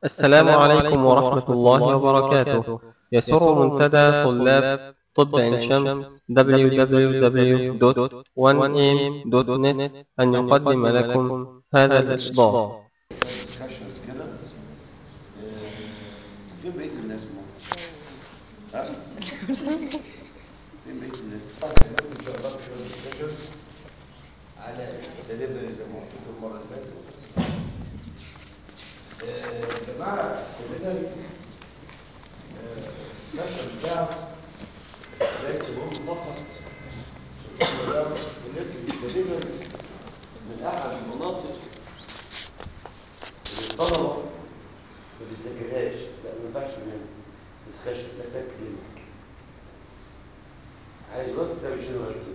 السلام عليكم ورحمة الله وبركاته يسر منتدى طلاب طب عين شمس www.1am.net أن يقدم لكم هذا الإصدار discussions كده آه، فين بقية الناس ما؟ ها؟ فين بقية الناس؟ طيب هنقول إن شاء الله في شوية discussions على السليبري زي ما قلت لكم المرة اللي فاتت. آه، يا جماعة السليبري السكشن بتاعه ليس مهم فقط ولكن السليبري من أحد المناطق اللي الطلبة ما بتذاكرهاش لا ما ينفعش منها ديسكشن ده كتاب كلينيك عايز وقت كتاب شنو مكتوب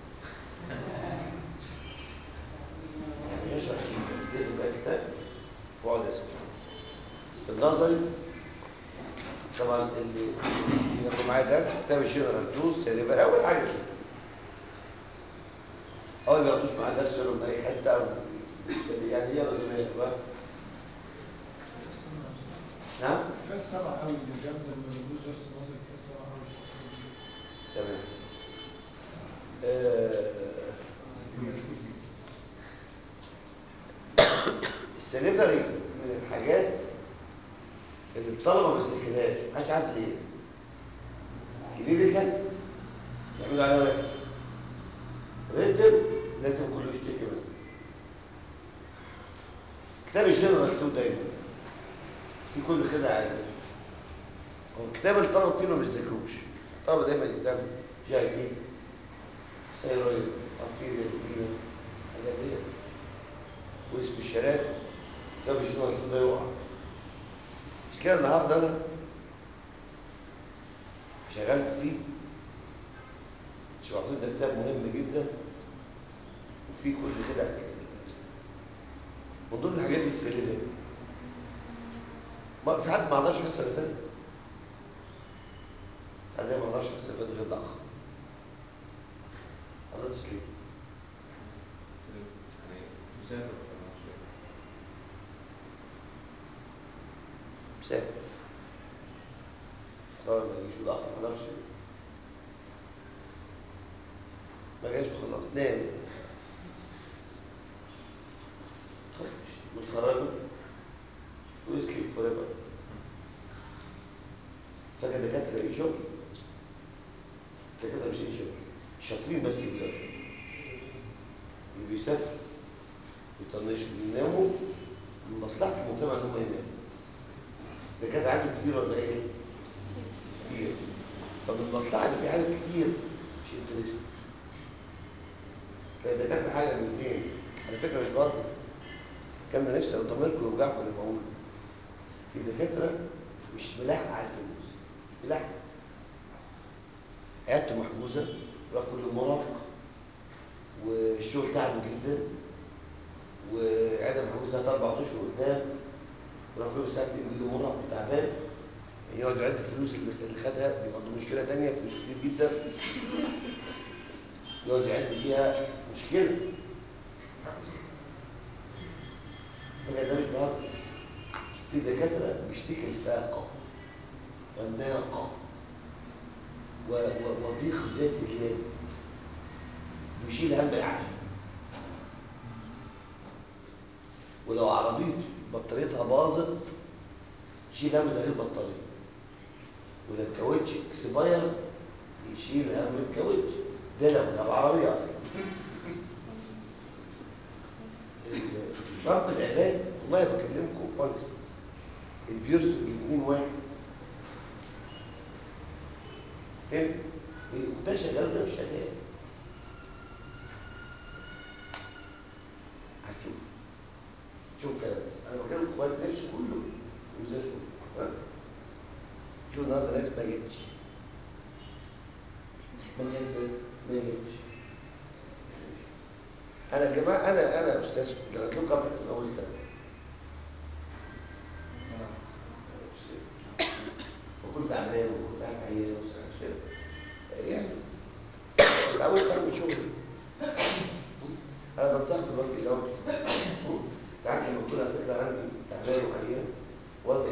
يعني يشرح شيء يكتب بقى كتاب واقعد اسمع في النظري طبعا اللي ياخد معايا درس كتاب الجنرال دوز سيريبرال اول حاجه كده اول ما ياخدوش معايا درس يقولوا من اي حته أو يعني يلا زي ما يبقى نعم كاس سبعة قوي اللي جنب اللوزرز نظري كاس سبعة قوي تمام آه، السليفري من الحاجات اللي الطلبه ما بتذاكرهاش محدش عارف ليه كلينيكال يعملوا عليها واحد ريتم لازم كله يشتكي منه كتاب الجنرال مكتوب دايما في كل خدعه عادي هو كتاب الطلبه كتير ما بيذاكروش الطلبه دايما يكتب جي اي تي سيرويد ارتيريا روتينا حاجات دي واسم الشراب كتاب الجنرال مكتوب ده يقع مش كده النهارده انا شغال فيه مش عارفين ده كتاب مهم جدا وفيه كل خدع من ضمن الحاجات دي السليفه ما في حد ما عندهاش حصه اللي فاتت انا ما اقدرش احسب فاتت غير الاخ حضرتك ليه مسافر خلاص ما يجيش الاخ ما اقدرش ما جاش وخلاص نام خلاص متخرجه ويسلك فور ايفر فجأة دكاترة ايه شغل دكاترة مش ايه شغل شاطرين بس يبدأوا اللي بيسافر ويطنشوا ويناموا من مصلحة المجتمع ان هم يناموا دكاترة عدد كبير ولا ايه؟ كتير فمن مصلحة ان في عدد كتير مش انترست كان دكاترة حاجة من اثنين على فكرة مش بهزر كان أنا نفسي اطمنكم ويوجعكم اللي بقوله في دكاترة مش ملاحقة على الفلوس ملاحقة عيادته محجوزة راح كل يوم مرافق والشغل تعبه جدا وعيادة محجوزة ثلاث أربع أشهر قدام وراح كل يوم ساعة يجي له مرافق تعبان يعني يقعد يعد الفلوس اللي اللي خدها بيبقى عنده مشكلة تانية فلوس كتير جدا يقعد يعد فيها مشكلة فكان ده مش بهزر في دكاترة بيشتكي الفاقة والناقة و- و- وضيق ذات اليد بيشيل هم العالم ولو عربيته بطاريتها باظت يشيل هم تغيير بطارية ولو الكاوتش اكسباير يشيل هم الكاوتش ده لو جاب عربية اصلا رب العباد والله بكلمكم اونست البيرز الاثنين واحد فين؟ إيه؟ وده شغال وده مش شغال هتشوف شوف كده انا بكلم اخوات نفسي كله وزي الفل ها؟ شوف النهارده ناس ما جتش ما جتش ما جتش انا يا جماعه انا انا استاذ جربت لكم كام حصه من اول سنه وكنت تعبان وكنت قاعد عيان ومش كده يعني الاول كان من شغلي انا بنصحك بالوقت الاول ساعات لما اكون على فكره عندي تعبان وعيان والدي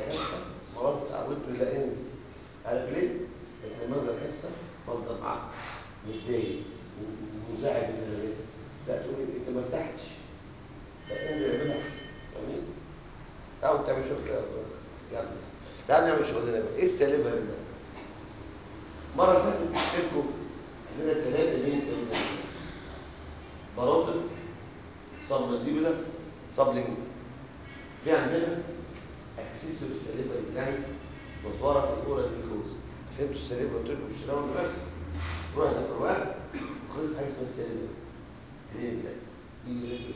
او تعمل شغل كده يلا تعال نعمل شغلنا بقى ايه السالفه ده مره فاتت قلت لكم عندنا ثلاثه مين سالفه باروتل صب منديبولا صب لينج في عندنا اكسسوري سالفه جلاند متوارى في الاورال جلوكوز فهمتوا السالفه قلت لكم مش راوند بس روح ذاكروها خلص حاجه اسمها السالفه ليه لا دي رجل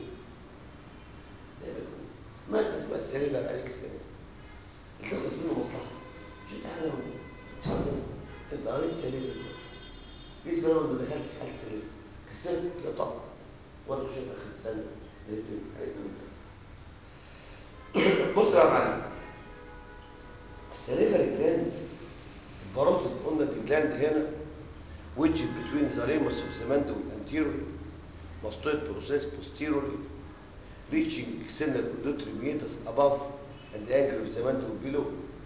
ما انت تبقى السالفه يبقى عليك السالفه تخلص منه مصلحه مش انت عارف اتفضل انت قريت سالفه جيت بقى ما دخلتش حاجه سالفه كسبت لا طبعا ولا شيء اخر السنه لقيت بص بقى يا معلم السليفري جلاندز الباروتيد قلنا الجلاند هنا which is between the ramus of the mandible anteriorly mastoid process posteriorly reaching external auditory meatus above and the angle of the mandible below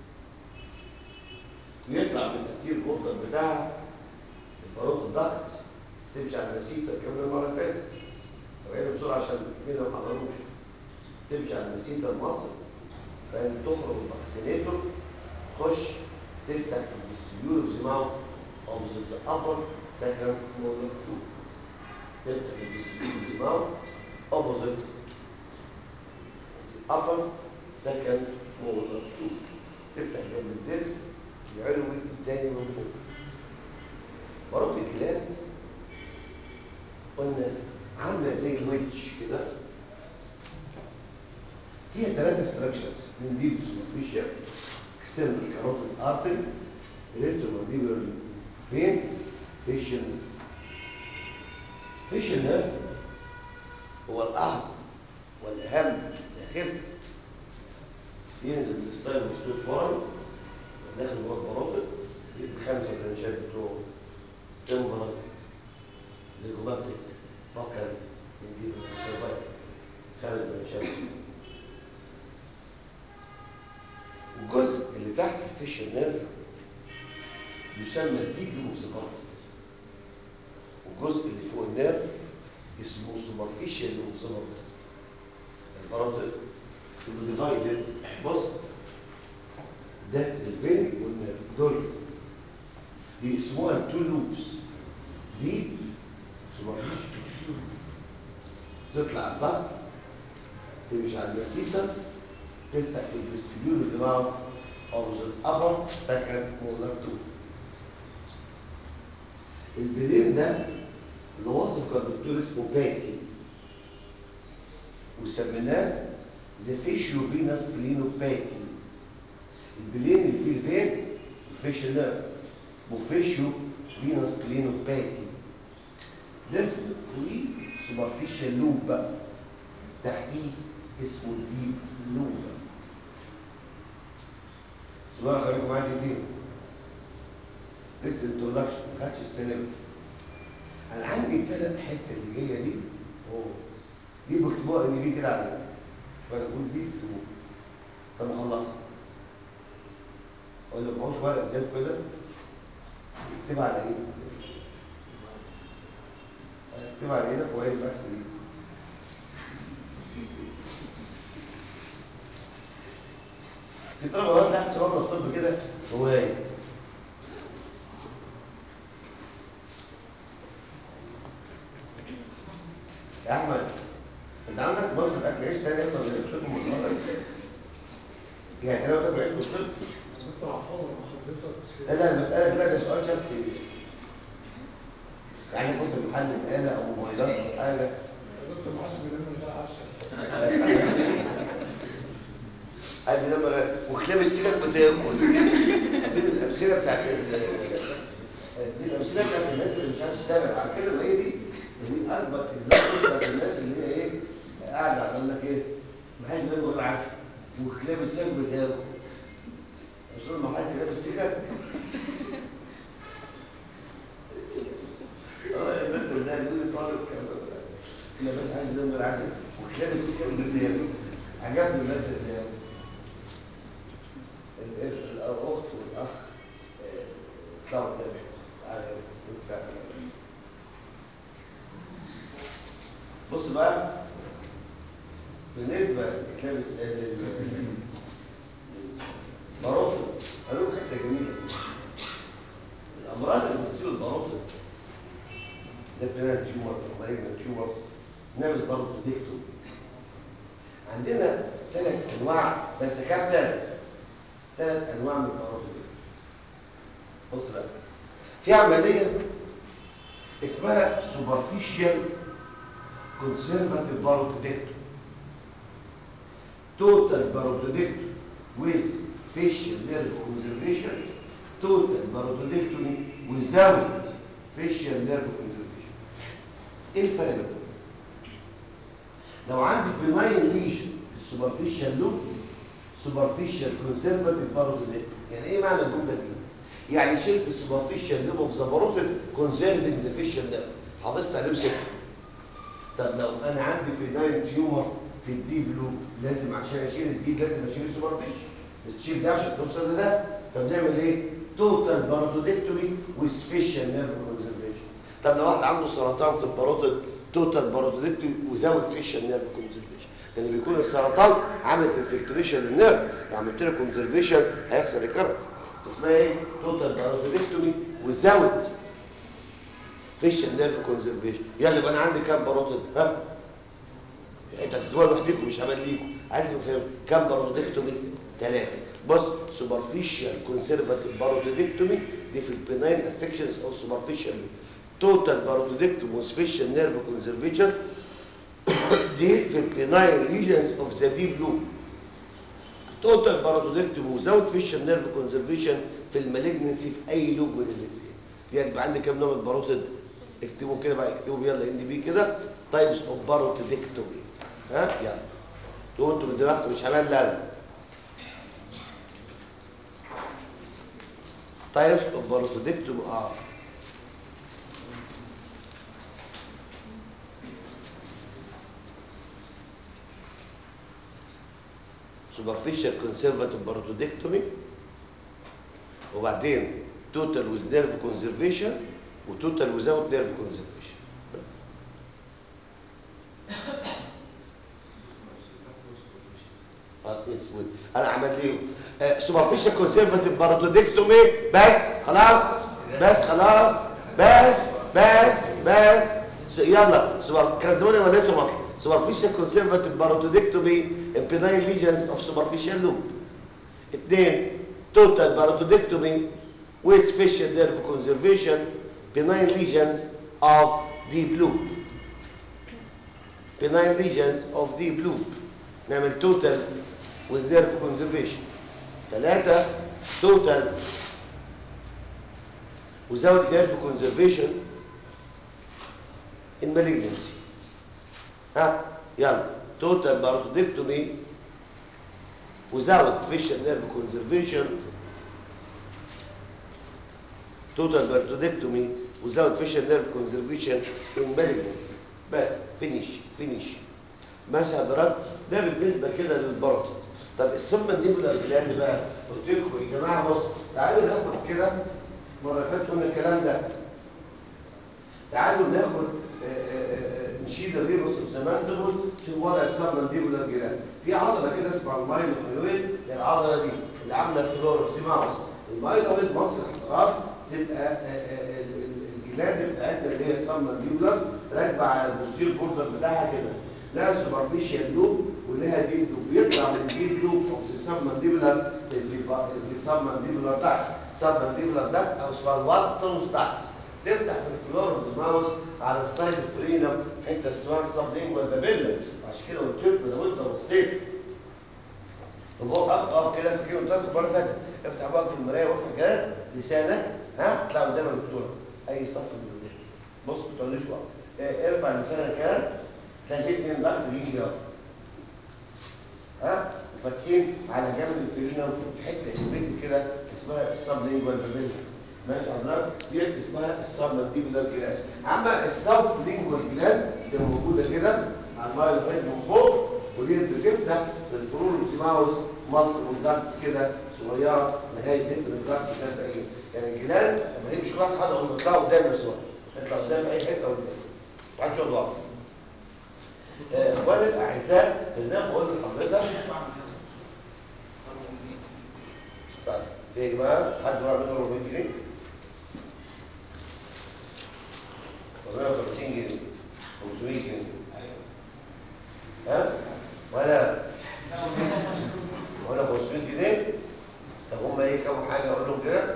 ويطلع من الانتير بوردر بتاعها الباروتيد ضغط تمشي على المسيطه كمان المره اللي فاتت وبعدين بسرعه عشان الاثنين ما حضروش تمشي على المسيطه المصري بعدين تخرج الباكسينيتور تخش تفتح في الفيستيبيول اوف ذا ماوث اوبزيت ذا ابر سكند مولر تو تفتح في الفيستيبيول اوف ذا ماوث اوبزيت ذا ابر سكند مولر تو تفتح جنب الضرس العلوي الثاني من فوق برضه الكلاب قلنا عامله زي الويتش كده فيها ثلاثة ستراكشرز من دي سوبرفيشال اكسترنال كاروتيد ارتري ريترومانديبولار فين فيشن فيشن ده هو الاعظم والاهم الاخر ينزل الستايل مستوت فورم داخل جوه الباروتيد الخمسه برانشات بتوعه تمبرال زيجوماتيك بكر نجيب السيرفايف خارج من الشبكه الجزء اللي تحت الفيشل نيرف يسمى الديجرو اوف ذا والجزء اللي فوق النيرف اسمه سوبرفيشال اوف ذا الباراتيد يبقى ديفايدد بص ده الفين والنيرف دول دي اسمها التو لوبس دي سوبرفيشال تطلع الضغط تمشي على المسيطة تفتح في الفستيبيول الدماغ اوبزيت ابر سكند مولر تو البلين ده اللي وصف كان دكتور اسمه باتي وسميناه ذا فيشيو فينس بلينو باتي البلين اللي فيه الفين الفيشيو نيرف اسمه فيشيو فينس بلينو باتي ده اسمه فوقيه سوبرفيشال لوب بقى تحتيه اسمه الديب لوب سؤال خليكم معايا كتير لسه انترودكشن ما خدش السلام انا عندي الثلاث حته اللي جايه دي اوه دي بكتبوها ان دي كده على جنب فانا اقول دي بكتبوها طب خلصت اقول له معوش ورقه زي كده اكتبها على ايه اكتبها على ايدك وهي الماكس دي في طلبه وقت تحت سبب الطب كده هوايه يا احمد انت عندك مصر اكل عيش تاني اكتر من الطب من الغلط يعني انا باكل عيش بالطب دكتور عفاظ مع حضرتك لا لا المساله دي ده سؤال شخصي يعني بص المحل آلة او موبايلات او حاجه دكتور ما حدش بينام من غير عشاء عايز ينام غير وكلاب السيلك بتاكل فين الامثله بتاعت ال- دي الامثله بتاعت الناس اللي مش عايزه تشتغل على كده ما هي دي دي اكبر اكزامبل بتاعت الناس اللي هي ايه قاعده عمال لك ايه ما حدش بينام غير عشاء وكلاب السيلك بتاكل مش ما حد كلاب السيلك اه يا بنت ده يقول طالب كمان لا بس عايز ينام غير عشاء وكلاب السيلك بتاكل عجبني المثل ده ال- الاخت والاخ آه، طلعوا قدام شويه تعالى تعالى. بص بقى بالنسبه لكتاب الس- لل- نعمل باروتوديكتومي عندنا ثلاث انواع بس كام ثلاث ثلاث انواع من الباروتوديكتومي بص بقى في عمليه اسمها سوبرفيشال conservative barotodyctomy total barotodyctomy with facial nerve conservation total barotodyctomy without facial nerve conservation ايه الفرق بينهم لو عندك بناين ليجن في السوبرفيشال لوب سوبرفيشال كونسرفاتيف باروتوديكتومي يعني ايه معنى الجمله دي يعني شلت السوبرفيشال لوب اوف ذا باروتيد كونسيرفنج ذا فيشال نيرف حافظت عليه بسكه طب لو انا عندي بناين تيومر في الديب لوب لازم عشان اشيل الديب لازم اشيل السوبرفيشال تشيل ده عشان توصل لده طب نعمل ايه توتال باروتوديكتومي وسبيشال نيرف كونسرفيشن طب لو واحد عنده سرطان في الباروتيد توتال باروتوديكتومي وزود فيشال نيرف كونسرفيشن لان بيكون السرطان عامل انفلتريشن للنيرف لو عملت له كونسرفيشن هيحصل ريكارنس اسمها ايه توتال باروتوديكتومي وزود فيشال نيرف كونسرفيشن يلا يبقى انا عندي كام باروتيد ها انت هتكتبوها لوحدكم مش هعمل ليكم عايز افهم كام باروتوديكتومي ثلاثه بص سوبرفيشال كونسرفاتيف باروتوديكتومي دي في البناين افكشنز او سوبرفيشال توتال باروتوديكتومي وسبيشال نيرف كونسرفيشن دي في البناين ليجنز اوف ذا ديب لوب توتال باروتوديكتومي وزود فيشال نيرف كونسرفيشن في المالجنسي في اي لوب من الاثنين يعني يبقى عندي كام نوع من الباروتيد اكتبوا كده بقى اكتبوا يلا ان بي كده تايبس اوف باروتوديكتومي ها يلا تقول انتوا من دماغكم مش هعمل لا تايبس اوف باروتوديكتومي اه superficial conservative barotodyctomy وبعدين total with nerve conservation وتوتال without nerve conservation آه، اسود انا عملت ايه سوبرفيشال كونسرفاتيف باروتوديكتومي بس خلاص بس خلاص بس بس بس س- يلا سوبر كان زمان ما لقيته مصر سوبرفيشال كونسرفاتيف باروتوديكتومي امبينايل ليجنز اوف سوبرفيشال لوب اثنين توتال باروتوديكتومي with facial nerve conservation benign lesions of deep loop benign lesions of deep loop نعمل total with nerve conservation ثلاثة total without nerve conservation in malignancy ها يلا total barotodyctomy without facial nerve conservation total barotodyctomy without facial nerve conservation in malignancy بس فينيش فينيش ماشي حضرتك ده بالنسبه كده للباروتيد طب السم النيبولار جلاند بقى قلت لكم يا جماعه بص تعالوا ناخد كده مره اللي فاتت قلنا الكلام ده تعالوا ناخد آه، آه، آه، نشيل الريبوس زمان دول شوف وضع السم النيبولار جلاند في عضله كده اسمها المايلوثيرويد العضله دي اللي عامله فلورسيماوس المايلوثيرويد مصر الحضارات تبقى آه، آه، ال- ال- الجلاند بتاعتنا اللي هي السم النيبولار راكبه على البوستير بوردر بتاعها كده لها سوبرفيشال لوب ولها ديب لوب بيطلع من الديب لوب اوف ذا سبمنديبولار ذا سبمنديبولار تحت سبمنديبولار تحت او سبالوات تنص تحت تفتح في الفلور اوف ذا ماوس على السايد فرينم حته اسمها السبلينجوال بابيلا عشان كده قلت لكم لو انت بصيت وهو اقف كده في كده قلت لكم المره اللي فاتت افتح بقى في المرايه وافتح كده لسانك ها اطلع قدام الدكتور اي صف من قدام بص ما تقوليش بقى إيه، ارفع لسانك كده تلاقي في اتنين ضغط بيجي كده ها وفاتحين على جنب الفرينة في حته البيت كده اسمها السبلينجوال بابيلا ماشي حضرتك ديت اسمها السبلينجوال جلاند اما السبلينجوال جلاند اللي موجوده كده على المايل هيد من فوق وديت بتفتح في الفرور السماوس مطر ودكت كده صغيره نهايه دفن الدكت ده بعيد يعني الجلاند لما هي مش واحد حاجه هم بيطلعوا قدام بس واحد يطلع قدام في اي حته قدام ما حدش يقعد ورا آه، اخواني الاعزاء زي ما قلت لحضرتك طيب في يا جماعه حد واحد منهم 400 جنيه 450 جنيه 500 جنيه جنيه طب هم ايه كام حاجه اقول لهم كده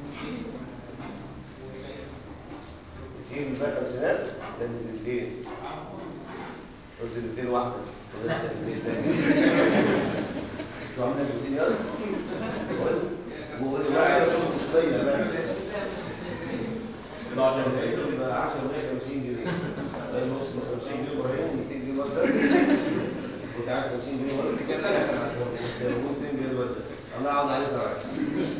200 بقى خمسينات ده من 200 قلت 200 واحده قلت 200 تاني انتوا عاملين 200 يلا وقول لي بقى عايز مصريه بقى بعد ما زيتوا يبقى 10 150 جنيه ده النص ب 50 جنيه ابراهيم 200 جنيه برضه كنت عايز 50 جنيه برضه كذا 200 جنيه برضه الله يعوض عليك يا ريس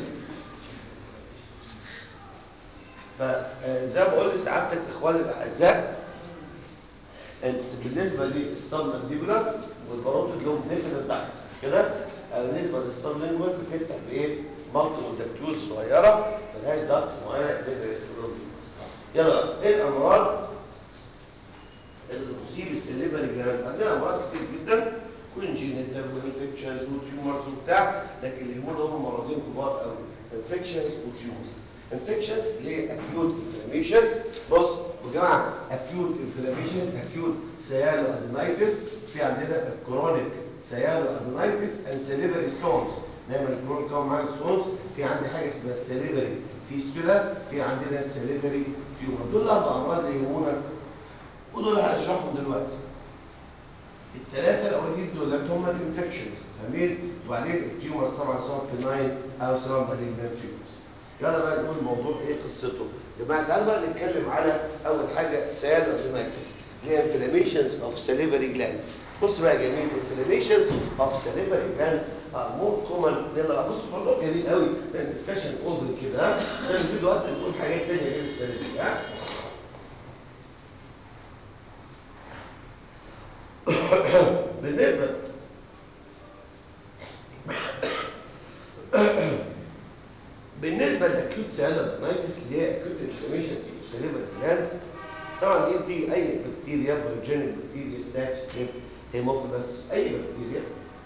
فزي ما بقول لسعادتك اخواني الاعزاء بالنسبه للسبمنديبولار والباروت اللي هم ديفنت تحت كده بالنسبه للسبلينجوال بتفتح بايه؟ مالتي وتكتول صغيره ملهاش ضغط معين تقدر يلا بقى ايه الامراض اللي بتصيب السليبري جلاند عندنا امراض كتير جدا كونجينيتال وانفكشنز وتيومرز وبتاع لكن اللي يهمنا هم مرضين كبار قوي انفكشنز وتيومرز انفكشنز اللي هي اكيوت انفلاميشن بص يا جماعه اكيوت انفلاميشن اكيوت سيالو ادينايتس في عندنا الكرونيك سيالو ادينايتس اند سيليفري ستونز دايما الكرونيك كمان معانا ستونز في عندي حاجه اسمها السيليفري فيستولا في عندنا السيليفري تيومر دول اربع امراض اللي يهمونا ودول هنشرحهم دلوقتي الثلاثه الاولين دول هم الانفكشنز فاهمين وبعدين التيومر طبعا سواء بناين او سواء مالجنت تيومرز يلا بقى نقول الموضوع ايه قصته يا جماعه تعالوا بقى نتكلم على اول حاجه سيال ادينايتس اللي هي انفلاميشنز اوف سليفري جلاندز بص بقى يا جميل انفلاميشنز اوف سليفري جلاندز ار مور كومن يلا بص الموضوع جميل قوي ديسكشن اوبن كده ها عشان في وقت نقول حاجات ثانيه غير السليفري ها بالنسبه بالنسبه للاكيوت سيالادينايتس اللي هي اكيوت انفلاميشن في سيريبرال جلاندز طبعا دي بتيجي اي بكتيريا بايوجينيك بكتيريا ستاف ستريب هيموفيلس اي بكتيريا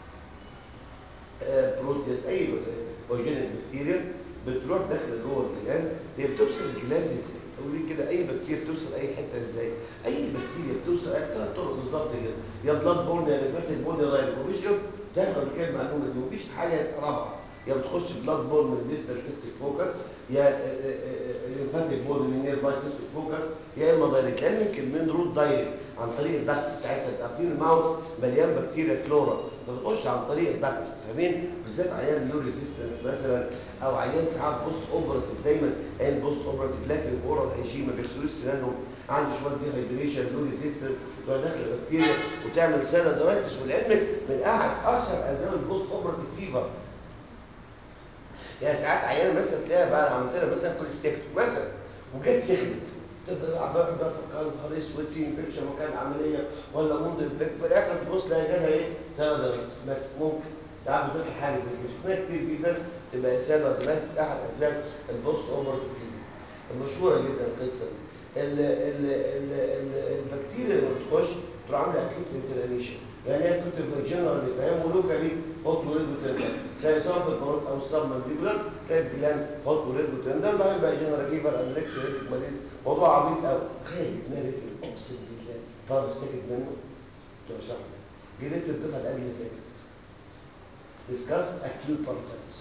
آه بروتياس اي بايوجينيك بكتيريا بتروح داخله جوه الجلاند هي بتوصل الجلاند ازاي؟ تقولي كده اي بكتيريا بتوصل اي حته ازاي؟ اي بكتيريا بتوصل ثلاث طرق بالظبط كده يا بلاد بورن يا نسبه البورن يا غيره مفيش تاخد كده المعلومه دي مفيش حاجه رابعه يا بتخش بلاد بورن من ديستال سيبتك فوكس يا ليمفاتيك بورن من نير باي سيبتك فوكس يا اما دايركت لان يمكن من روت دايركت عن طريق الدكتس بتاعتها انت عارفين الماوث مليان بكتيريا فلورا فبتخش عن طريق الدكتس فاهمين بالذات عيان نيو ريزيستنس مثلا او عيان ساعات بوست اوبراتيف دايما قال بوست اوبراتيف لكن الاورال هيجين ما بيغسلوش سنانهم عنده شويه دي هيدريشن نيو ريزيستنس تروح داخله بكتيريا وتعمل سيلادرايتس ولعلمك من احد اشهر اسباب البوست اوبراتيف فيفر يعني ساعات عيان مثلا تلاقيها بقى عملت لها مثلا كوليستيكتو مثلا وجت سخنت تبقى بقى بقى فكر نهار اسود في انفكشن مكان العمليه ولا ممكن انفكت في الاخر تبص تلاقي جالها ايه؟ سيلادرايتس بس ممكن ساعات بتطلع حاجه زي كده شفناها كتير جدا تبقى سيلادرايتس احد اسباب البوست اوبراتيف فيفر المشهوره جدا القصه دي ال ال ال ال البكتيريا لما بتخش تروح عامله اكيوت انفلاميشن يعني ايه اكيوت انفلاميشن اللي فاهم ولوكالي هوت وريد وتندر تلاقي صار في البروت او السب مانديبولار تلاقي الجلان هوت وريد وتندر لا يبقى جنرال فيفر انريكس ريتك ماليز موضوع عبيط قوي تخيل ناريت اقسم بالله طار استكت منه مش هشرح لك جريت الدفعه اللي قبل اللي فاتت ديسكاس اكيوت بارتايتس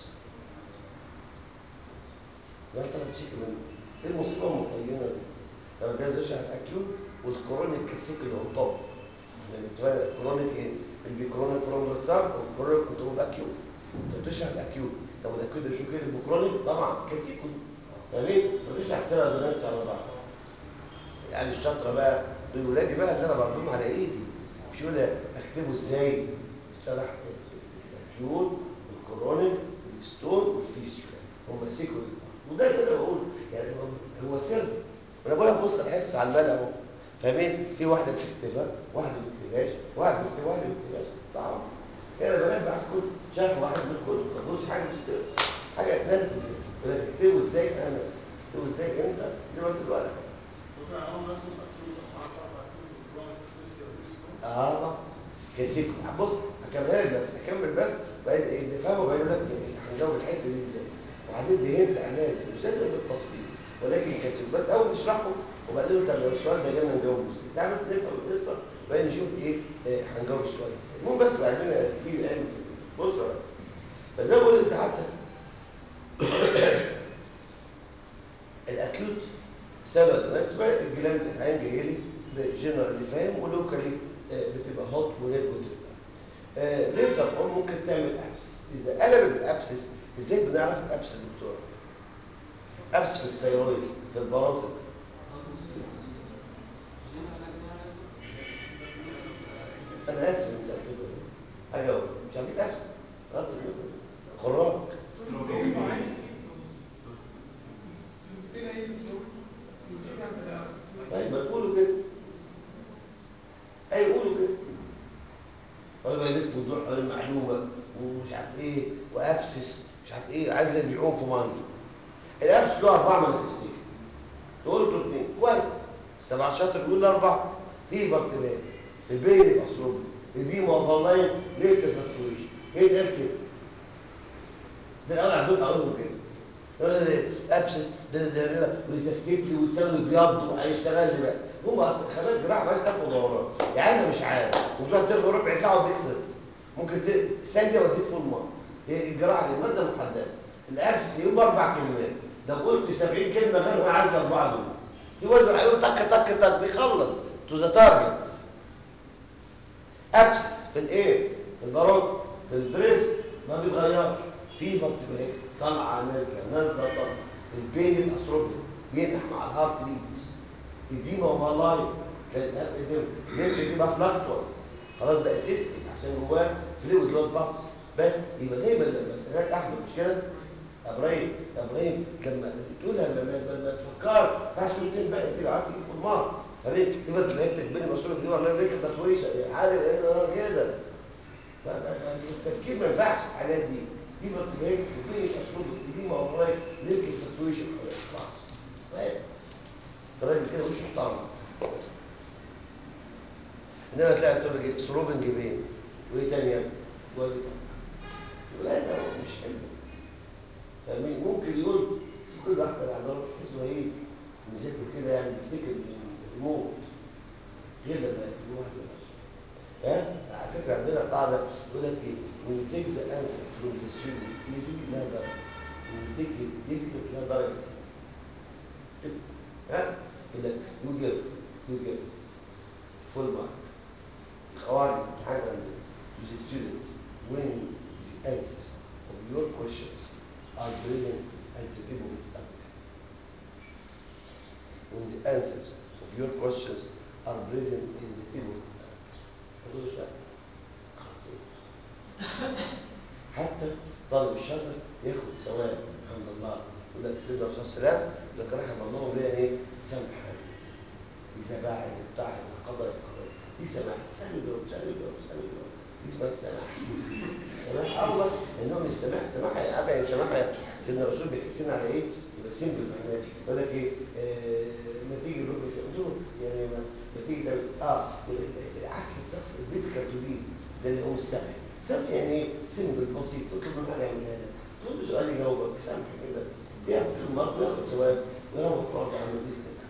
لا طلعت شيك منه ايه المصيبه المطينه دي لما جاي تشرح الاكيوت والكرونيك كسيكل اون توب يعني بتبقى الكرونيك ايه اللي كرونيك فروم ذا ستارت والكرونيك كنت بقول اكيوت انت بتشرح الاكيوت طب الاكيوت ده شو كده الكرونيك طبعا كسيكل يعني بتشرح سنه دوناتس على بعض يعني الشاطره بقى دول ولادي بقى اللي انا برضهم على ايدي مش يقول اكتبه ازاي شرح الاكيوت والكرونيك والستون والفيسيولا هم سيكول وده اللي انا بقوله يعني هو سر انا بقولها في وسط الحس على المال اهو فاهمين في واحده بتكتبها واحده ما بتكتبهاش واحده بتكتبها واحده ما بتكتبهاش طبعا انا بنبه على الكل شرح واحد من الكل ما تقولش حاجه في السر حاجه تنفذ تكتبه ازاي انا تكتبه ازاي انت زي ما انت دلوقتي اه كسيكو بص هكملها لك اكمل بس بعد اللي فاهمه بقول لك هنجاوب الحته دي ازاي وبعدين دهنت عنها ازاي مش لازم بالتفصيل ولكن كسيكو بس اول نشرحه وبعدين طب لو السؤال ده جانا نجاوبه ازاي تعال بس نفهم القصه وبعدين نشوف ايه آه، هنجاوب السؤال ازاي المهم بس بعدين كتير علم في بص يا ريس فزي ما بقول لسعادتك الاكيوت سبب بالنسبه الجلاند العين جاي لي جنرالي فاهم ولوكالي آه، بتبقى هوت وليد وتبقى ليتر اون ممكن تعمل ابسس اذا قلبت الابسس ازاي بنعرف الابسس يا دكتور ابسس في الثيرويد في البراطن انا اسف من سالتكم اجاوب مش هجيب ابسس غلط خراج طيب ما تقولوا كده اي قولوا كده هو يلف ويدور حوالين معلومه ومش عارف ايه وابسس مش عارف ايه عايز يبيعوه في ماني الابس له اربع مانيفستيشن تقولوا انتوا اثنين كويس السبع شاطر بيقول لي اربعه في بكتيريا البين المصروف دي موضوعين ليه تفكتوريشن هي ده كده ده الاول عندهم اقولهم كده ابسس ده ده ده ويتفتت لي وتسوي بيض وهيشتغل لي بقى هم اصلا خباك جراحه عايز تاخد دورات يعني انا مش عارف وتقعد تلغي ربع ساعه وتديك صفر ممكن ت- ثانيه واديك فول مارك هي الجراحه دي ماده محدده الابسس يقوم اربع كلمات لو قلت 70 كلمه غير ما عايز اربعه دول يوزع عليهم طك طك طك بيخلص تو ذا تارجت ابسس في الايه في البارود في البريس ما بيتغيرش في بتبقى هيك طالعه نازله نازله طالعه البين الاسروبي بينح مع الهارت بيتس اديما ومالاي كان الاب ليه بيبقى فلاكتوال خلاص بقى سيستم عشان جواه فلويد اللي هو الباص بس يبقى دايما لما سالك احمد مش كده يا ابراهيم يا ابراهيم لما تقولها لما لما تفكر ما ينفعش تقول كلمه بقى كده عايز تيجي في المار فليه يبقى تبقى انت بين مسؤول دي ولا ليك ده كويسه عارف ان انا كده لا لا لا التفكير ما ينفعش في الحاجات دي دي مرتبات وبين اسلوب دي ما هو رايك ليك التكويشن خلاص فاهم الراجل كده مش محترم انما تلاقي تقول لك سروبنج بين وايه تاني يعني؟ لا لا مش حلو فاهمين ممكن يقول كل واحد العضلات اسمه ايه نذاكر كده يعني نفتكر الموت غير لما يكون واحد بس ها على فكره عندنا قاعده يقول لك ايه when you take the answer from the student easily لا ضرر when you take it difficult لا ضرر ها يقول لك you give you give full mark القواعد الامتحان to the student when the answers of your questions are present at the tip of his tongue when the answers of your questions are present in the tip of his tongue تقولش لا حتى طالب الشاطر ياخد ثواب الحمد لله يقول لك سيدنا الرسول صلى الله عليه وسلم لك رحم الله بها ايه سمح اذا باع اذا بتاع اذا قضى اذا قضى دي سماح سهل الجواب سهل الجواب سهل الجواب دي اسمها السماح سماح اول انهم السماح سماح عارف يعني سماح سيدنا الرسول بيحسنا على ايه يبقى سيمبل معناه يقول لك ايه آه، ما تيجي الركن في حضور يعني ما ما تيجي ده اه عكس الشخص الديفيكالت دي ده اللي هو السمح سمح يعني ايه سيمبل بسيط تطلب من حاجه يعملها لك تقول له سؤال يجاوبك سمح كده ياخد المرض وياخد ثواب وياخد راضي عنه باذن الله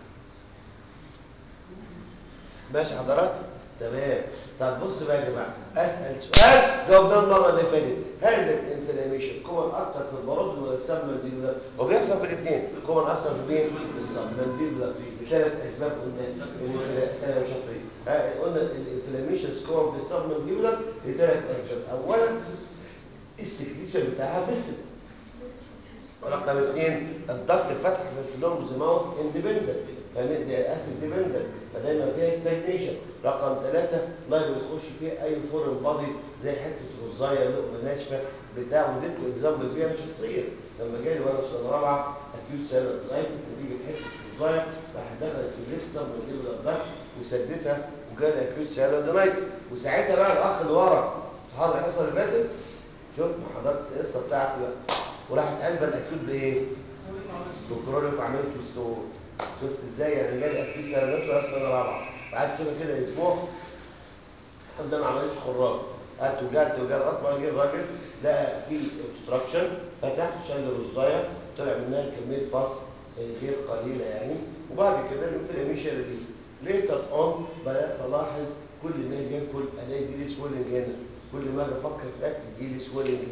ماشي حضرات تمام طب بص بقى يا جماعه اسال سؤال جاوبناه المره اللي فاتت هذا الانفلاميشن كومن اكتر في المرض ولا السبمنديبولا هو بيحصل في الاثنين كومن اكتر في مين في السبمنديبولا بثلاث اسباب قلنا كلام شرطي قلنا الانفلاميشن كومن في السبمنديبولا لثلاث اسباب اولا السكريشن بتاعها في السن رقم اثنين الضغط الفتح في اللونجز ماوث اندبندنت فاهمين دي اسيد ديبندنت فدايما فيها ستاجنيشن رقم ثلاثة لا بيخش فيها اي فورن بادي زي حته رزايه لقمه ناشفه بتاع وديتكم اكزامبل فيها انا شخصيا لما جالي وانا في سنه رابعه اكيوت سيرلايتس نتيجه حته رزايه راح دخلت في الليفت سب من الضغط وسدتها وجالي اكيوت سيرلايتس وساعتها بقى الاخ اللي ورا حاضر الحصه اللي فاتت شوف ما حضرتك القصه بتاعتي بقى وراحت قلبه الاكيوت بايه؟ بكرونيك وعملت ستون شفت ازاي يعني جالي اكيد سنوات ولا في سنه رابعه قعدت شبه كده اسبوع قدام ما عملتش خراج قعدت وجعت وجعت لغايه ما جه الراجل لقى في اوبستراكشن فتح شال الرزايه طلع منها كميه باص غير قليله يعني وبعد كده الانفلاميشن دي ليتر اون بدات الاحظ كل ما اجي اكل الاقي جيلي سويلنج هنا كل ما اجي افكر في الاكل جيلي سويلنج هنا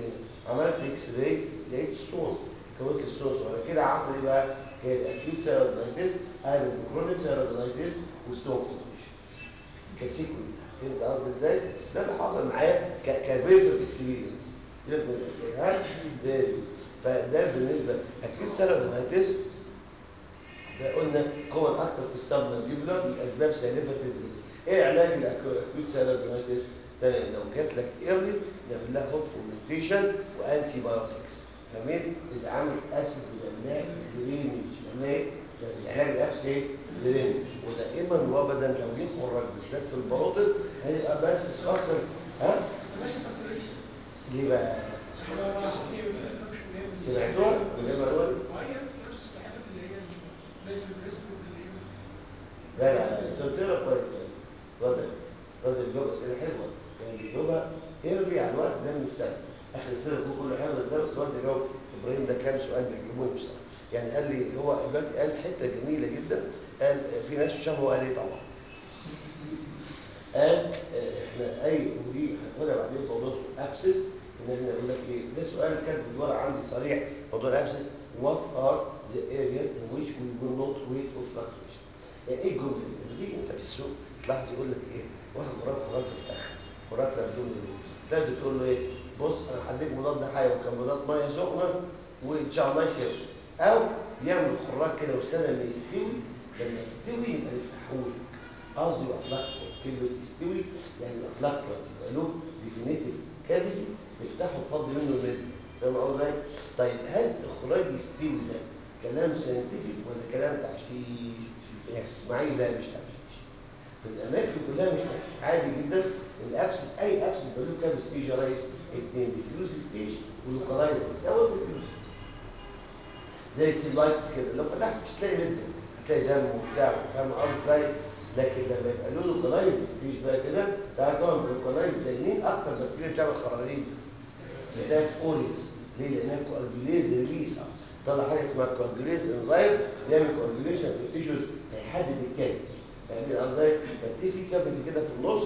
عملت اكس راي لقيت ستون كونت ستون صغيره كده حصل ايه بقى؟ كان اكيوت سيرودنايتس قلب كرونيك سيرودنايتس وستون فورميشن كسيكول فهمت قصدي ازاي؟ ده اللي حصل معايا كبيرفكت اكسبيرينس سيبك من الاسئله ها؟ ده- فده بالنسبه اكيوت سيرودنايتس ده قلنا كون اكتر في السبنابيولار لاسباب سالفه الزيت ايه علاج الاكيوت سيرودنايتس؟ ده لو جات لك ايرلي نعمل لها هوب فورمنتيشن وانتي بايوتكس فاهمين؟ اذا عمل ابسس بنعملها درينج بنعملها ايه؟ يعني علاج الابس ايه؟ درينج ودائما وابدا لو جه خراج بالذات في البواطن هيبقى بس خاصه ها؟ ليه بقى؟ سمعتوها؟ من غير ما اقول؟ لا لا انت قلت له كويس راجل راجل بيجاوب اسئله حلوه يعني بيجاوبها يرجع على الوقت ده من السنه اخر السنه بيكون كله حلو ازاي بس الوقت جاوب ابراهيم ده كان سؤال بيعجبوني بصراحه يعني قال لي هو دلوقتي قال حته جميله جدا قال في ناس مش فاهمه هو قال ايه طبعا قال آه، احنا اي ودي هناخدها بعدين موضوع ابسس ان احنا نقول لك ايه ده سؤال كان بالورقه عندي صريح موضوع الابسس what are the areas in which we will not wait for fluctuation يعني ايه الجمله دي؟ لما تيجي انت في السوق تلاحظ يقول لك ايه واحد مرات خراج في الفخ مرات بدون الروس تبدا تقول له ايه بص انا هديك مضاد حيوي وكمادات ميه سخنه وان شاء الله يخف او يعمل الخراج كده واستنى لما يستوي لما يستوي يبقى يفتحوا لك قصدي يبقى فلاكتور كلمه يستوي يعني يبقى فلاكتور يبقى له ديفينيتيف كافيتي تفتحه تفضي منه المد فاهم قصدي ازاي؟ طيب هل الخراج يستوي ده كلام ساينتفك ولا كلام تعشيش؟ يعني تسمعي لا مش تعشيش في الاماكن كلها مش تعشيش عادي جدا الابسس اي ابسس بقول له كام ستيج يا ريس؟ اثنين ديفيوز ستيج ولوكالايزس اول ديفيوز زي السيلايتس كده لو فتحت مش هتلاقي مد هتلاقي دم وبتاع فاهم قصدي ازاي؟ لكن لما يبقى له لوكالايز ستيج بقى كده ده طبعا لوكالايز زي مين اكتر بكتيريا بتعمل خراريج بتاعت اوريكس ليه؟ لانها كوالجوليز ريليس طلع حاجه اسمها كوالجوليز انزايم بيعمل كوالجوليشن في التيشوز هيحدد الكافيتي فاهمين قصدي؟ فدي في كافيتي كده في النص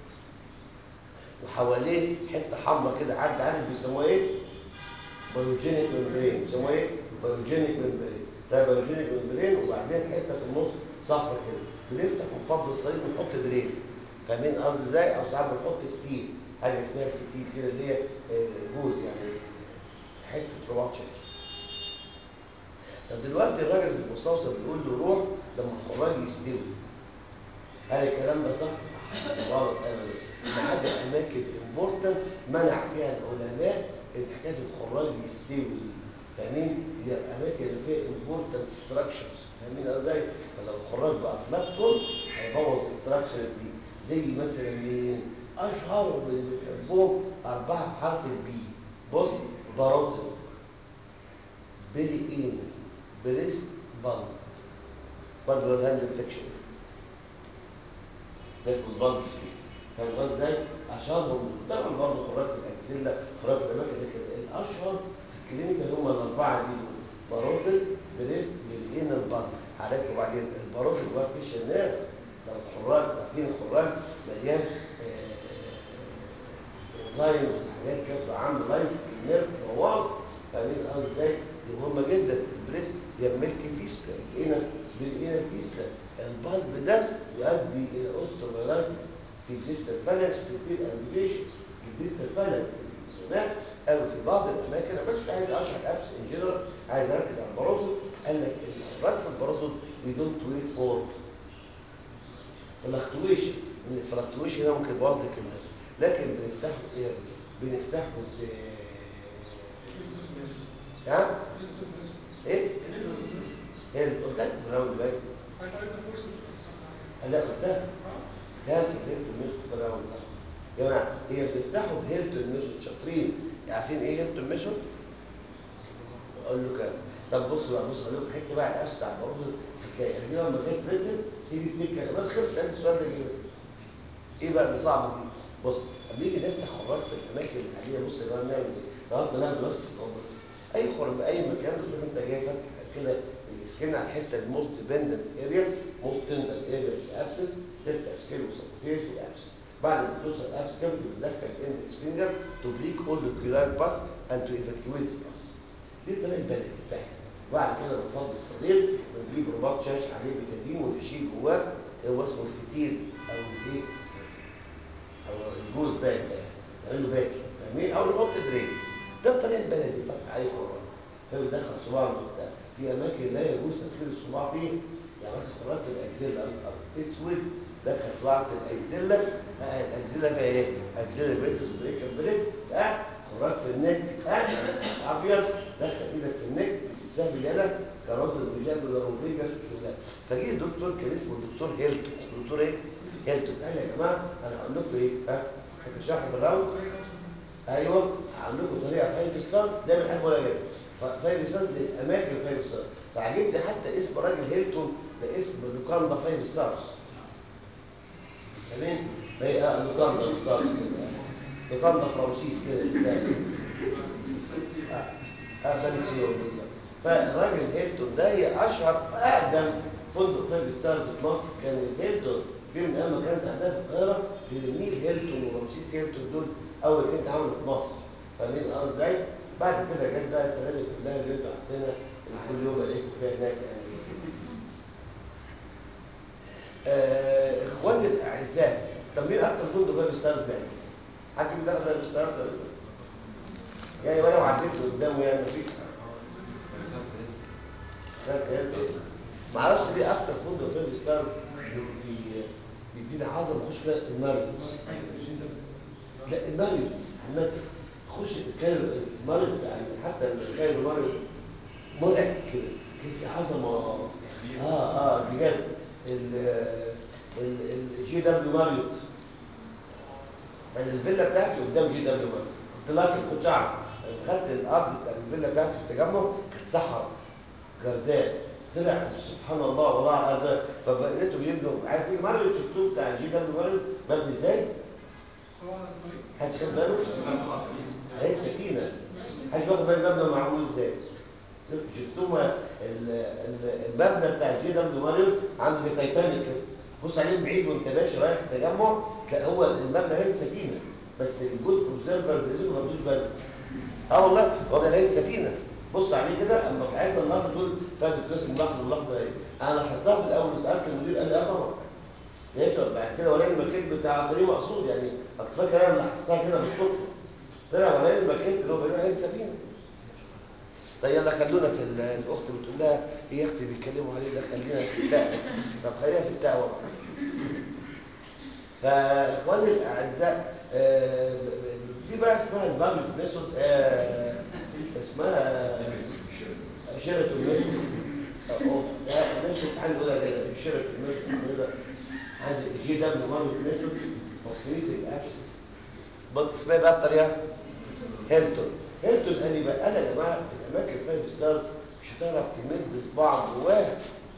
وحواليه حته حمراء كده حد عارف بيسموها ايه؟ بايوجينيك ممبرين بيسموها ايه؟ بايوجينيك ممبرين ده بايوجينيك ممبرين وبعدين حته في النص صفرا كده بنفتح ونفضي الصليب ونحط درين فاهمين قصدي ازاي؟ او ساعات بنحط فتيل حاجه اسمها فتيل كده اللي هي آه، جوز يعني حته رباط شكل طب دلوقتي الراجل في المستوصف بيقول له روح لما الخراج يستوي هل الكلام ده صح؟ صح غلط ابدا لحد اماكن امبورتنت منع فيها العلماء ان حكايه الخراج يستوي دي فاهمين؟ هي اماكن اللي فيها امبورتنت ستراكشرز فاهمين ازاي؟ فلو الخراج بقى فلاكتور هيبوظ الستراكشر دي زي مثلا مين؟ اشهر اللي بيحبوهم اربعه بحرف البي بص باروتل بيلي اين بريست بان برضه الهاند انفكشن ده اسمه البان سبيس فاهم قصدي ازاي؟ اشهرهم طبعا برضه خراج في الاكسيلا خراج في الاماكن لكن الاشهر في الكلينيكال هم الاربعه دي باروتل بريست بالاين البان عرفتوا بعدين الباروتل جوه في شنان لو الخراج عارفين الخراج مليان انزايمز حاجات كده عامل لايف في النيرف موال فاهمين قصدي ازاي؟ دي مهمه جدا البريست بيعمل فيسكا الانس بالانس فيسكا البلب ده يؤدي الى اوسترولايتس في الديستال فالانس في الديل امبيليشن الديستال فالانس هناك او في بعض الاماكن انا بس كنت عايز اشرح ابس ان جنرال عايز اركز على الباروتو قال لك الخراج في الباروتو وي دونت ويت فور فلاكتويشن ان الفلاكتويشن ده ممكن يبوظ لك الناس لكن بنفتحه ايه بنفتحه ازاي ها ايه هي اللي قلت لك في الاول باين لا قلتها كان هيلتون ميثود في الاول يا جماعه هي بتفتحوا بهيلتون ميثود شاطرين عارفين ايه هيلتون ميثود اقول له كام طب بص بقى بص هقول لكم حته بقى الاسد بتاع برضه الحكايه دي لما جت بريتن تيجي تفكر بس خلص ادي السؤال ده جه ايه بقى اللي صعب فيه بص لما نيجي نفتح خراج في الاماكن العاديه بص يا جماعه نعمل ايه؟ لغايه ما نعمل بس الكومبلكس اي خراج باي مكان تقول انت جاي فاتح كده السكين على الحته الموست ديبندنت اريا موست تندر اريا في الابسس تفتح سكين وسبوتيز والابسس بعد ما توصل الابس كام بتدخل اندكس فينجر تو بليك اول ذا كيلاير باس and to evacuate the bus دي الطريقه البلدي بتاعتنا وبعد كده بنفضي الصديق ونجيب رباط شاش عليه بتادين ونشيل جواه اللي هو اسمه الفتيل او الايه او الجوز باك ده نعمل له باك فاهمين او نحط دريك ده الطريقه البلدي فتح عليه قرآن فبيدخل صباعه وبتاع في اماكن لا يجوز تدخيل الصباع فيه يعني مثلا قرات الاكزيلا اسود دخل صباعك في الاكزيلا ها الاكزيلا فيها ايه؟ اكزيلا بريتس بريك بريتس ها قرات في النك ها ابيض دخل ايدك في النك ساب يدك كرات الرجال بالروبيجا شغلات فجه الدكتور كان اسمه الدكتور هيلتون الدكتور ايه؟ هيلتون قال يا جماعه انا هقول لكم ايه؟ ها؟ هتشرحوا بالراوند ايوه هعمل لكم طريقه فايف ستارز ده من حاجه ولا غير فايف ستارز للاماكن فايف ستارز فعجبني حتى اسم راجل هيلتون ده اسم لوكاندا فايف ستارز تمام فهي اه لوكاندا بالظبط كده لوكاندا فرانسيس كده اسلامي اه اه فاليسيون بالظبط فالراجل هيلتون ده هي اشهر اقدم فندق فايف ستارز في مصر كان الهيلتون في من ايام ما كانت عندها في القاهره النيل هيلتون ورمسيس هيلتون دول اول كنت عامله في مصر فاهمين اه ازاي؟ بعد كده جت بقى الفنادق كلها اللي انتوا عارفينها اللي كل يوم الاقيكم فيها هناك يعني آه، اخواني الاعزاء طب مين اكتر فندق فايف ستارز بعد؟ حد بيدخل فايف ستارز ولا لا؟ يعني وانا وعديت قدامه يعني مفيش ما اعرفش ليه اكتر فندق فايف ستار بي- بيدينا عظمه نخش فيها الماريوت لا الماريوت عامه خش الكايرو الماريوت يعني حتى الكايرو ماريوت مرعب كده كان في عظمه اه اه بجد الجي دبليو ماريوت يعني الفيلا بتاعتي قدام جي دبليو ماريوت كنت لكن كنت اعرف خدت الارض بتاع الفيلا بتاعتي في التجمع كانت صحراء جرداء طلع سبحان الله والله هذا فبقيتوا بيبنوا عارف ايه ماريوت شفتوه بتاع جي دبليو ماريوت مبني ازاي؟ حد خد باله؟ هي سكينه حد واخد باله المبنى معمول ازاي؟ شفتوه ال- ال- المبنى بتاع جي دبليو ماريوت عامل زي تايتانيك كده بص عليه من بعيد وانت ماشي رايح التجمع لا هو المبنى هي سفينه بس الجود اوبزرفرز اللي ما خدوش بالهم اه والله هو ده لقيت سفينه بص عليه كده اما عايز اللحظه تقول فات القسم لحظه اللحظه ايه انا لاحظتها في الاول سالت المدير قال لي اه طبعا لقيته بعد كده وراني الماكيت بتاع طريق مقصود يعني كنت فاكر انا لاحظتها كده بالصدفه طلع وراني الماكيت اللي هو بيقول لقيت سفينه طيب يلا خلونا في ال- الاخت بتقول لها ايه يا اختي بيتكلموا عليه ده خلينا في الدعوه طب خلينا في الدعوه فاخواني الاعزاء آه، في بقى اسمها البابل ميثود آه، اسمها شيرة الميثود ميثود تعالى نقولها كده شيرة الميثود كده عندي الجي دبليو بابل ميثود تفريط الاكسس بط- اسمها بقى الطريقه هيلتون هيلتون قال لي بقى انا يا جماعه الاماكن فايف ستارز مش هتعرف تمد صباعك جواها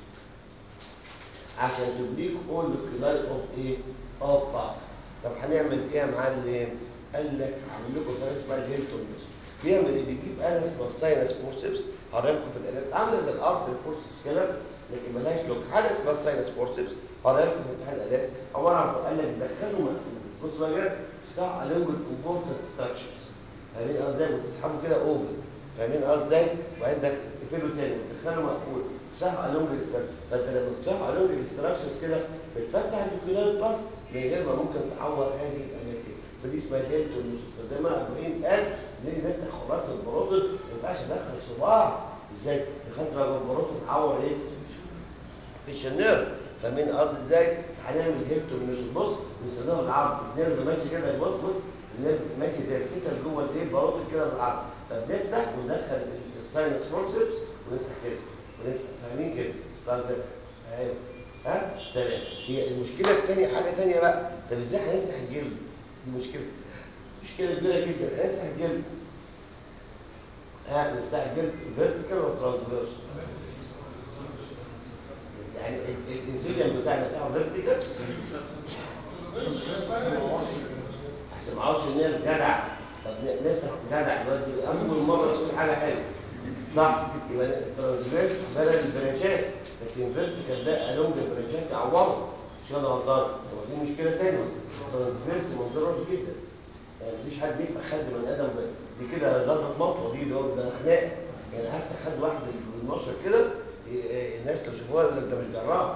عشان تديك اول كلاي اوف ايه اوف باس طب هنعمل ايه يا معلم قال لك هعمل لكم طريقه اسمها الهيلتون ميثود بيعمل ايه بيجيب اله اسمها الساينس فورسبس هوريلكم في الالات عامله زي الارض الفورسبس كده لكن ملهاش لوك حاجه اسمها الساينس فورسبس هوريلكم في امتحان الالات عباره عن قال لك دخلوا مقفول بص بقى كده بتاع الونج امبورتنت ستراكشرز فاهمين قصدي ازاي وتسحبه كده اوبن فاهمين قصدي ازاي وبعدين ده تقفله تاني وتدخله مقفول صح الونج الاستراكشر فانت لما بتصح الونج الاستراكشرز كده بتفتح الكلاب باس من غير ما ممكن تعور هذه الاماكن فدي اسمها هيلتون فزي ما ابراهيم قال ليه نفتح خراج في البروتين ما ينفعش ادخل صباع ازاي دخلت بقى البروتين تعور ايه في النيرف فاهمين قصدي ازاي هنعمل هيلتون مش بص بنسميها العرض النيرف ماشي كده بص بص النيرف ماشي زي الفتل جوه الايه البروتين كده بالعرض فبنفتح وندخل الساينس فورسبس ونفتح كده ونفتح فاهمين كده طب ده ايوه ها تمام هي المشكله الثانيه حاجه ثانيه بقى طب ازاي هنفتح الجلد دي مشكله مشكله كبيره جدا هنفتح الجلد ها نفتح الجلد فيرتيكال ولا ترانسفيرس يعني ال- الانسجن بتاعنا بتاعه فيرتيكال عشان ما اعرفش النيرف جدع طب ن- نفتح جدع دلوقتي اول مره تقول حاجه حلوه صح يبقى الترانسفيرس بدل البرانشات لكن فيرتيكال ده الونج البرانشات يعوضه مش كده غلطان هو في مشكله ثانيه الترانسفيرس منظره وحش جدا يعني مفيش حد يفتح خد بني ادم ب- دي كده ضربه مطوه دي ده ده خناق يعني هفتح حد واحد بالمشرط كده إيه، إيه، الناس لو شافوها يقول لك ده مش جراح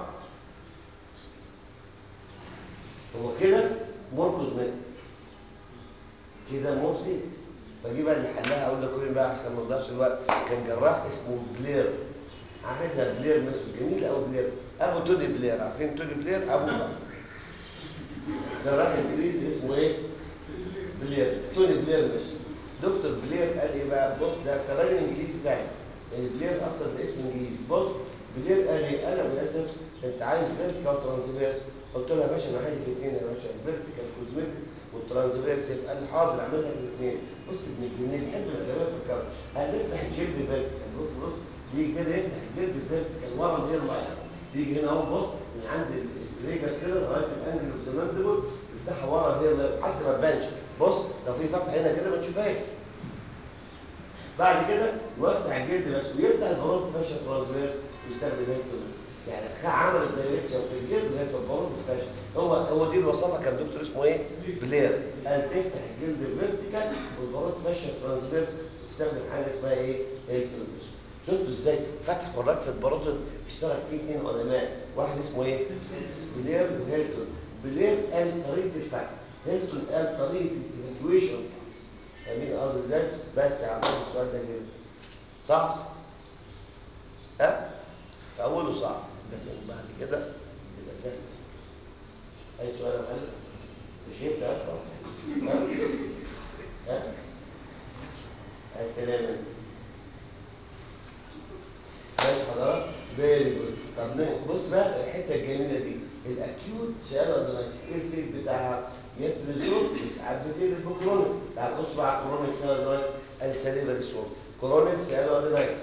هو كده مركز مات كده مرسي فجي بقى اللي حلها اقول لك كل بقى احسن ما نضيعش الوقت كان جراح اسمه بلير عايزها بلير مش جميل قوي بلير ابو توني بلير عارفين توني بلير ابوه بقى جراح انجليزي اسمه ايه؟ بلير توني بلير مش دكتور بلير قال ايه بقى بص ده كان راجل انجليزي فعلا يعني بلير اصلا ده اسم انجليزي بص بلير قال ايه؟ انا وياسر انت عايز فيرتيكال ترانسفيرس قلت له يا باشا انا عايز الاثنين يا باشا الفيرتيكال كوزمتيك والترانسفيرس قال لي حاضر اعمل لك الاثنين بص ابن الجنيه يحب الكلام في الكلام هنفتح الجلد فيرتيكال بص بص بيجي كده يفتح الجلد فيرتيكال ورا الهير لاين بيجي هنا اهو بص من عند الريجاس كده لغايه الانجل اوف ذا ماندبل يفتحها ورا الهير لاين حتى ما تبانش بص لو في فتحه هنا كده ما تشوفهاش بعد كده يوسع الجلد بس ويفتح البارود فاشا ترانسفيرس ويستخدم هيد يعني عمل الدايركشن في الجلد لغايه البارود فاشا هو هو دي الوصفه كان دكتور اسمه ايه؟ بلير قال تفتح الجلد فيرتيكال والبارود فاشا ترانسفيرس تستخدم حاجه اسمها ايه؟ الكتروبيس شفتوا ازاي فتح قرات في الباروتيد اشترك فيه اثنين علماء واحد اسمه ايه؟ بلير وهيلتون بلير قال طريقه الفتح هيلتون قال طريقه الايفالويشن فاهمين قصدي ازاي؟ بس يا عم السؤال ده كده صح؟ ها؟ في اوله صعب لكن بعد كده يبقى سهل اي سؤال يا معلم؟ مش شايف ده اصلا؟ ها؟ ها؟ عايز تنام انت؟ ماشي حضرتك؟ فيري جود طب ن- بص بقى الحته الجميله دي الاكيوت سيرودونايتس ايه الفيد بتاعها؟ يتريزون ساعات بتقلب بكرونيك تعال خش بقى على كرونيك سيرودونايتس السليفري سورس كرونيك سيرودونايتس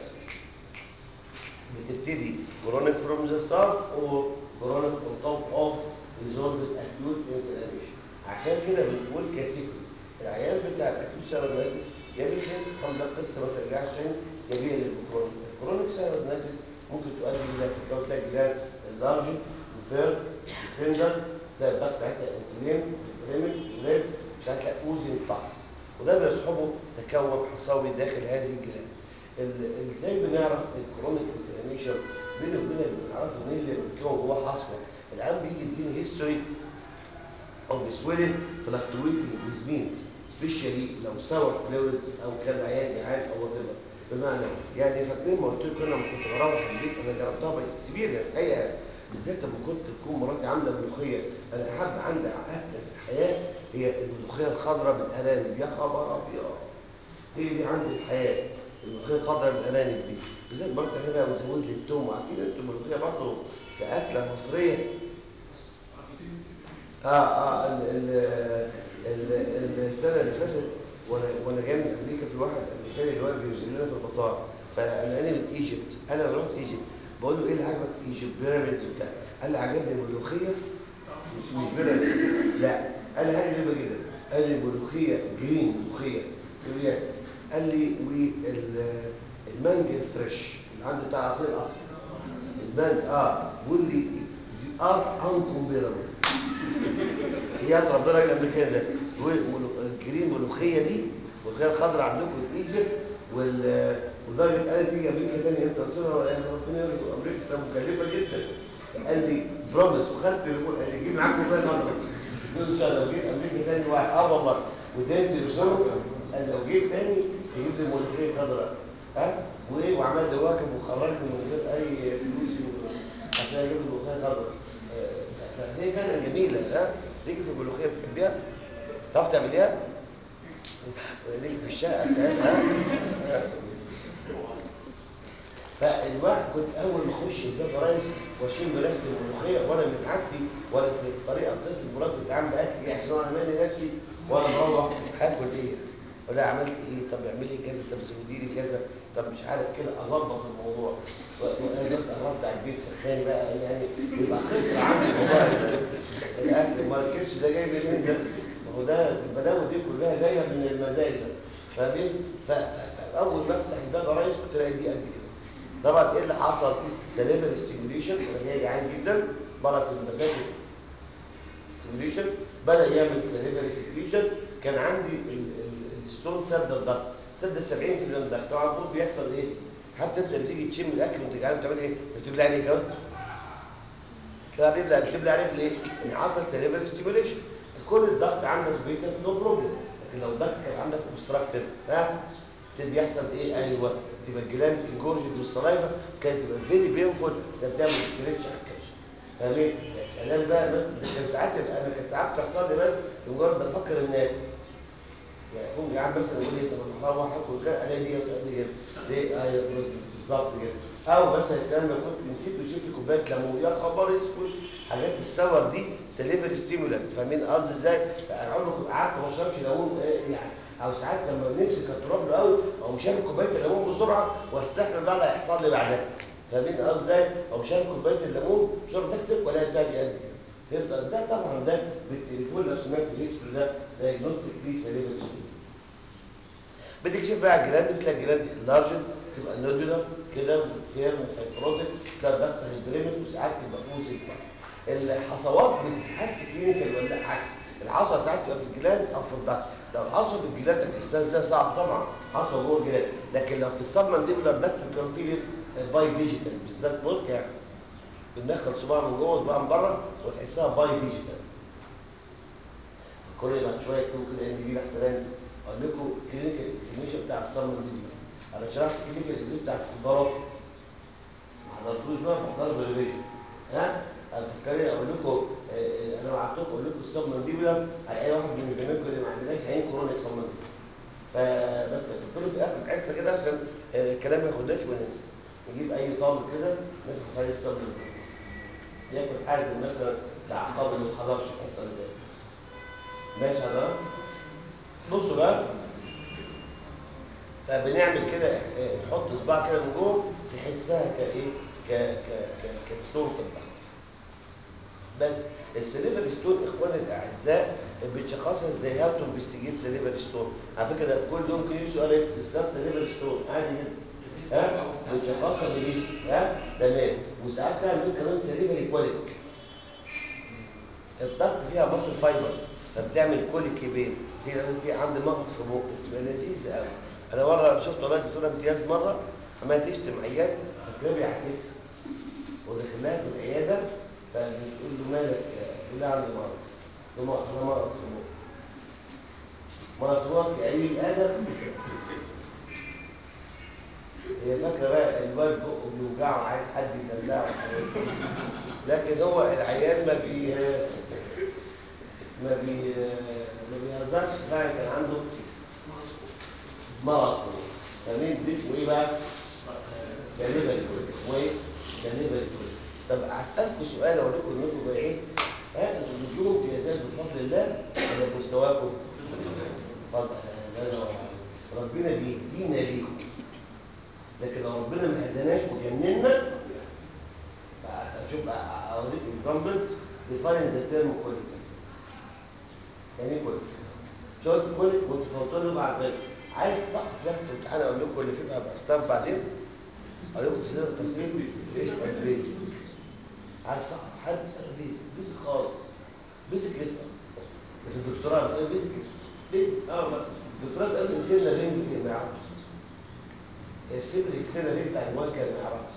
بتبتدي كرونيك فروم ذا ستارت او كرونيك اون توب اوف ريزولف اكيوت انفلاميشن عشان كده بنقول كاسيكو العيان بتاع الاكيوت سيرودونايتس يا بيخف خد ده قصه ما ترجعش تاني يا بيقلب بكرونيك الكرونيك سيرودونايتس ممكن تؤدي الى تكون تلاقي جلاد اللارج وفير وفندر ده الضغط بتاعتها انفلام انفلامك ولاد مش عارف اوزن باس وده بيصحبه تكون حصاوي داخل هذه الجلاد ال- ازاي بنعرف الكرونيك انفلاميشن بيني وبينك بنعرفه مين اللي بيتكون جوه حصوه الان بيجي يديني هيستوري of the swelling fluctuating with means especially لو sour fluids او كان عيان جعان او whatever بمعنى يعني فاكرين ما قلت لكم انا لما كنت بروح البيت انا جربتها باكسبيرينس حقيقه بالذات لما كنت تكون مراتي عامله ملوخيه انا احب عندي اكله في الحياه هي الملوخيه الخضراء بالارانب يا خبر ابيض هي دي عندي الحياه الملوخيه الخضراء بالارانب دي بالذات برضه هنا وزود لي التوم عارفين انتوا الملوخيه برضه كاكله مصريه اه اه ال ال ال ال- السنه اللي فاتت وانا وانا جاي من امريكا في واحد امريكاني اللي واقف بينزل لنا في المطار فلقاني من ايجيبت انا لما رحت ايجيبت بقول له ايه اللي عجبك في ايجيبت بيراميدز وبتاع قال لي عجبني الملوخيه مش مش بيراميدز لا قال لي حاجه غريبه جدا قال لي الملوخيه جرين ملوخيه قلت له يس قال لي والمانجا الفريش اللي عنده بتاع عصير اصفر المانجا اه بيقول لي ار انكمبيرابل هي ربنا راجل امريكان ده الجرين ملوخيه دي الملوخيه الخضراء عندكم في ايجيبت وال ودرجه قالت تيجي امريكا تاني امتى قلت له يعني ربنا يرزق امريكا ده مكلفه جدا قال لي بروميس وخدت الريموت قال لي جيب معاك ملوخيه خضراء قلت له ان شاء الله لو جيت امريكا تاني واحد اه والله وتنزل بسرعه قال لو جيت تاني تجيب لي ملوخيه خضراء ها وايه وعمل لي واكب وخرجني من غير اي فلوس عشان اجيب لي ملوخيه خضراء آه، فهي فعلا جميله ها ليكي في الملوخيه بتحبيها تعرف تعمليها ليكي في الشقه بتاعتها ها؟ فالواحد كنت اول ما اخش الباب رايس واشم ريحه الملوخيه وانا من عادتي ولا في الطريقه اتصل مراتي انت عامله اكل ايه عشان انا مالي نفسي وانا بروح هاكل ايه ولا عملت ايه طب اعملي كذا طب زودي لي كذا طب مش عارف كده اظبط الموضوع وانا جبت اغراض بتاع البيت سخاني بقى يعني يبقى قصه عندي موضوع ال- الاكل ما الكرش ده جاي منين ده ما هو ده البلاوي دي كلها جايه من المزازه فاهمين ف- ف- فاول ما افتح الباب يا ريس كنت الاقي دي قد كده طبعا ايه اللي حصل سليفر ستيميوليشن انا جاي جعان جدا برص المساجد ستيميوليشن بدا يعمل سليفر ستيميوليشن كان عندي ال- ال- الستون سد الضغط سد 70% من الضغط طبعا المفروض بيحصل ايه حتى انت بتيجي تشم الاكل وانت جعان بتعمل ايه بتبلع عليه كده كده بيبلع بتبلع عليه ليه ان حصل سيريبرال ستيميوليشن كل الضغط عندك بيتك نو بروبلم لكن لو الضغط كان عندك اوبستراكتيف ها تبتدي يحصل ايه ايوه تبقى الجلاند انجورجد بالسلايفا كانت تبقى فيري بينفول ده بتعمل ستريتش على الكبش فاهمين يا سلام بقى بس ده كان ساعات يبقى انا كان ساعات تحصل لي بس مجرد بفكر ان يعني اكون جعان مثلا يقول لي طب انا هروح اكل كده الاقي دي وتقضي كده ليه ايوه بص بالظبط كده او مثلا يا سلام لو كنت نسيت وشربت كوبايه ليمون يا خبر اسود حاجات السور دي سليفر ستيمولانت فاهمين قصدي ازاي؟ انا عمري قعدت ما اشربش ليمون إيه يعني او ساعات لما نفسي كانت تروح له قوي او شارب كوبايه الليمون بسرعه واستحمل بقى اللي هيحصل لي بعدها فاهمين قصدي ازاي؟ او شارب كوبايه الليمون شرب تكتك ولا تاني قد كده فهمت ده طبعا ده بالتليفون لو سمعت الاسم ده دايجنوستيك فيه سليفر ستيمولانت بتكشف بقى على الجلاند بتلاقي الجلاند لارجن تبقى نودولار كده وفيرم وفايبروتيك تلاقي ضغط هيدريمك وساعات تبقى موزيك الحصوات بتحس كلينيكال ولا لا حاسس الحصوه ساعات تبقى في الجلاند او في الضغط لو الحصوه في الجلاند هتحسها ازاي صعب طبعا حصوه جوه الجلاند لكن لو في السبمنديبولار داكت كان في باي ديجيتال بالذات ملك يعني بندخل صباع من جوه وصباع من بره وتحسها باي ديجيتال كل بعد شويه يكتبوا كده ان دي احترانس اقول لكم كلينيكال اكزاميشن بتاع السبمنديبولار انا شرحت كلينيكال اكزاميشن بتاع السبارات ما حضرتوش بقى بحضر بالريفيجن ها انا فكرني اقول لكم آه، انا وعدتكم اقول لكم السبمنديبولار على اي واحد من زمايلكم اللي ما عندناش عين كورونيك سبمنديبولار فبس فكروا في اخر حصه كده عشان آه، الكلام ما ياخدناش وننسى نجيب اي طالب كده نفحص عليه السبمنديبولار ياكل حازم مثلا بتاع قبل ما حضرش الحصه اللي فاتت ماشي حضرتك بصوا بقى فبنعمل كده آه، نحط صباع كده من جوه تحسها كايه ك ك ك كستون في الضغط بس السليفر ستون اخواني الاعزاء بتشخصها ازاي هاو تو انفستيجيت سليفر ستون على فكره ده كل يوم كده سؤال ايه بالظبط سليفر ستون عادي جدا ها بتشخصها بالايش ها تمام وساعات تعمل كمان سليفر كواليتي الضغط فيها مصل فايبرز فبتعمل كوليك بين دي لو انت عند مغص في بوقك تبقى لذيذه قوي انا مره شفت والله دكتوره امتياز مره عماله تشتم عيان فكان بيعكسها ودخلناها في العياده فبتقول له مالك يقول لها عندي مرض له مرض انا مرض في بوقك مرض في بوقك يا قليل الادب هي فاكره بقى الواد بقه بيوجعه عايز حد يدلعه لكن هو العيان ما بي ما بي ما بيهزرش فعلا كان عنده مرض فاهمين دي اسمه ايه بقى؟ سليبة الكل اسمه ايه؟ سليبة الكل طب هسألكم سؤال اقول لكم انكم بقى ايه؟ ها انتوا بتجيبوا امتيازات بفضل الله ولا بمستواكم؟ اتفضل لا لا ربنا بيهدينا ليكم لكن لو ربنا ما هداناش وجننا شوف اوريك اكزامبل ديفاين ذا تيرم كواليتي يعني ايه كواليتي؟ مش قلت كواليتي وانت تحط له بعد ذلك عايز تسقط واحد في امتحان اقول لكم اللي فيه بقى ستاف بعدين اقول لكم تسير التصريف ايش البيزك عايز تسقط حد اسال بيزك بيزك خالص بيزك يسال في الدكتوراه بتقول بيزك يسال بيزك اه ما الدكتوراه تقول الكلمه رينج ما يعرفش يرسم لي السنه دي بتاع الوان كان ما يعرفش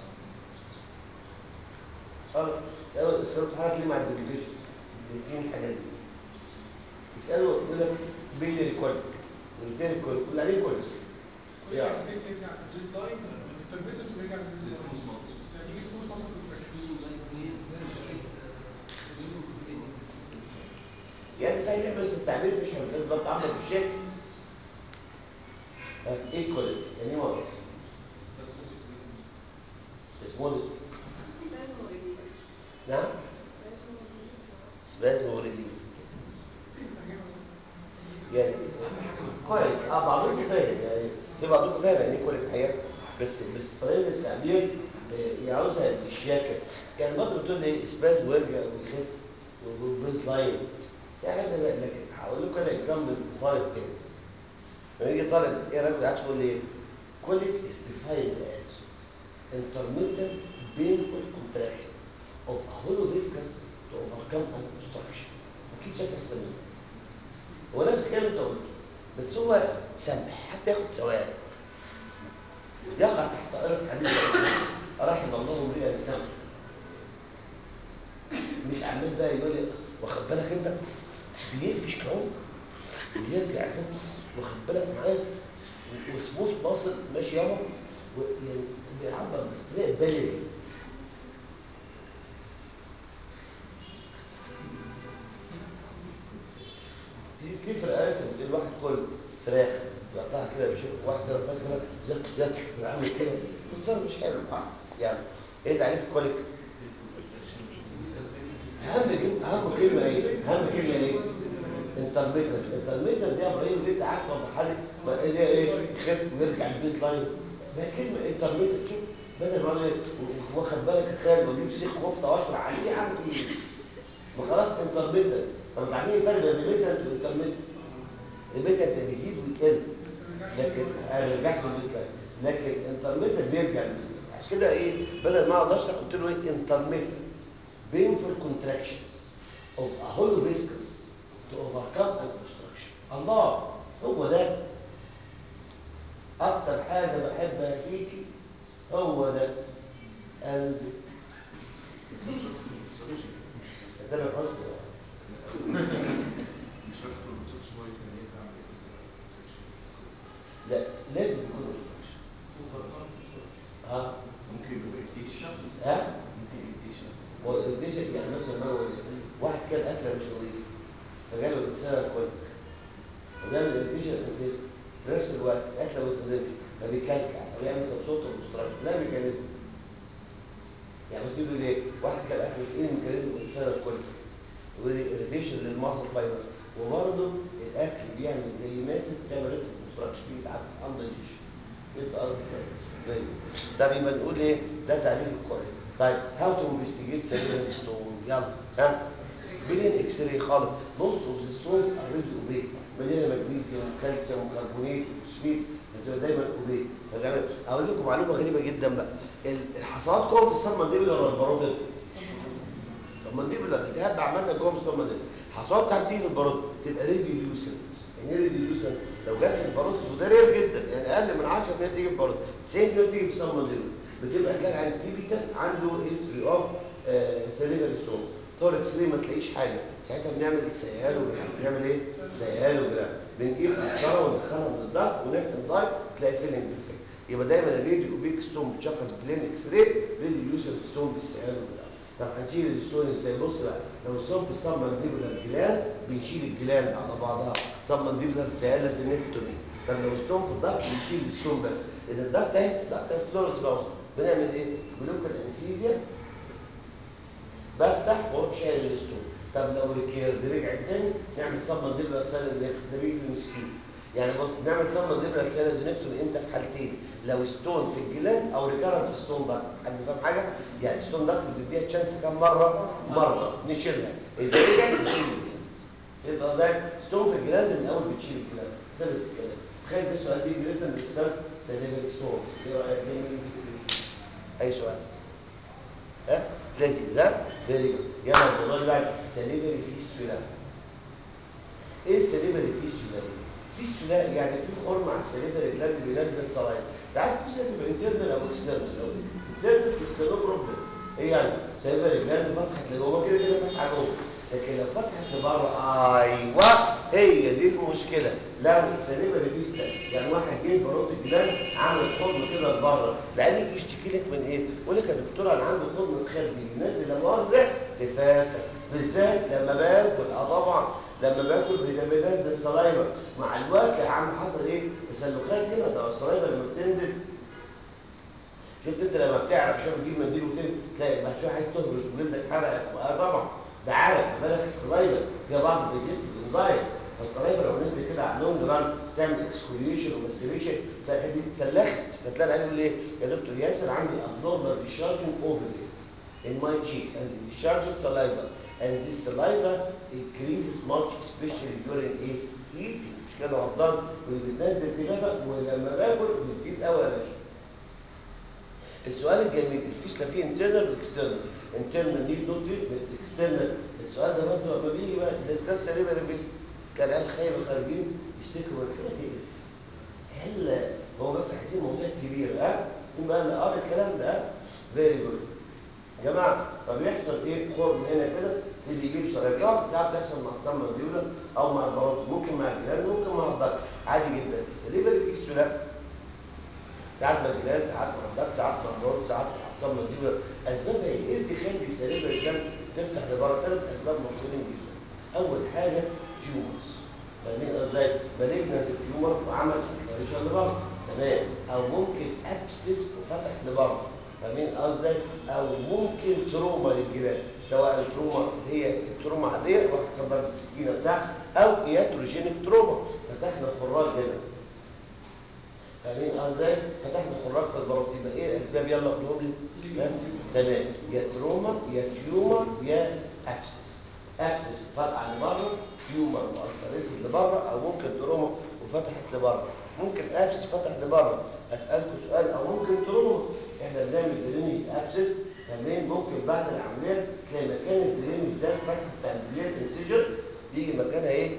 اه تسالوا السؤال بتاعك ليه مع الديفيجن بيسين الحاجات دي يسالوا يقول لك بيلي كوليك والتاني كوليك يقول عليه كوليك يعني يعني فاهم بس التعبير مش هيبقى عامل بالشكل ايه كوليك يعني ايه مرض اسمه نعم سبازم وريليف يعني كويس اه بعضكم فاهم يعني في بعضكم فاهم يعني ايه كل الحقيقه بس بس طريقه التعبير آه، يعوزها الشياكه كان برضه بتقول لي سبازم ويرجع ويخف وبريز لاين يعني انا بقى- لكن هقول لكم انا اكزامبل طالب تاني لما يجي طالب ايه راجل قاعد تقول لي كوليك is defined as intermittent painful contractions of a hollow viscous to overcome an obstruction اكيد شكل احسن منه هو نفس الكلام انت قلته بس هو سمح حتى ياخد ثواب يقع تحت طائرة حديث رحم الله بها لسمح مش عمال بقى يقول لي واخد بالك انت بيقفش كعوم ويرجع فوق واخد بالك معايا وسموث باصل ماشي يابا ويعني بيعبر باستثناء بالغ في كيف الاسم الواحد كل فراخ يقطعها كده بشكل واحد كده بس كده زك زك بيعمل كده مستوى مش حلو يعني ايه تعريف الكوليك اهم كلمه اهم كلمه ايه اهم كلمه ايه انترميتر انترميتر دي يا ابراهيم دي قعدت اوضحها لك ما اللي هي ايه يخف ويرجع البيز لاين ما هي كلمه انترميتر شوف بدل ما اقول إيه، واخد بالك يا خالد واجيب سيخ كفته واشرح عليه اعمل ايه ما خلاص انترميتر طب عاملين ايه الفرق بين الميتر والانترميتر الميتر بيزيد ويقل لكن انا ما برجعش البيز لاين لكن انترميتر بيرجع البيز لاين عشان كده ايه بدل ما اقعد اشرح قلت له ايه انترميتر painful contractions of a hollow viscous to overcome an obstruction الله هو ده اكتر حاجة بحبها فيكي هو ده قلبي ده من حسن لا لازم يكون obstruction ها ها هو الديشن يعني مثلا ما هو واحد كان اكله مش نظيف فجاله رساله كل وجاله الديشن انفيست في نفس الوقت اكله مش نظيفه فبيكلكع فبيعمل صوت ومستراك لا ميكانيزم يعني بس يقول ايه واحد كان اكل ايه الميكانيزم رساله كل ودي اريتيشن للماسل فايبر وبرضه الاكل بيعمل زي ماسس تعمل ريتم كونستراكشن بيتعب اندايجيشن يبقى قصدي ده بيبقى نقول ايه ده تعريف الكوري طيب هاو تو انفستيجيت سيلولار ستون يلا ها بلين اكس راي خالص نص اوف ذا ستونز ار ريدي اوبيك مليانه مغنيسيوم وكالسيوم وكربونات وفوسفيت بتبقى دايما اوبيك اقول لكم معلومه غريبه جدا بقى الحصوات جوه في السبمنديبل ولا الباروتيد السبمنديبل الالتهاب عملنا جوه في السبمنديبل حصوات ساعات تيجي في الباروتيد تبقى ريديوليوسنت يعني ايه ريديوليوسنت لو جت في الباروتيد وده رير جدا يعني اقل من 10 ان هي تيجي في الباروتيد 90 تيجي في السبمنديبل بتبقى كان عند تيبيكال عنده هيستوري اوف سيليفر ستون صور اكس راي ما تلاقيش حاجه ساعتها بنعمل سيالوجرام بنعمل ايه سيالوجرام بنجيب قسطره وندخلها من الضغط ونحقن ضغط تلاقي فيلنج ديفكت يبقى دايما الراديو اوبيك ستون بتشخص بلين اكس راي راديو يوسر ستون بالسيالوجرام طب هنشيل الستون ازاي بص بقى لو الستون في السبمنديبولار جلاند بنشيل الجلاند على بعضها سبمنديبولار سيالوجرام طب لو ستون في الضغط بنشيل الستون بس لان الضغط اهي الضغط في فلورنس باوس بنعمل ايه بلوكال انستيزيا بفتح واروح شايل الستون طب لو ريكيرد رجع تاني نعمل سب مانديبلر سالد ده بيجي مسكين يعني بص نعمل سب مانديبلر سالد نكتب امتى في حالتين لو ستون في الجلاند او ريكارنت ستون بقى حد فاهم حاجه يعني ستون ده بتديها تشانس كام مره مره نشيلها اذا رجع نشيل يبقى ده ستون في الجلاند من اول بتشيل الجلاند ده بس الكلام تخيل ده سؤال بيجي ريتن ديسكاس سيليفر ستون ايه رايك اي سؤال ها لذيذ ها فيري جود يلا الموضوع اللي بعد سليفري فيستولا ايه السليفري فيستولا فيستولا يعني في خرم على السليفري جلاند بينزل صلايد ساعات في سليفري تبقى انترنال او اكسترنال او انترنال في بروبلم ايه يعني سليفري جلاند فتحت لجوه كده كده فتحه جوه لكن لو فتحت لبره ايوه هي دي المشكله لو سليفري فيستولا يعني واحد جه بروت الجلاند عمل خرم كده لبره لان يجي يشتكي لك من ايه يقول لك يا دكتور انا عندي خرم في خدي بينزل لا مؤاخذه تفافه بالذات لما باكل اه طبعا لما باكل بينزل سلايفا مع الوقت يا عم حصل ايه تسلخات كده ده السلايفا لما بتنزل شفت انت لما بتعرق عشان تجيب منديل وكده تلاقي بعد شويه عايز تهرش وجلدك حرق اه طبعا ده عارف بالك السلايفا فيها بعض الديجستيف انزايم فالسلايفا لو نزلت كده على اللونج ران تعمل اكسكوليشن وماستريشن تلاقي الحته دي اتسلخت فتلاقي العيال يقول ايه يا دكتور ياسر عندي abnormal discharging ovary in my cheek and it discharges saliva and this saliva increases much especially during ايه eating مش كده غلطان وبتنزل دماغك ولما باكل بتزيد قوي يا باشا السؤال الجميل الفيسلا فيه انترنال واكسترنال انترنال نيد نوت تريتمنت اكسترنال السؤال ده برضه لما بيجي بقى ديسكاس سليفري فيسلا كان العيال خايف خارجين يشتكوا من كده ايه هل هو بس عايزين موضوع كبير ها يقوم بقى اللي قرا الكلام ده فيري جود يا جماعه فبيحصل ايه خور من هنا كده اللي يجيب سرطان ساعات بيحصل مع السمنه الديوله او مع البروز ممكن مع الجلال ممكن مع الضغط عادي جدا السليفري فيكستولا ساعات مع الجلال ساعات مع الضغط ساعات مع البروز ساعات مع السمنه الديوله اسبابها ايه؟ ايه اللي يخلي السليفري ده تفتح لبره ثلاث اسباب مشهورين جدا اول حاجه تيومرز فاهمين ازاي؟ مالجنت التيومر وعمل اكسريشن لبره تمام او ممكن ابسس وفتح لبره فاهمين ازاي؟ او ممكن تروما للجلال سواء التروما هي تروما عاديه واحد كان ضرب السكينه بتاعها او اياتروجينيك تروما فتحنا خراج هنا فاهمين ازاي؟ فتحنا خراج في البروز يبقى ايه الاسباب يلا قولوا لي ها؟ تمام يا تروما يا تيومر يا ابسس ابسس فرقع لبره تيومر والسريت لبره او ممكن تروما وفتحت لبره ممكن ابسس فتح لبره اسالكم سؤال او ممكن تروما احنا بنعمل درينج ابسس تمام ممكن بعد العمليه تلاقي مكان الدرينج ده فتح بتاع البليت انسجن يجي مكانها ايه؟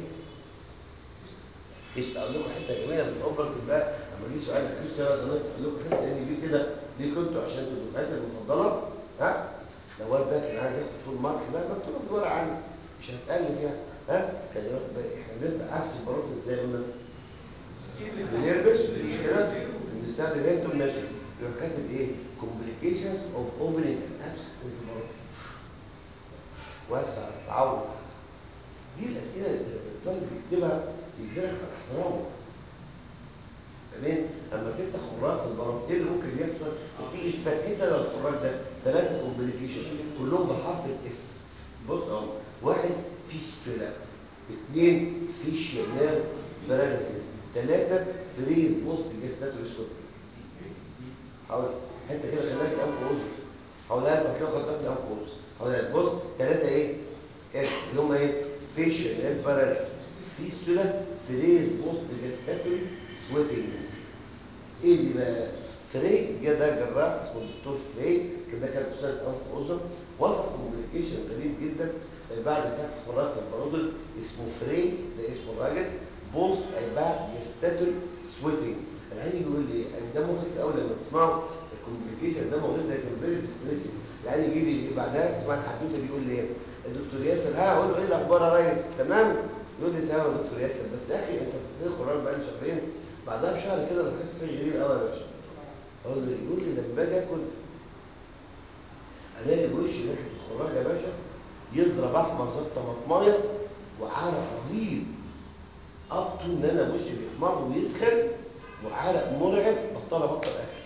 فيش اقول لكم حته جميله من اوبرت بقى لما يجي سؤال اكيد سؤال ده اسال لكم حته تاني دي كده دي كنتوا عشان انتوا دفعتي المفضله ها لو واد ده كان عايز ياخد فول مارك لا مكتوب في ورقه عني مش هتالف يعني ها كان يروح بقى- احنا بنبدا عكس البروتين ازاي قلنا بنلبس مش كده بنستخدم هيلتون ماشي يروح كاتب ايه complications of opening and abscess in the bronchial وسع تعود دي الاسئله اللي الطالب بيكتبها يجبرك على احترامه تمام اما تفتح خراج في البرد ايه اللي ممكن يحصل وتيجي تفتحها لو الخراج ده ثلاثه كومبليكيشن كلهم بحرف الاف بص اهو واحد فيستولا اثنين فيشيال باراليسيس ثلاثه فريز بوست جستاتوري سوت حاول حته كده خلاك انف اوز حاولها لك كده خدت انف اوز حاولها بص ثلاثه ايه ايه اللي هم ايه فيشيال باراليسيس فيستولا فريز بوست جستاتوري سويتنج ايه دي بقى فري جه ده جراح اسمه الدكتور فري كده كان استاذ انف اوزن وصف كوميونيكيشن غريب جدا بعد فتح خراج في البرودل اسمه فري ده اسمه الراجل بوست بعد جستاتوري سويتنج العين يقول لي يعني ده مغري قوي لما تسمعوا الكوميونيكيشن ده مغري لكن فيري ديستريسنج العين يجي لي بعدها تسمع الحدوته بيقول لي ايه الدكتور ياسر ها اقول له ايه الاخبار يا ريس تمام يقول لي تمام يا دكتور ياسر بس يا اخي انت بتدخل خراج بقالي شهرين بعدها بشهر كده بحس فيه غريب قوي يا باشا اقول له يقول لي لما باجي اكل الاقي وشي ريحه الخراج يا باشا يضرب احمر زي الطماطمايه وعرق رهيب ابطو ان انا وشي بيحمر ويسخن وعرق مرعب بطل ابطل اكل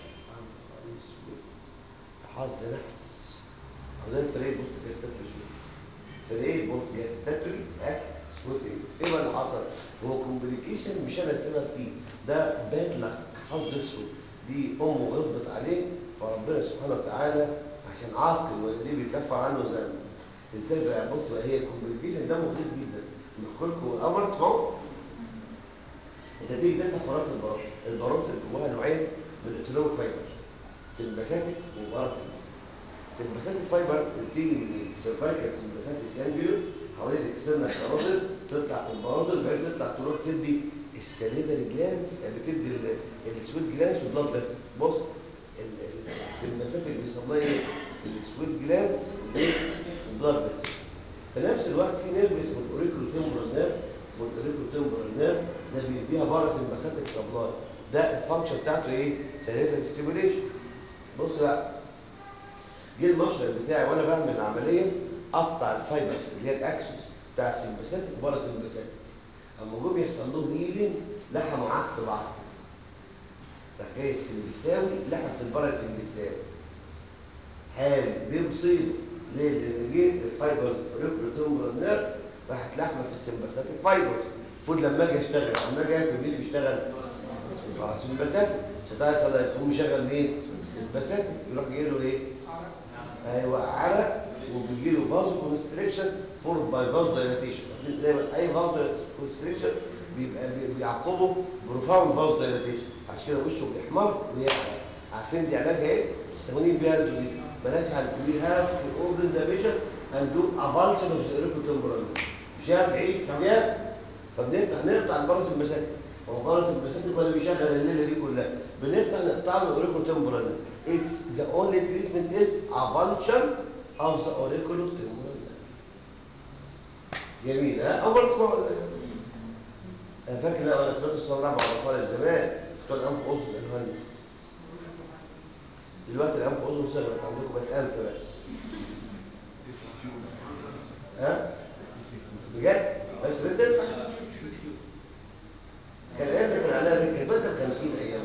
حظ نحس او زي الفريق بوست جاستاتوري فريق بوست جاستاتوري اكل سويتنج ايه بقى اللي حصل؟ هو كومبليكيشن مش انا السبب فيه ده باد لك حظ اسود دي امه غضبت عليه فربنا سبحانه وتعالى عشان عاقل والديه بيكفر عنه ذنب ازاي بقى بص بقى هي الكومبليكيشن ده مفيد جدا بحكي لكم اول تسمعوا انت تيجي تفتح قناه البارات البارات اللي جواها نوعين من الاتلوك فايبرز سمباساتيك وباراسمباساتيك سمباساتيك فايبرز بتيجي من السيرفايكال سمباساتيك جانجليون حوالين الاكسترنال كارودل تطلع في البارودل بعدين تطلع تروح تدي السليفري جلاندز يعني بتدي ال- السويت جلاندز والبلاد فيسل بص ال- ال- السمباساتيك بيسموها ايه؟ السويت جلاندز والايه؟ البلاد فيسل في نفس الوقت في نيرف اسمه الاوريكولو تمبرال نيرف اسمه الاوريكولو تمبرال نيرف ده بيديها باراسمباساتيك سبلاي ده الفانكشن بتاعته ايه؟ سليفري ستيميوليشن بص بقى جه المشرب بتاعي وانا بعمل العمليه قطع الفايبرز اللي هي الاكسس بتاع السمباساتيك وباراسمباساتيك اما جم يحصل لهم هيلينج لحموا عكس بعض راح جاي السمبساوي لحم في البرد السمبساوي حال دي مصيبه ليه؟ لان جه الفايبرز ريكروتومبرال نيرف راحت لحمه في السمباساتيك فايبرز المفروض لما اجي اشتغل لما اجي اكل مين اللي بيشتغل؟ السمباساتيك ستايصل يقوم يشغل مين؟ السمباساتيك يروح جاي له ايه؟ ايوه عرق وبيجي له فازو كونستريكشن فورد باي فازو دايلاتيشن دايما اي فازو كونستريكشن بيبقى بي- بيعقبه بروفاوند فازو دايلاتيشن عشان كده وشه بيحمر ويعرق عارفين دي علاجها ايه؟ مستخدمين بيها دي مالهاش حل وي هاف تو اوبن ذا فيجن اند دو افالشن اوف ذا ايريكوتمبرال مش هي بعيد طبيعي فبنفتح نقطع البرص المساتك هو برص المساتك ولا بيشغل الليله دي كلها بنفتح نقطع له اوريكو تمبرال اتس ذا اونلي تريتمنت از افالشن او ذا اوريكو تمبرال جميل ها اول تسمعوا انا فاكر لو انا سمعت الصوره مع طالب زمان بتوع الانف اذن الالوان دلوقتي الانف اذن صغرت عندكم بقت انف بس ها بجد بس ريتل كان ايام كان عليها ريتل بدل 50 ايام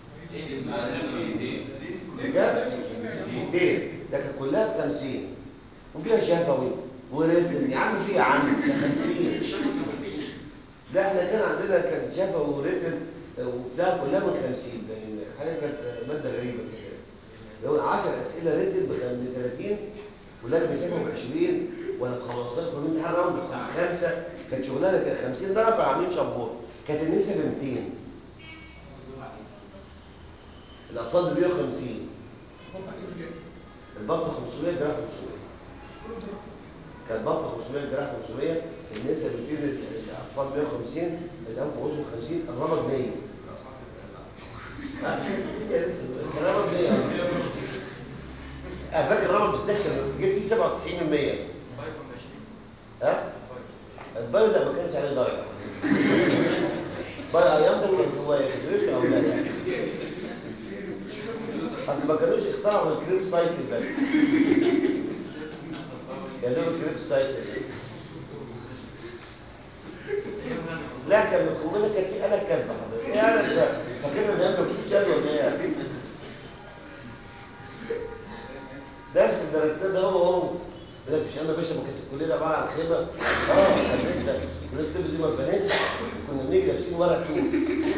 بجد 200 ده كان كلها ب 50 وفيها شفوي وريتل يا عم فيها يا عم ده 50 لا احنا كان عندنا كان شفوي وريتل وبتاع كلها من 50 لان حاجه كانت ماده غريبه كده لو 10 اسئله ريتل ب 30 ولاد بيسافروا ب 20 ولا ب 15 كل امتحان راوند خمسه كانت شغلانه كانت 50 درجه كانوا عاملين شبور كانت النسبه ب 200 الاطفال ب 150 البطه 500 الجراح 500 كانت بطه 500 الجراح 500 النسبه ب 200 الاطفال 150 الانف وزن 50 الرمى ب 100 الرمى ب 100 انا فاكر الرمى بالذات كان جبت فيه 97 من 100 ها البايو لا ما كانش عليه درجه بايو ايام ده كان هو يدرس او لا اصل ما كانوش اخترعوا الكريب سايكل بس كان له كريب سايكل لا كان من القنبله كان في اله كلب حضرتك ايه اله كلب فاكرنا بيعملوا في جدول ولا ايه درس درسناه ده هو هو يقول لك مش انا باشا ما كانت الكليه عباره عن خيمه اه كان لسه كليه الطب دي ما اتبنتش كنا بنيجي لابسين ورق توت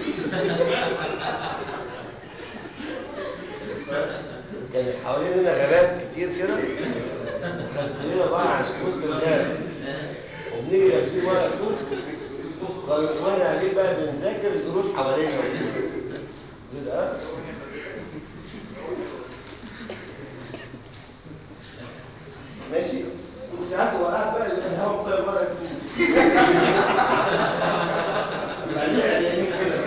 كان حوالينا غابات كتير كده كانت الكليه عباره عن وسط الغابه وبنيجي لابسين ورق توت واحنا قاعدين بقى بنذاكر القرود حوالينا كده ماشي وساعات هو قاعد بقى الهواء طاير ورا بعدين اليمين كده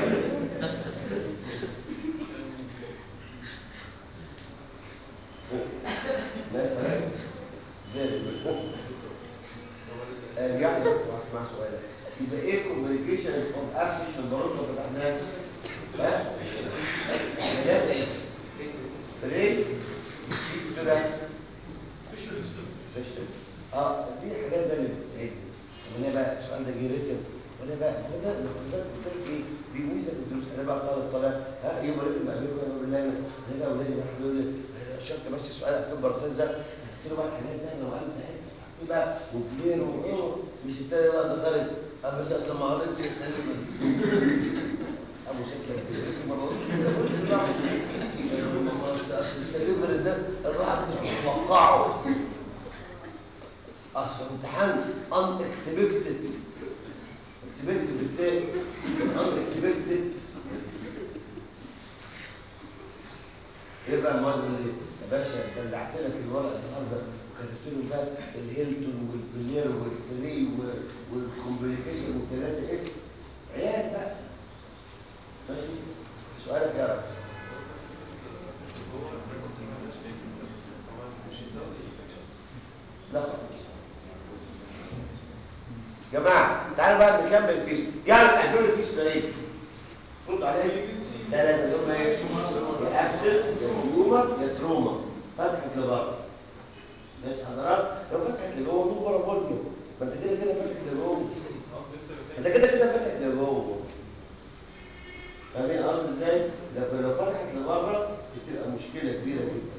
مثلا يعني بس اسمع سؤال يبقى ايه كوميونيكيشن اوف ابسس البارود اللي فتحناه ها ثلاثه فريق كده اه دي الحاجات بقى اللي بتساعدني وانا بقى السؤال ده جه ريتم وانا بقى هو ده اللي خد بالك قلت لك ايه دي ميزه في الدروس انا بقى طالب طالع ها يوم ريتم قابلكم انا بقول لهم انا بقى اولادي راح يقول لي شفت بس السؤال اكتب تنزل قلت له بقى الحاجات دي انا وعملت ايه بقى وكبير وايه مش التاني بقى ده خارج ابدا لما قريت سليم ابو شكل كبير ما بقولش سليم ده الواحد مش متوقعه اصل امتحان unexpected expected بالتالي unexpected يبقى المرة اللي يا باشا دلعت لك الورق النهارده وكتبت له بقى الهيلتون والبلير والفري والكومبليكيشن والثلاثه اف عيال بقى ماشي سؤالك يا ريس لا خالص جماعة تعالوا بقى نكمل فيش يعني احزون الفيش ده ايه؟ رد عليا لا لا ده قلنا ايه؟ يا ابسس يا هيومر يا تروما فتحت لبره ماشي حضرتك لو فتحت لجوه مين بره كله ما انت كده كده فاتح لجوه انت كده كده فاتح لجوه فاهمين قصدي ازاي؟ لكن لو فتحت لبره بتبقى مشكلة كبيرة جدا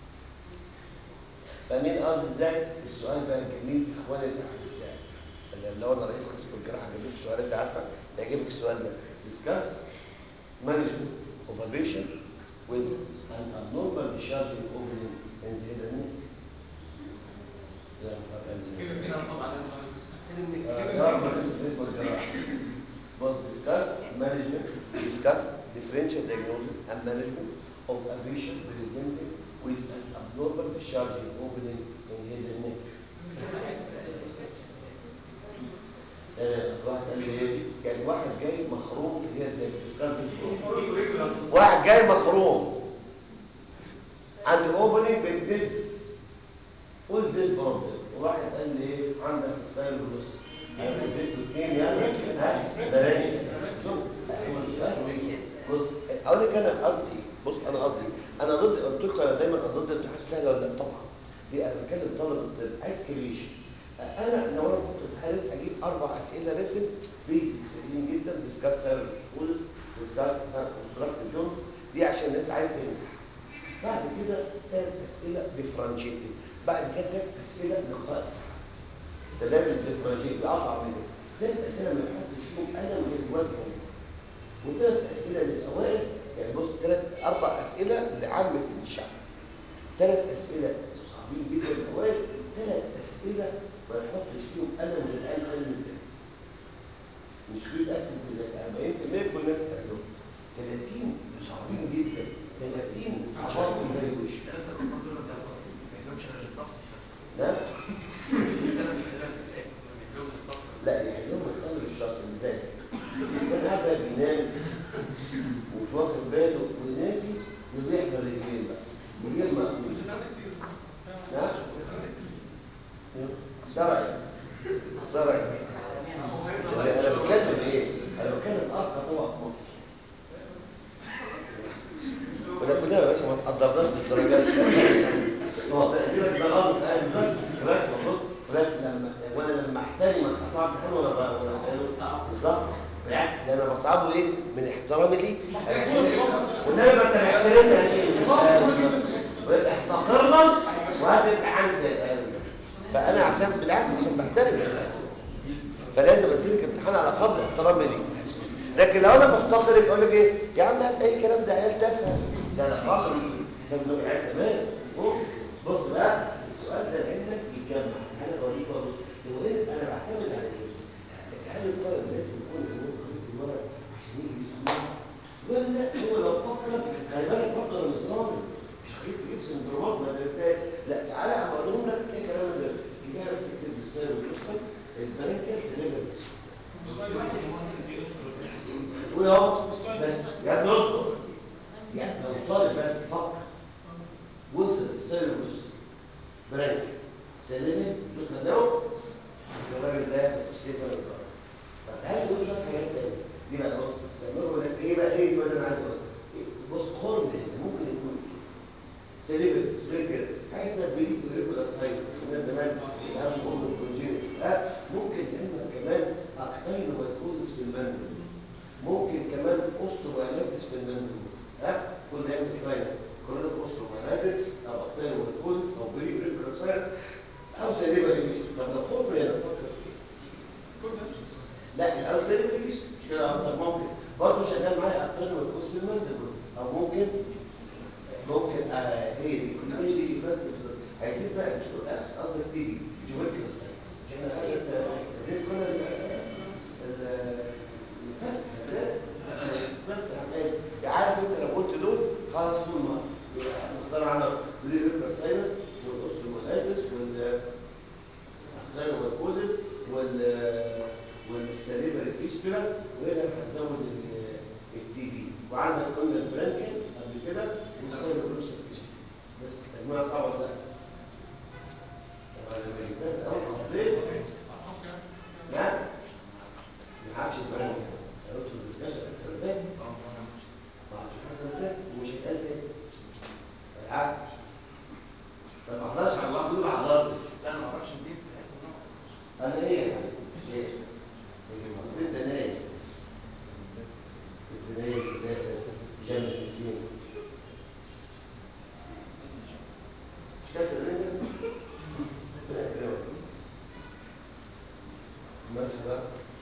فاهمين قصدي ازاي؟ السؤال بقى الجميل اخواني الاعزاء سلام لو انا رئيس قسم الجراحه جايب لك السؤال انت عارفه هيعجبك السؤال ده discuss management of a patient with an abnormal discharging opening in the head and neck. يا رب بالنسبه للجراحه both discuss management discuss differential diagnosis and management of a patient presenting with an abnormal discharging opening in head and neck. آه، واحد قال لي ايه كان واحد جاي مخروم في اليد اسكال واحد جاي مخروم عنده اوبننج بالدز قول ديز بروبلم وواحد قال لي ايه عندك ستايل ونص اديت له اثنين يعني ها ده رايق شوف بص اقول لك انا قصدي ايه بص انا قصدي انا ضد قلت لكم انا دايما أنا ضد الامتحانات سهله ولا لا طبعا دي انا بكلم طالب الطب عايز كريشن انا لو انا كنت امتحانات اجيب اربع اسئله ريتن بيزك سهلين جدا ديسكاس سيرفيس فول ديسكاس كونستراكت جونز دي عشان الناس عايزه تنجح بعد كده ثلاث اسئله ديفرنشيتد بعد كده ثلاث اسئله نقاس ده ده الديفرنشيتد ده اصعب من كده ثلاث اسئله ما يحطش فيهم قلم غير الوجه وثلاث اسئله للاوائل يعني بص ثلاث اربع اسئله لعامه الشعب ثلاث اسئله صعبين جدا للاوائل ثلاث اسئله ما يحطش فيهم قلم غير العين علم الدين مش في تقسم بذات 40% كل الناس تحلهم 30 صعبين جدا 30 حفظت زي وش لا لا يعني يوم الطالب الشاطر ازاي كان قاعد بقى بينام ومش واخد باله وناسي يضيع بالرجلين بقى من غير ما لا ده رايك ده رايك يعني انا بتكلم ايه انا بتكلم ارقى طبق في مصر ولا كلنا يا باشا ما تقدرناش للدرجات هو تقديرك ده غلط قال ازاي راك بص راك لما وانا لما احترمك اصعب حلو ولا بقى ولا حلو بالظبط بالعكس ده انا بصعبه ايه من احترامي ليك والنبي ما انت محترمني يا شيخ احتقرنا وهتبقى عامل زي الأهل. فانا عشان بالعكس عشان بحترمك فلازم اسيلك امتحان على قدر احترامي ليك لكن لو انا محتقرك اقول لك ايه يا عم هات اي كلام ده عيال تافهه ده انا خلاص كان عيال تمام بص بص بقى السؤال ده لعلمك يتجمع انا بوريك بص هو ايه انا بعتمد على ايه هل الطالب لازم يكون هو قريب الورق عشان يجي يسمعها ولا هو لو فكر خلي بالك برضه انا مش ظالم مش خليك تجيب سندرومات ما درستهاش لا تعالى اقول لك ايه كلام ده كفايه بس تكتب بالسير والقصه البريكال سليبرز قول اهو بس يا ابني اصبر يا ابني لو طالب بس فكر وصل السير والقصه بريكال سلمي تخدعه الراجل ده ياخد السيف ولا القرار طب هل يقول شويه حاجات تاني دي بقى بص تعملوا لك ايه بقى ايه اللي انا عايز اقول بص خرم ده ممكن يكون سليبر غير كده حاجه اسمها بريك ريجولار ساينس الناس زمان بيفهموا ام الكونجين لا ممكن تعمل كمان اكتين ويكوزس في المندل ممكن كمان اوستوبايلاتس في المندل ها كل ده يعمل ساينس كلنا اوستوبايلاتس او اكتين ويكوزس او بريك ريجولار ساينس او سليبر ريفيشن طب لو خرم هنا فكر فيه لا الاول سليبر ريفيشن مش كده اكتر ممكن برضه شغال معايا اكتين ويكوزس في المندل او ممكن ممكن آه هي دي هي دي بس عايزين بقى مش قصدك تيجي جوك بس مش احنا خلص غير كل ال بس يا عارف انت لو قلت دول خلاص دول ما نختار عنك بري ريفر ساينس والاوستروماتيس وال والكولز وال والسليبري فيستولا وهنا هتزود التي بي وعندك قلنا البرانكل قبل كده والسيرو بس تجميع صعبة ده طبعا لما جبتها الأول صحيح لا ما عارفش البرامج لو قلت الدسكشن السنتين ما عارفش السنتين ومش هيتقال تاني بالعكس ما حضرش على الواحد دول ما حضرتش لا انا ما اعرفش دي في الحصه دي انا ايه يعني ليه؟ انت نايم انت نايم ازاي جامد الزين مش فاكر انت؟ ماشي بقى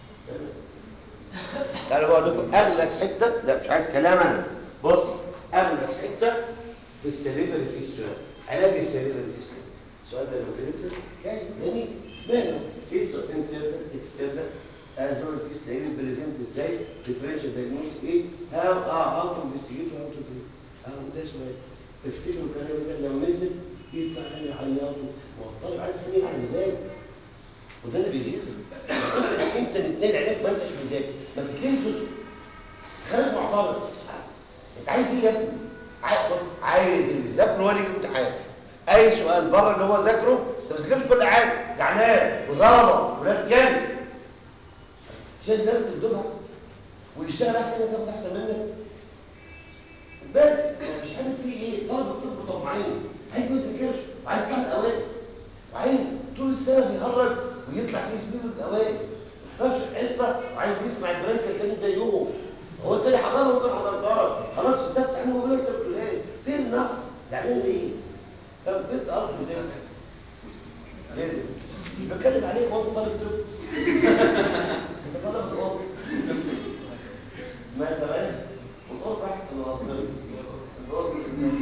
تعالوا بقول لكم اغلس حته لا مش عايز كلام انا بص اغلس حته في السليفري فيستولا علاج السليفري فيستولا السؤال ده لو كتبت حكايه تاني ماله فيستو انترنال اكسترنال از نو الفيستولا بريزنت ازاي ديفرنشال دايجنوز ايه هاو اه هاو تو انفستيجيت هاو تو تريت اهو ده سؤال افتكروا الكلام ده لو نزل يطلع يعني يعيطوا ما هو الطالب عايز حاجه يعني ازاي وده اللي بيغيظ انت متنقل عليك ما انتش مذاكر ما تتلاقي جزء خارج معترض انت عايز ايه يا ابني عايز بص، عايز اللي ذاكره هو اللي يجي امتحان اي سؤال بره اللي هو ذاكره انت ما تذاكرش كل حاجه زعلان وظلمه ولاد كلب مش لازم تدوبها ويشتغل احسن انت تاخد احسن منك بس انا مش عارف في ايه طالب الطب طمعين عايز ما يذاكرش وعايز يطلع الاوائل وعايز طول السنه بيهرج ويطلع سي اس بي من الاوائل ما يحضرش الحصه وعايز يسمع البرانك التاني زيهم هو التاني حضرها وانت ما حضرتهاش خلاص اتفقت عنه وقول انت بتقول ايه فين النقص زعلان ليه فاهم فين تقصد ازاي ليه مش بتكلم عليك وانت طالب طب انت طالب الام ما تبقاش والقرب احسن من ربنا القرب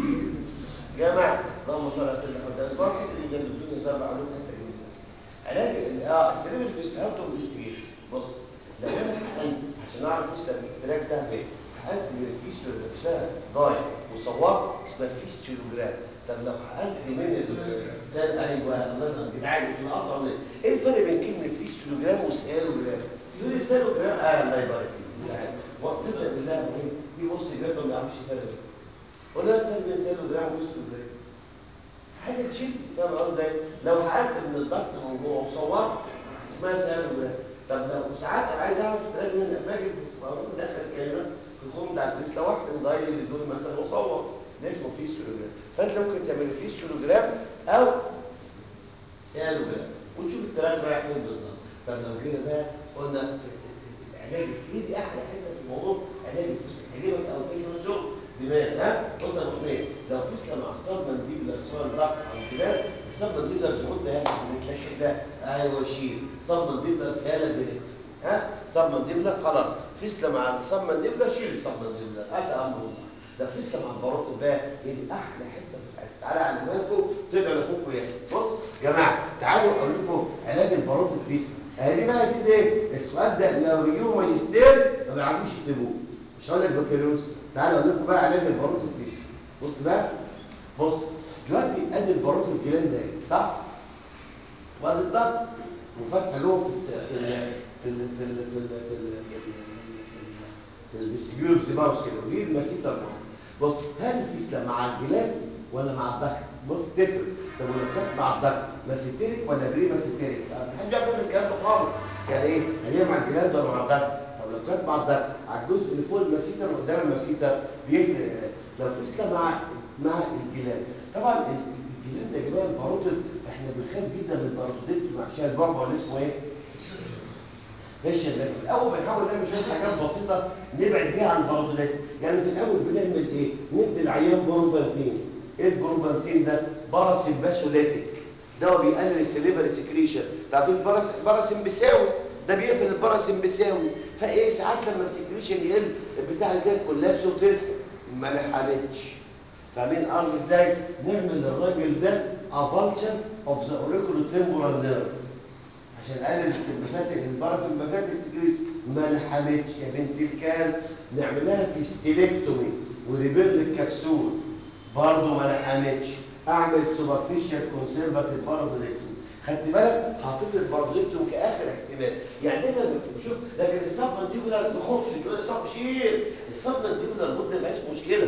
جماعه اللهم صل على سيدنا محمد اسبوع الحته دي جنب الدنيا زرع علوم حتى جنب علاج ال- اه السليم الفيستهاوتو بالستيج بص لو انا حقنت عشان اعرف وسط التراك ده فين حقنت من الفيستول نفسها ضايع وصورت اسمها فيستولوجرام طب لو حقنت من السال ايوه الله يرحمه جدعان يبقى اقطع من ايه الفرق بين كلمه فيستولوجرام وسالوجرام؟ يقول لي سالوجرام اه الله يبارك فيك جدعان وتصدق بالله ايه في بص جرام ما بيعرفش يفرق ولا الفرق بين سالوجرام وفيستولوجرام حاجه تشيل فاهم قصدي ازاي؟ لو حقنت من الضغط من جوه وصورت اسمها سالوجرام طب لو ساعات انا عايز اعرف تلاقي من الماجد واقول دخل كلمه في الخوم بتاع الفيس لو واحد مضايق بدون مثلا وصور ده اسمه فيستولوجرام فانت ممكن تعمل فيستولوجرام او سالوجرام وتشوف الكلام رايح فين بالظبط طب لو جينا بقى قلنا في- العلاج في ايدي احلى حته في الموضوع علاج الفلوس هجيبك او في شغل شغل دماغ ها بص يا ابو حميد لو فيسلا مع الصدمه نجيب لك سؤال ضغط او دماغ الصدمه نجيب لك تاخد ده نتلاقي ده ايوه شيل صدمه نجيب لك سهاله ديريكت ها صدمه نجيب لك خلاص فيسلا مع الصدمه نجيب لك شيل الصدمه نجيب لك هذا امر الله ده فيسلا مع الباروت بقى هي دي احلى حته في العز تعالى علمها لكم تدعوا لاخوكم ياسر بص يا جماعه تعالوا اقول لكم علاج الباروت فيسلا اهي دي بقى يا سيدي ايه السؤال ده لو يجيبوا ماجستير ما بيعرفوش يكتبوه مش هقول لك بكالوريوس تعالوا اقول لكم بقى علاج الباروت فيسلا بص بقى بص دلوقتي ادي الباروت الجيران ده إيه؟ صح وادي الضغط وفتح له في الس- في ال في ال في ال في ال في ال في الفيستيبيول سيباوس كده ودي المسيطه المصري بص هل الفيسلا مع الجلاد ولا مع الضغط بص تفرق طب ولو كانت مع الضغط ماسيتيريك ولا بري ماسيتيريك محدش يعرف يعمل الكلام ده خالص يعني ايه هل هي مع الجلاد ولا مع الضغط طب لو كانت مع الضغط على الجزء اللي فوق المسيتر وقدام المسيتر بيفرق لو فيسلا مع مع الجلاد طبعا ال- الجلاد يا جماعه الباروتد احنا بنخاف جدا من الباروتوديت عشان البعبع ولا اسمه ايه فيش في الاول بنحاول نعمل شويه حاجات بسيطه نبعد بيها عن الباروتوديت يعني في الاول بنعمل ايه ندي العيان بروبانتين ايه البروبانتين ده باراسين باسوليتيك دواء بيقلل السليفري سكريشن عارفين البراس الباراسين بيساوي ده بيقفل الباراسين بيساوي فايه ساعات لما السكريشن يقل البتاع الجاي كولابس وتلحق ما لحقتش فاهمين قصدي ازاي نعمل للراجل ده افالشن اوف ذا اوريكولو تمبورال نيرف عشان اقلل السمباثيك الباراسمباثيك سكريت ما لحمتش يا بنت الكلب نعملها في ستيلكتومي وريبير الكبسول برضه ما لحمتش اعمل سوبرفيشال كونسرفاتيف بارادوليكتومي خدت بالك حطيت البارادوليكتوم كاخر احتمال يعني دايما بشوف لكن الصدمه دي ولا نخف يقول الصدمه شيل الصدمه دي ولا المده ما فيهاش مشكله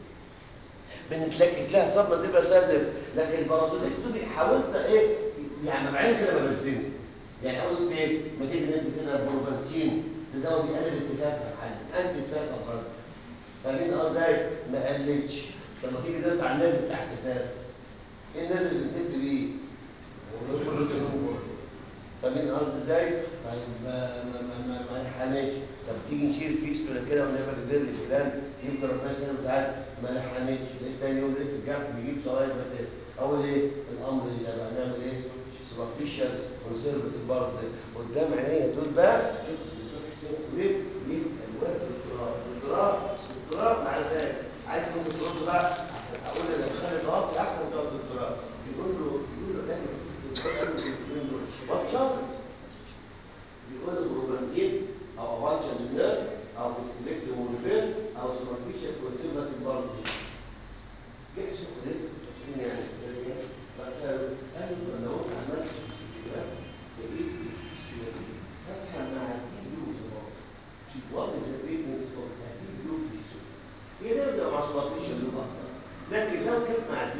بنتلكك لها صدمه تبقى سادر لكن البارادوليكتومي حاولت ايه يعني مبعين كده بنزله يعني قلت ايه ما تيجي ندي كده البروفانسين ده دواء بيقلل التفاف الحد انت تفاف برضه فاهمين اه ازاي ما قلتش لما تيجي تقطع النازل بتاع التفاف ايه النازل اللي بتلف بيه فاهمين قصدي ازاي طيب ما ما ما ما, ما لحقناش طب تيجي نشيل فيستولا كده ونعمل ريبير للكلام يمكن ربنا يسلم تعالى ما لحقناش لقيت تاني يوم لقيت الجرح بيجيب شرايط بتاعت اول ايه الامر اللي بقى نعمل ايه سوبرفيشال كونسيرفاتيف برضه قدام عينيا دول بقى شوف الدكتور حسين ليه بيسال واحد دكتوراه دكتوراه دكتوراه مع ذلك عايز ممكن تقول له بقى عشان اقول له لو خالد ضغط احسن بتوع الدكتوراه يقول له يقول له انا بطشر بيقول له بروبنزين او افالشن للنيرف او فيستريكت مونوفيل او سوبرفيشال كونسيرفاتيف برضه جاي شوف ليه يعني بس قالوا لو انت عملت فيستيولا لقيت الفيستيولا دي فاتحه مع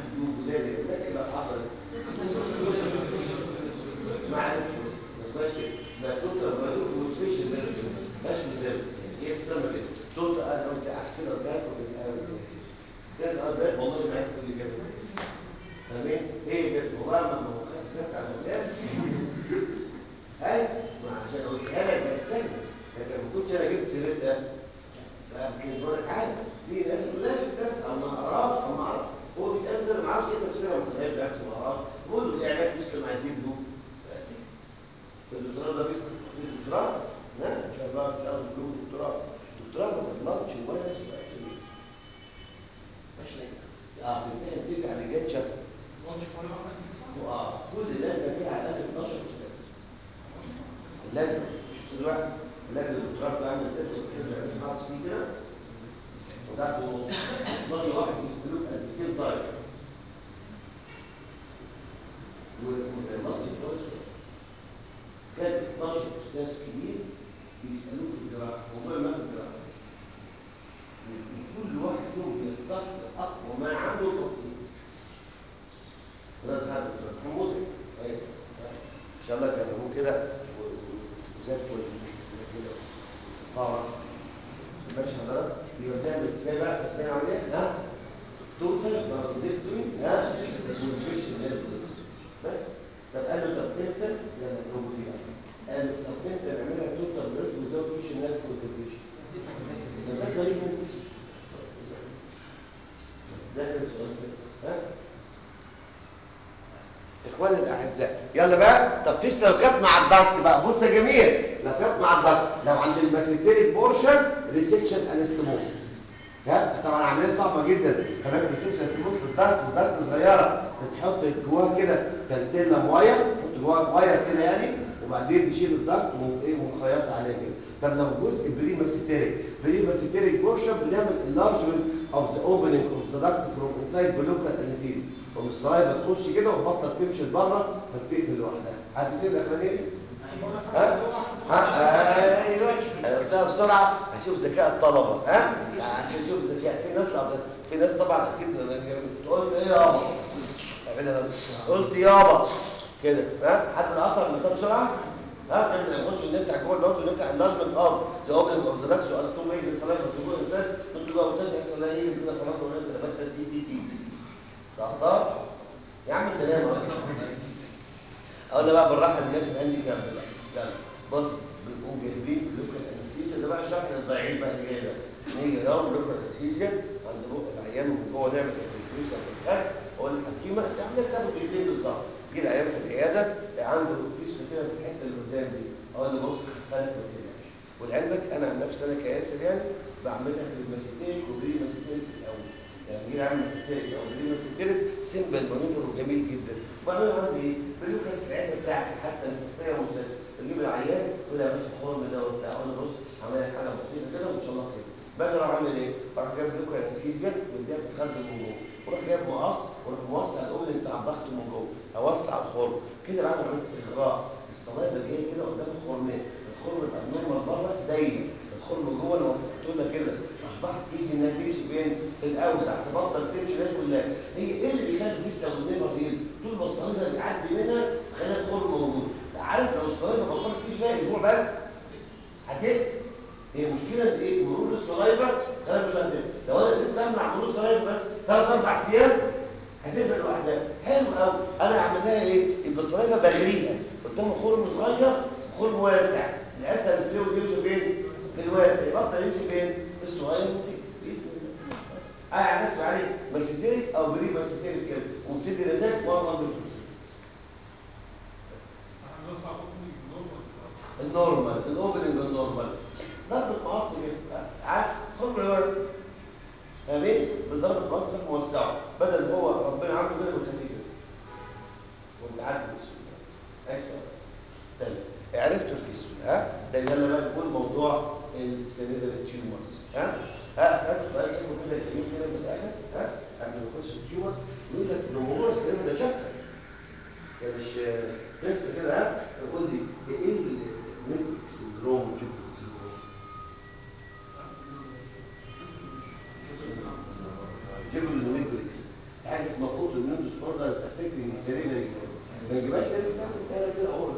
جيوب وزي لكن بقى حصلت ما عرفتش بس ماشي ما توتال فاليو وسبيشال ماشي مزاج هي بتسمى كده توتال انا قلت احسن كده وكده كان قضيت والله ما عرفت اللي كده فاهمين ايه ده والله ما هو خدت على الناس هاي ما عشان قلتها لك كانت سهله لكن ما كنتش انا جبت سيرتها يمكن زمانك عارف في ناس يقول لا ده او ما اعرفش او ما اعرف هو بيسال ده ما اعرفش ايه تفسيرها ما طلعش ده ما اعرفش بقول له ايه علاج مثل مع الدين له بس الدكتوراه ده بيسال في الدكتوراه لا ان شاء الله تاخد له دكتوراه الدكتوراه ما تغلطش ولا اسمع مش اه بتلاقي تسع رجال شافوا ماتش فريق واحد دي صح؟ اه كل لجنه فيها على الاقل 12 استاذ اللجنه مش استاذ واحد اللجنه الدكتوراه بتعمل ست استاذ مع سي كده وتحت 12 واحد يستلوك ات ذا سيم تايم والماتش كويس كان 12 استاذ كبير بيسالوه في الجراحه موضوع ما في الجراحه كل واحد فيهم بيستخدم اقوى ما عنده تصميم ده الحل محمود ايوه ان شاء الله كان هو كده و- و- وزي الفل كده فرح ماشي حضرتك يبقى بنعمل ازاي بقى ازاي نعمل ايه ها توتال بارازيتوي ها وسبيشن بس طب قال له طب امتى لما تقوم فيها قال له طب امتى نعملها توتال بارازيتوي وزود فيشن ناس كونتريبيوشن ده غريب ده كان السؤال كده ها اخواني الاعزاء يلا بقى طب فيس لو كانت مع الضغط بقى بص يا جميل لو كانت مع الضغط لو عند الماسيتيريك بورشن ريسكشن انستموسس ها طبعا عمليه صعبه جدا كمان ريسكشن انستموسس بالضغط والضغط صغيره بتحط جواها كده تلتيله ميه تحط جواها ميه كده يعني وبعدين تشيل الضغط وايه ونخيط عليه كده طب لو جزء بري ماسيتيريك بري ماسيتيريك بورشن بنعمل enlargement of the opening of the duct from inside local anesthesia والسرايا بتخش كده وتبطل تمشي لبره فتقفل لوحدها عارف ايه الاخرانيه ها ها ايوه انا قلتها بسرعه هشوف ذكاء الطلبه ها عشان اشوف ذكاء في ناس لا في ناس طبعا اكيد قلت ايه يابا اعملها قلت يابا كده ها حد القطر اللي طب بسرعه ها احنا نخش نفتح جوه البوت ونفتح اللارجمنت اوف ذا اوبننج اوف ذا داكس واستوم ايه الصلاه بتقول انت كنت جوه استاذ يحصل ايه كده خلاص ولا انت بس دي دي دي تقطع يا عم انت نايم اقول بقى بالراحه الناس اللي عندي جنب بقى يلا بص بنقوم جايبين لوكال انستيزيا ده بقى شرح للضعيف بقى اللي جاي ده نيجي يوم لوكال انستيزيا عند بق العيان ومن جوه نعمل انفلتريشن في الحاج اقول للحكيمه انت عامل تاخد ايدين بالظبط يجي العيان في العياده عنده فيش كده في الحته اللي قدام دي اقول له بص خلف ما تقلقش ولعلمك انا عن نفسي انا كياسر يعني بعملها في الماسيتيك وبري ماسيتيك في الاول يعني يجي عامل ماسيتيك او بري ماسيتيك سيمبل مانوفر وجميل جدا وبعدين عندي ايه بيوكل في العياده بتاعتي حتى الفكره مسلسل بجيب العيان يقول يا باشا خرم ده وبتاع اقول له بص عمليه حاجه بسيطه كده وان شاء الله خير باجي اروح اعمل ايه؟ اروح جايب لكم انستيزيا واديها في الخد من جوه واروح جايب مقص واروح موسع الاوبن بتاع الضغط من جوه اوسع الخرم كده بعد ما عملت اغراء الصلايبه جايه كده قدام الخرمين الخرم يبقى نورمال بره ضيق الخرم جوه انا وسعته لها كده اصبحت ايزي انها تمشي فين؟ في الاوسع تبطل تمشي الناس كلها هي ايه اللي بيخلي في استخدامها فين؟ طول ما الصليبه بيعدي منها خليها الخرم موجود عارف لو الصليبه بطلت تمشي فيها اسبوع بس هتقفل هي مشكلة ايه مرور الصلايبة خلال مش هتقفل لو انا قدرت امنع مرور الصلايبة بس ثلاث اربع ايام هتقفل لوحدها حلو قوي انا اعملها ايه يبقى الصلايبة بغريها قدام خرم صغير خرم واسع الاسهل الفلو يمشي فين في الواسع يبطل يمشي فين في الصغير وتقفل باذن الله انا على نفسي عليه ماسيتيريك او بري ماسيتيريك كده وبتدي نتائج والله بالكتير هنبص على حكم النورمال النورمال الاوبننج النورمال ضرب المقص كده عارف خرم الورد فاهمين بالضرب المقص تروح موسعه بدل هو ربنا عامله كده بيخليه كده وانت عارف السؤال ايوه طيب عرفت الفيستول ها ده يلا بقى نقول موضوع السيلولار تيومرز ها ها اسالك سؤال سيبه كده جميل كده من الاخر ها قبل ما نخش التيومر يقول لك موضوع السيلولار ده شابتر يعني مش لسه كده ها يقول لي ايه الميتريك سندروم وجوبيتر سندروم جيبوا الميتريكس حاجه اسمها اوتو النود سبوردرز افكتنج السيريبري ما يجيبهاش تاني سهله سهله كده اهو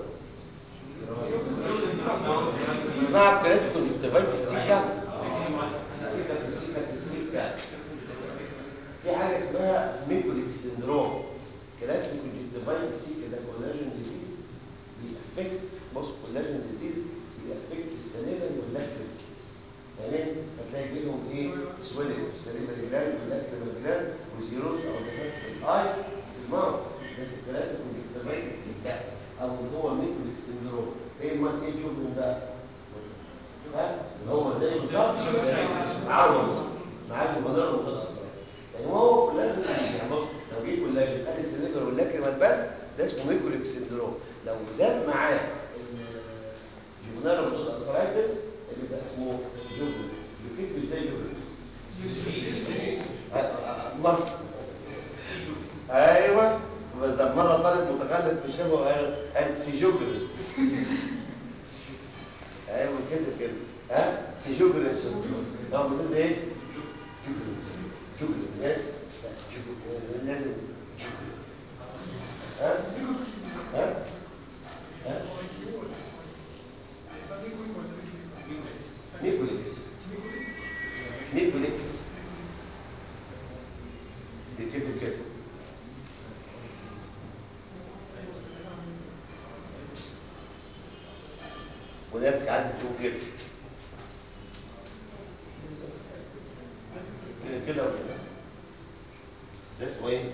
اسمها كلات كونجكتيفايت في السكه في السكه في السكه في السكه في حاجه اسمها ميكوليك سندروم كلات كونجكتيفايت في السكه ده كولاجين ديزيز بيأفكت بص كولاجين ديزيز بيأفكت السليفري واللاكتيك تمام فتلاقي بينهم ايه سويلنج في السليفري جلاند واللاكتيك جلاند وزيروز او دفاف في الاي في الماوث بس الكلات كونجكتيفايت في السكه او اللي هو ميكوليك سندروم ايه ما ايه الشغل من ده ها اللي هو زي بالظبط عوض معاك المدار وكده اصلا يعني هو كولاجين يعني بص لو جه كولاجين قال السليفر واللاكريمال بس ده اسمه ميكوليك سندروم لو زاد معاه الجبنال وضد الاسرايتس اللي ده اسمه جبن جبن مش زي جبن مرة ايوه بس ده مره طالب متخلف في الشبه قال قال سيجوجل ايوه كده كده ها سيجوجل اه بتقول ايه جوجل جوجل ايه جوجل لازم جوجل ها ها ها نيكوليكس نيكوليكس بيكتب كده وناس قاعده تشوف كده كده كده وكده ده اسمه ايه؟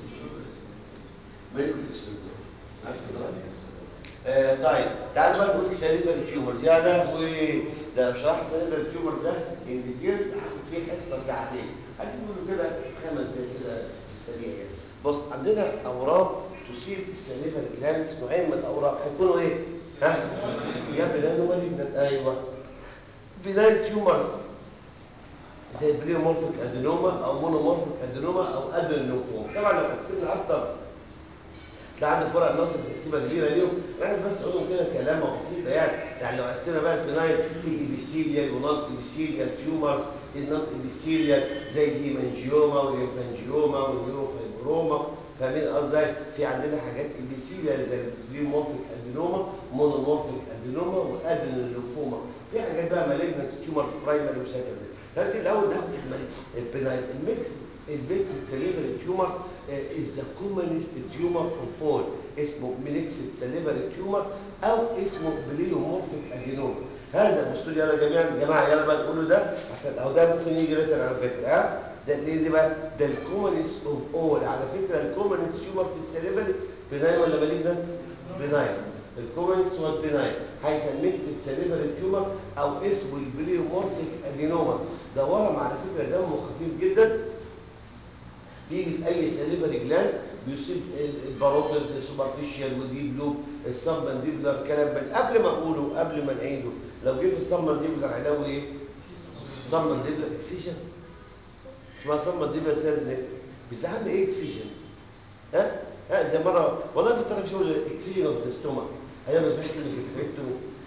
ميكوليكس عارف كده؟ آه طيب تعالوا بقى نقول سيريبرال تيومرز يا لهوي ده لو شرحت سيريبرال تيومر ده ان ديتيلز هاخد فيه حصه ساعتين عايزين نقول كده خمس دقايق كده في السريع يعني بص عندنا اورام تصيب السيريبرال جلاندز نوعين من الاورام هيكونوا ايه؟ ها؟ يا بنان ومالجنان ايوه بنان تيومرز زي البليومورفيك ادينوما او مونومورفيك ادينوما او ادينوفوم طبعا لو قسمنا اكتر تلاقي عنده فرق نقطة تقسيمة كبيرة ليهم احنا بس اقولهم كده كلامة بسيطة يعني يعني لو قسمنا بقى البناين في ايبيثيليال ونون ايبيثيليال تيومر النون ايبيثيليال زي الهيمانجيوما والليمفانجيوما والنيوروفايبروما فاهمين قصدي في عندنا حاجات ايبيثيليال زي البليومورفيك ادينوما مونومورفيك ادينوما وادينوليمفوما في حاجات بقى مالجنت تيومر برايمري وسكندري فانت الاول ناخد البناين الميكس البيكس سليفري تيومر is the commonest tumor of all اسمه ميليكسيد سليفري تيومر او اسمه بليومورفيك ادينوما هذا بصوا لي يلا جميعا يا جماعه يلا بقى نقولوا ده عشان اهو ده ممكن يجي ريتن على فكره ها ده ايه دي بقى ده الكومونست اوف اول على فكره الكومونست تيومر في السليفري بناين ولا مالجنان بناين الكومنتس والبناين هيسميك سليفري تيومر او اسمه البليومورفيك ادينوما ده ورم على فكره دمه خفيف جدا بيجي في اي سليفري جلاند بيصيب الباروتيد السوبرفيشال وديب لوب السبمنديبلر كلام من قبل ما اقوله قبل ما نعيده لو جه في السبمنديبلر علاوه ايه؟ سبمنديبلر اكسيشن اسمها سبمنديبلر سيرد بيزعلني ايه اكسيشن؟ ها؟ ها زي مره والله في طرف شغل اكسيجن اوف ستومك هي مش بحكي من الاستريكتو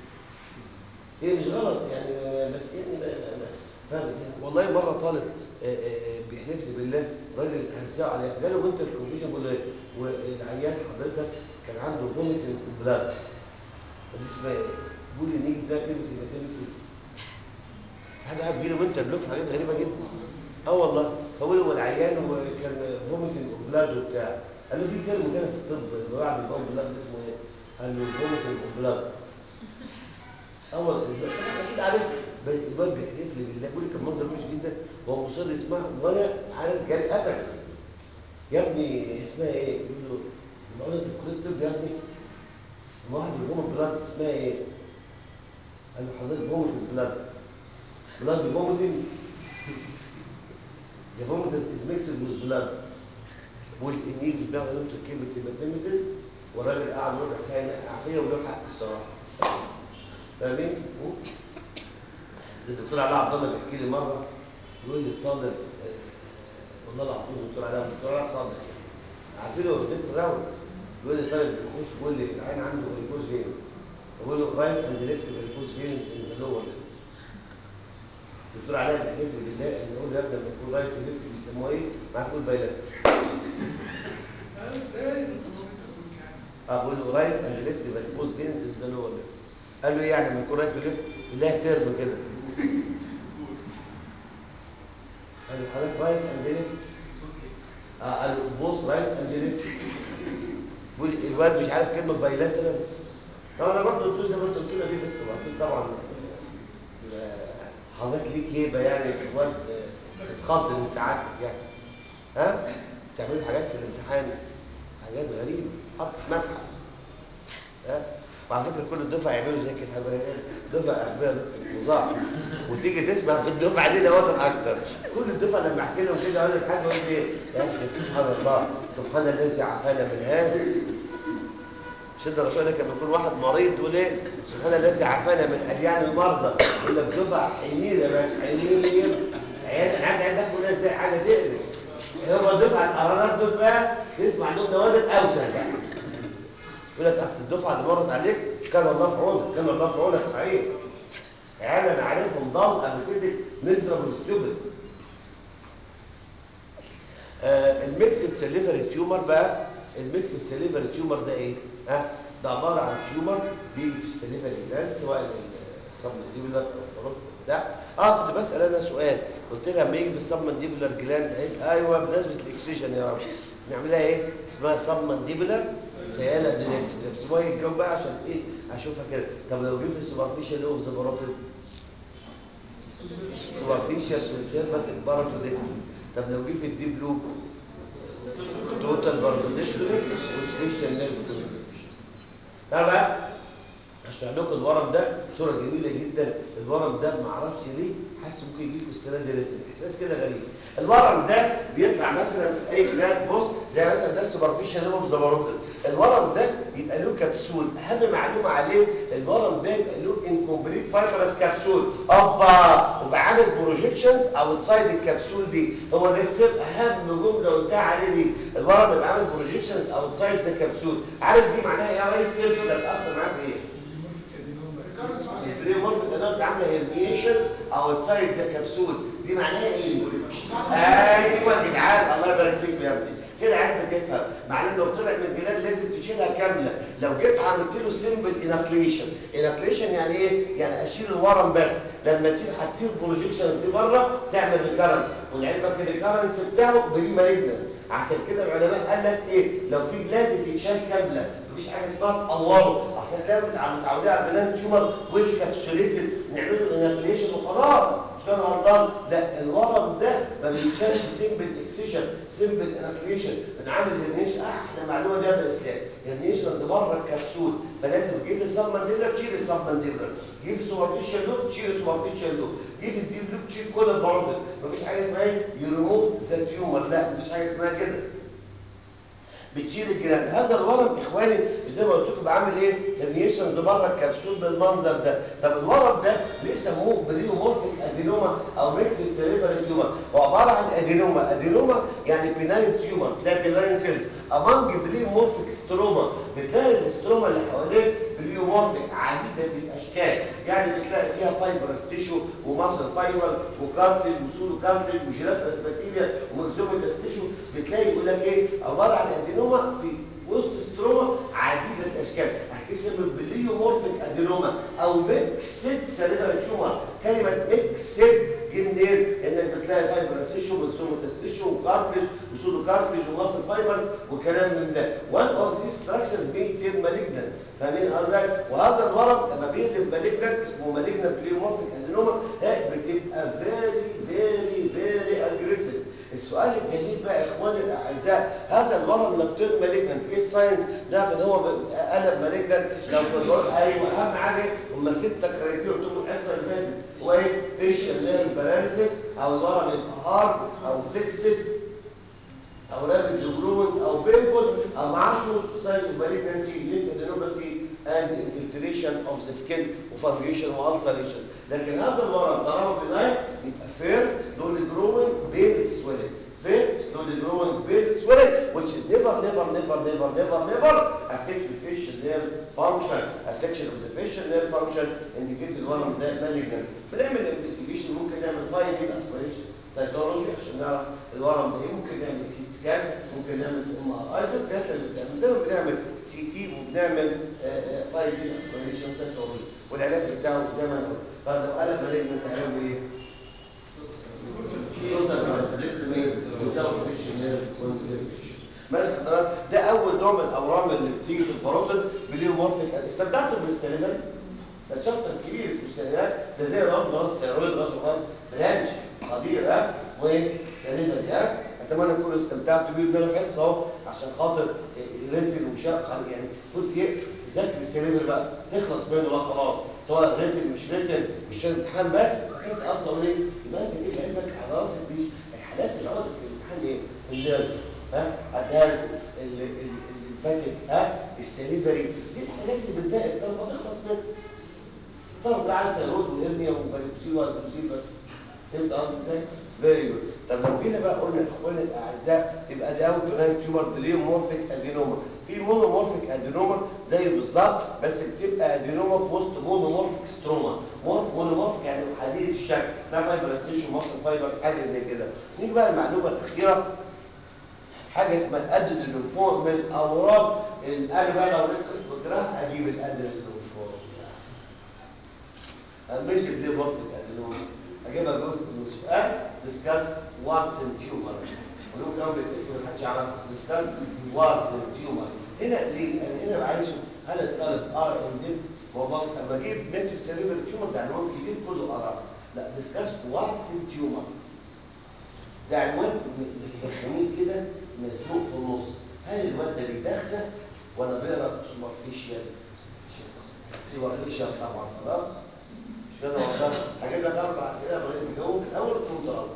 هي مش غلط يعني بس يعني ما ما فاهم والله مره طالب بيحلف لي بالله راجل هزاه عليا قال له وانت الكونفيجن بقول له ايه والعيان حضرتك كان عنده فوميت بلاد طب اسمها ايه؟ بيقول لي نيجي ده كلمه هيماتيمسيس حاجه قاعد بيجي له وانت بلوك في حاجات غريبه جدا اه والله فقول له العيان وكان فوميت بلاد وبتاع قال له في كلمه كده في الطب اللي بعد البوم بلاد اسمه ايه؟ قال له فوميت بلاد اول اكيد عارف الواد بيحلف لي بالله بيقول لي كان منظر وحش جدا هو مصر يسمعها وانا عارف جاز قفل يا ابني اسمها ايه؟ يقول له بقول له انت في كليه الطب يا ابني واحد بيفومت بلاد اسمها ايه؟ قال له حضرتك فومت بلاد بلاد فومتنج ذا فومت از ميكسد وذ بلاد والانيل بياخد نفس كلمه هيماتيمسيس والراجل قاعد ربع ساعه ينقع فيا وله حق الصراحه فاهمين؟ الدكتور علاء عبد الله بيحكي لي مره يقول لي الطالب آه والله العظيم الدكتور علاء الدكتور علاء صادق عارفين هو الدكتور راوي يقول لي طالب بيخش بيقول لي العين عنده فيريكوز فينز بقول له رايت اند ليفت فيريكوز فينز ان ذا لور الدكتور علاء بيحلف لي بالله ان يقول يا ابني لما تقول رايت وليفت بيسموها ايه؟ معاك تقول بايلات اقول له رايت اند ليفت يبقى البوز بينزل زي ما هو كده. قال له ايه يعني لما يكون رايت وليفت لها ترم كده قال له حضرتك رايت اند ليفت اه قال له بوز رايت اند ليفت بيقول لي الواد مش عارف كلمه بايلاترال طبعا انا برضه قلت له زي ما انت قلت له دي بس وبعدين طبعا آه، حضرتك ليك هيبه يعني الواد آه، اتخض من سعادتك يعني ها بتعملوا حاجات في الامتحان حاجات غريبه حط في متحف ها وعلى فكره كل الدفعه يعملوا زي كده حاجه دفعه يعملها فظاع وتيجي تسمع في الدفعه دي نوادر اكتر كل الدفعه لما احكي لهم كده اقول لك حاجه يقول لي ايه يا اخي سبحان الله سبحان الذي عافانا من هذا مش انت الرسول لك لما يكون واحد مريض تقول ايه سبحان الذي عافانا من اديان المرضى يقول لك دفعه حنين يا باشا حنين عيال حاجه عندك كلها ازاي حاجه تقلق هو دفعه القرارات دول بقى تسمع عندهم نوادر اوسع بقى يقول لك اصل الدفعه اللي مرت عليك كان الله في عونك كان الله في عونك صحيح عيال انا عارفهم ضل ابو سيدك ميزرابل ستوبد آه الميكسد سليفري تيومر بقى الميكسد سليفري تيومر ده ايه؟ ها؟ ده عباره عن تيومر بيجي في السليفري جلاند سواء السبمنديبولار او الفروت ده اه كنت بسال انا سؤال قلت لها لما يجي في السبمنديبولار جلاند ايه؟ ايوه بمناسبه الاكسجين يا رب نعملها ايه؟ اسمها سبمنديبولار سياله ديريكت بس هو يتجاوب بقى عشان ايه؟ اشوفها كده طب لو جه في السوبرفيشال اوف ذا باروتيد سوبرفيشال كونسيرفاتيف باروتيد طب لو جه في الديب لوب توتال باروتيد وسبيشال نيرف بقى هشرح لكم الورم ده صوره جميله جدا الورم ده ما اعرفش ليه حاسس ممكن يجي لكم السنه دي ريتم احساس كده غريب الورم ده بيطلع مثلا في اي جلاد بص زي مثلا ده السوبرفيشال اوف زبروتل الورم ده بيبقى له كبسول اهم معلومه عليه الورم ده يبقى له انكمبليت فايبرس كبسول اوبا يبقى عامل بروجيكشنز اوتسايد الكبسول دي هو ده السر اهم جمله قلتها عليه دي الورم بيبقى عامل بروجيكشنز اوتسايد ذا كبسول عارف دي معناها ايه يا ريس سيرش ده بتاثر معاك بايه البريمورف الادوات عامله هيرنيشن اوتسايد ذا كبسول دي معناها ايه ايوه يا جدعان الله يبارك فيك يا ابني كده عارف تفهم معناه لو طلع من الجلاد لازم تشيلها كامله لو جيت عملت له سيمبل انكليشن انكليشن يعني ايه يعني اشيل الورم بس لما تشيل هتسيب بروجيكشن دي بره تعمل ريكارنس ولعلمك الريكارنس بتاعه بري مالجنت عشان كده العلماء قال لك ايه لو في جلاند تتشال كامله مفيش حاجه اسمها تقوره عشان كده متعودين على البلان تيومر والكابسوليتد نعمل له انكليشن وخلاص مش كده غلطان لا الورم ده ما بيتشالش سيمبل اكسيشن سيمبل انكليشن بنعمل هرنيشن اه احنا المعلومه دي ده اسلام هرنيشن بره الكبسول فلازم تجيب السب مانديبلر تشيل السب مانديبلر جيب السوبرفيشال لوب تشيل السوبرفيشال لوب جيب الديب لوب تشيل كل الباروتد مفيش حاجه اسمها ايه يريموف ذا تيومر لا مفيش حاجه اسمها كده بتشيل الجلاند هذا الورم اخواني زي ما قلت لكم بعمل ايه هرنيشنز بره الكبسول بالمنظر ده طب الورم ده ليه سموه بريومورفيك ادينوما او ميكس سيريبرال تيومر هو عباره عن ادينوما ادينوما يعني بيناين تيومر تلاقي بيناين سيلز امانج بريومورفيك ستروما بتلاقي الاستروما اللي حواليه بريومورفيك عديده الاشكال يعني بتلاقي فيها فايبرس تيشو ومصل فايبر وكارتج وسولو كارتج وجيلاتس بكتيريا ومكزوميتاس تيشو بتلاقي يقول لك ايه عباره عن ادينوما في وسط ستروما عديده الاشكال هتسمى بالليومورفيك ادينوما او ميكسد سيريبرال تيومر كلمه ميكسد جه منين؟ انك بتلاقي فايبرس تيشو مكزوميتاس تيشو وكارتج وسولو كارتج ومصل فايبر وكلام من ده وان اوف ذيس ستراكشرز بيتم مالجنت فاهمين قصدي وهذا المرض لما بيقلب مالجنت اسمه مالجنت بليومورفيك ادينوما بتبقى فيري فيري فيري اجريسيف السؤال الجميل بقى يا اخواني الاعزاء هذا المرض لو طلع مالجنت ايه الساينس نعرف ان هو قلب مالجنت لو في المرض ايوه اهم حاجه هم سته كرايتيريا قلت لكم الحصه اللي فاتت هو ايه فيشل نيرف باراليسيس او المرض يبقى هارد او فيكسد او رابد جلومن او بينفول او معاه ساينس اوف مالجنسي ليمفادينوباثي and infiltration of the skin وفانجيشن والسريشن لكن هذا المرض طالما بناين يبقى fair slowly growing pale swelling fair slowly growing pale swelling which is never never never never never never affect the facial nerve function affection of the facial nerve function indicate الورم ده malignant بنعمل investigation ممكن نعمل finding aspiration سيتولوجي عشان نعرف الورم ده ايه ممكن نعمل سيت سكان ممكن نعمل ام ار اي دول الثلاثه اللي بنعمل دايما بنعمل سي تي وبنعمل 5 دي اكسبلانيشن سيتولوجي والعلاج بتاعه زي ما انا قلت طب لو قلب مالين من هنعمل ايه؟ ماشي حضرتك ده اول نوع من الاورام اللي بتيجي في الباروتين بليومورفيك استمتعتوا بالسليمان ده شابتر كبير في السليمان ده زي راس راس سيرويد راس راس برانش خطير ها وسليمان ها اتمنى تكونوا استمتعتوا بيه ده الحصه اهو عشان خاطر ريتل وشق يعني المفروض ايه تذاكر السليمان بقى تخلص منه بقى خلاص سواء ريتل مش ريتل مش عشان امتحان بس انت اصلا ايه يبقى انت ايه علمك على راس البيش الحالات اللي عقدت في الامتحان ايه النيرف ها ادهالكم الفاتك ها السليفري دي الحاجات اللي بتضايق الطلبه تخلص منها طب ده عايز سيرود وهرنيا وباريكسيل واربوسيل بس فهمت قصدي ازاي؟ فيري جود طب لو جينا بقى قلنا اخواننا الاعزاء يبقى ده اول بران تيومر بليومورفيك ادينوما في مونومورفيك ادينوما زي بالظبط بس بتبقى ادينوما في وسط مونومورفيك ستروما مونومورفيك يعني حديد الشكل ده فايبر ستيشن مصر فايبر حاجه زي كده نيجي بقى المعلومه الاخيره حاجه اسمها ادد الليمفوم من الاورام انا بقى لو ريسك اسم الجراح اجيب الادد الليمفوم مش بدي برضه الادينوما اجيبها جزء من السؤال ديسكاس وارتن تيومر ولو كان بالاسم ما حدش يعرف ديسكاس وارتن تيومر هنا ليه انا هنا بعايزه هل الطالب ار ان ديف هو بص اما اجيب بنت السيريبر تيومر ده عنوان جديد كله ار لا ديسكاس وارتن تيومر ده عنوان خميل كده مسبوق في النص هل الواد ده بيدخل ولا بيقرا سوبرفيشال سوبرفيشال طبعا خلاص مش كده والله هجيب لك اربع اسئله بغيت تجاوب الاول تكون طالب